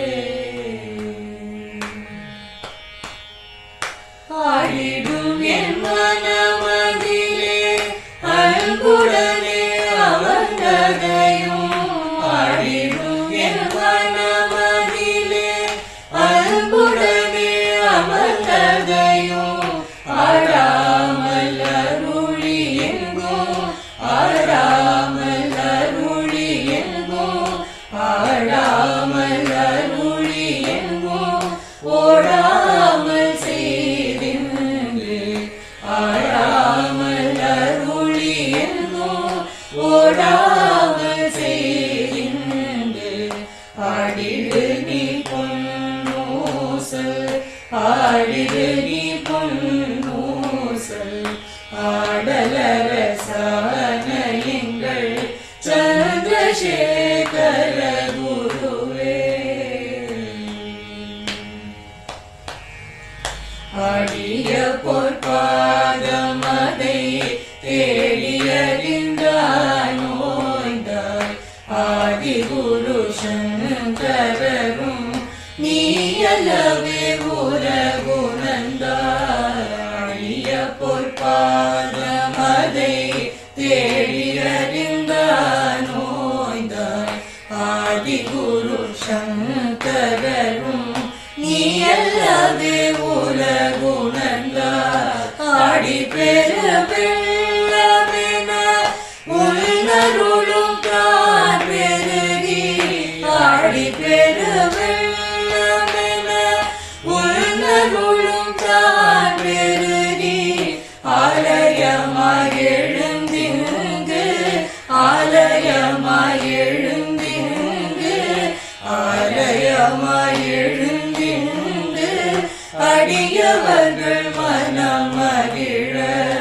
ஆடிடும் என் மனமதிலே அன்புடனே அமர்ந்ததையும் ஆடிடும் என் மனமதிலே அன்புடனே அமர்ந்ததையும் ஆடாமல் அருளி எங்கும் ஆடாமல் அருளி எங்கும் ஆடாமல் அருளி எங்கும் ஓடாமல் செய்தின்று ஆடாமல் அருளி எங்கும் ஓடாமல் செய்தின்று ஆடிடு நீ பொன்னூசல் ஆடிடு நீ பொன்னூசல் ஆடலர சான எங்கள் சந்திரசேகர குருவே ஆடிய பொற்பாதமதை தேடியறிந்தானோய்ந்தாய் ஆதி குரு சங்கரரும் நீயலவே உரகுணந்தாய பொற்பாதமதை தேடியறிந்தானோய்ந்தாய் ஆதி குரு சங்கரரும் நீயல்லவே உலகுணந்தா ஆடி பெரு வெள்ளமென உள்நருளும் தான் பெருகி ஆடி பெரு வெள்ளமென உள்நருளும் தான் பெருகி ஆலயமாய் எழுந்திங்கு ஆலயமாய் எழுந்திங்கு ஆலயமாய் எழுந்திங்கு அடியவர்கள் மனம் மகிழ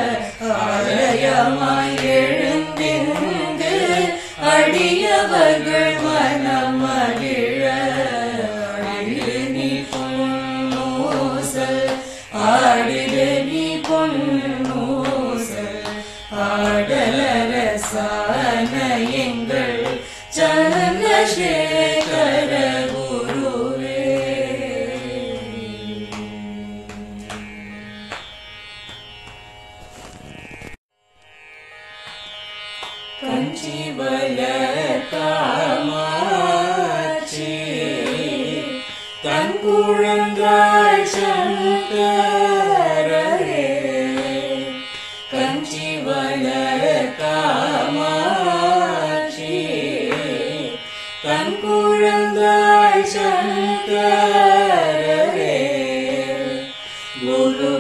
ஆலயமாய் எழுந்திங்கு அடியவர்கள் மனம் மகிழ அடிடு நீ பொன்னூசல் ஆடிடு நீ பொன்னூசல் ஆடலர சான எங்கள் சந்திரசேகர குருவே கஞ்சிவல காமாட்சி தன் குழந்தாள் சங்கரே கஞ்சிவல காமாட்சி தன் குழந்தாள் சங்கரே குரு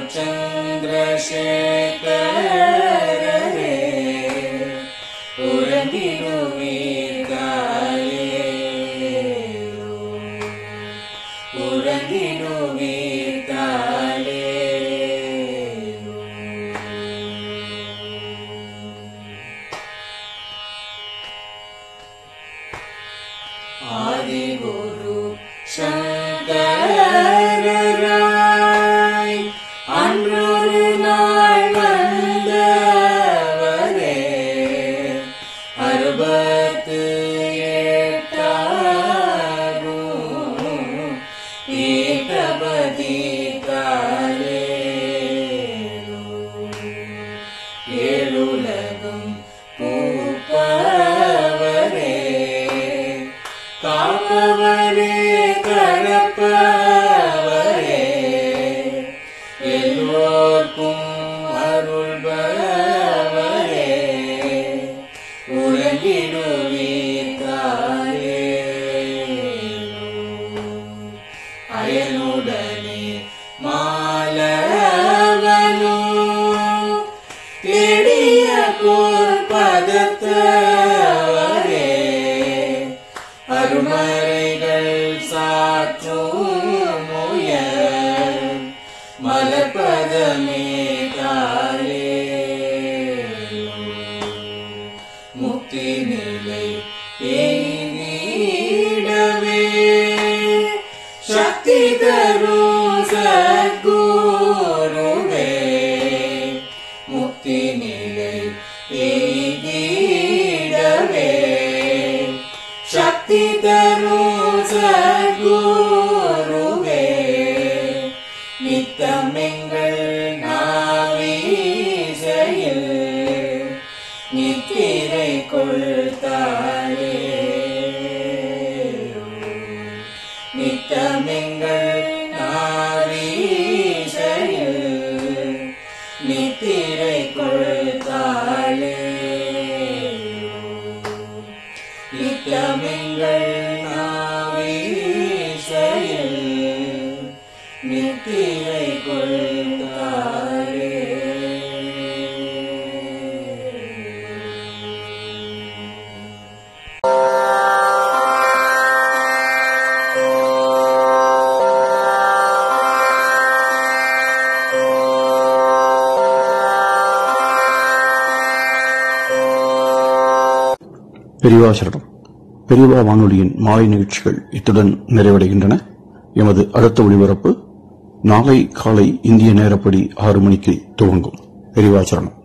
சந்திரசேகரே உறங்கிடுவீர்களே உறங்கிடுவீர்களே ஆதிகுரு சங்கராய் அன்றொரு நாள் வந்தவரே அறுபத்து எட்டாகும் ஏகபதி காலே ஏழுலகம் பூப்பவரே காப்பவரே கரப்பவரே எல்லோர்க்கும் அருள்பவரே உலகிடுவீர்களே அயனுடனே மலர்பதமே தாளே முக்தி நிலை எய்திடவே சக்தி தரும் சத்குருவே முக்தி நிலை எய்திடவே சக்தி தரும் சத்குருவே நித்தமெங்கள் நாவீசையில் நித்திரை கொள்தாளே நித்தமெங்கள் நாவீசையில் நித்திரை கொள்தாளே நித்தமெங்கள் நாவீசையில் நித்திரை கொள்தாளே பெரியவா சரணம் பெரியவா வானொலியின் மாலை நிகழ்ச்சிகள் இத்துடன் நிறைவடைகின்றன எமது அடுத்த ஒளிபரப்பு நாளை காலை இந்திய நேரப்படி ஆறு மணிக்கு துவங்கும் பெரியவா சரணம்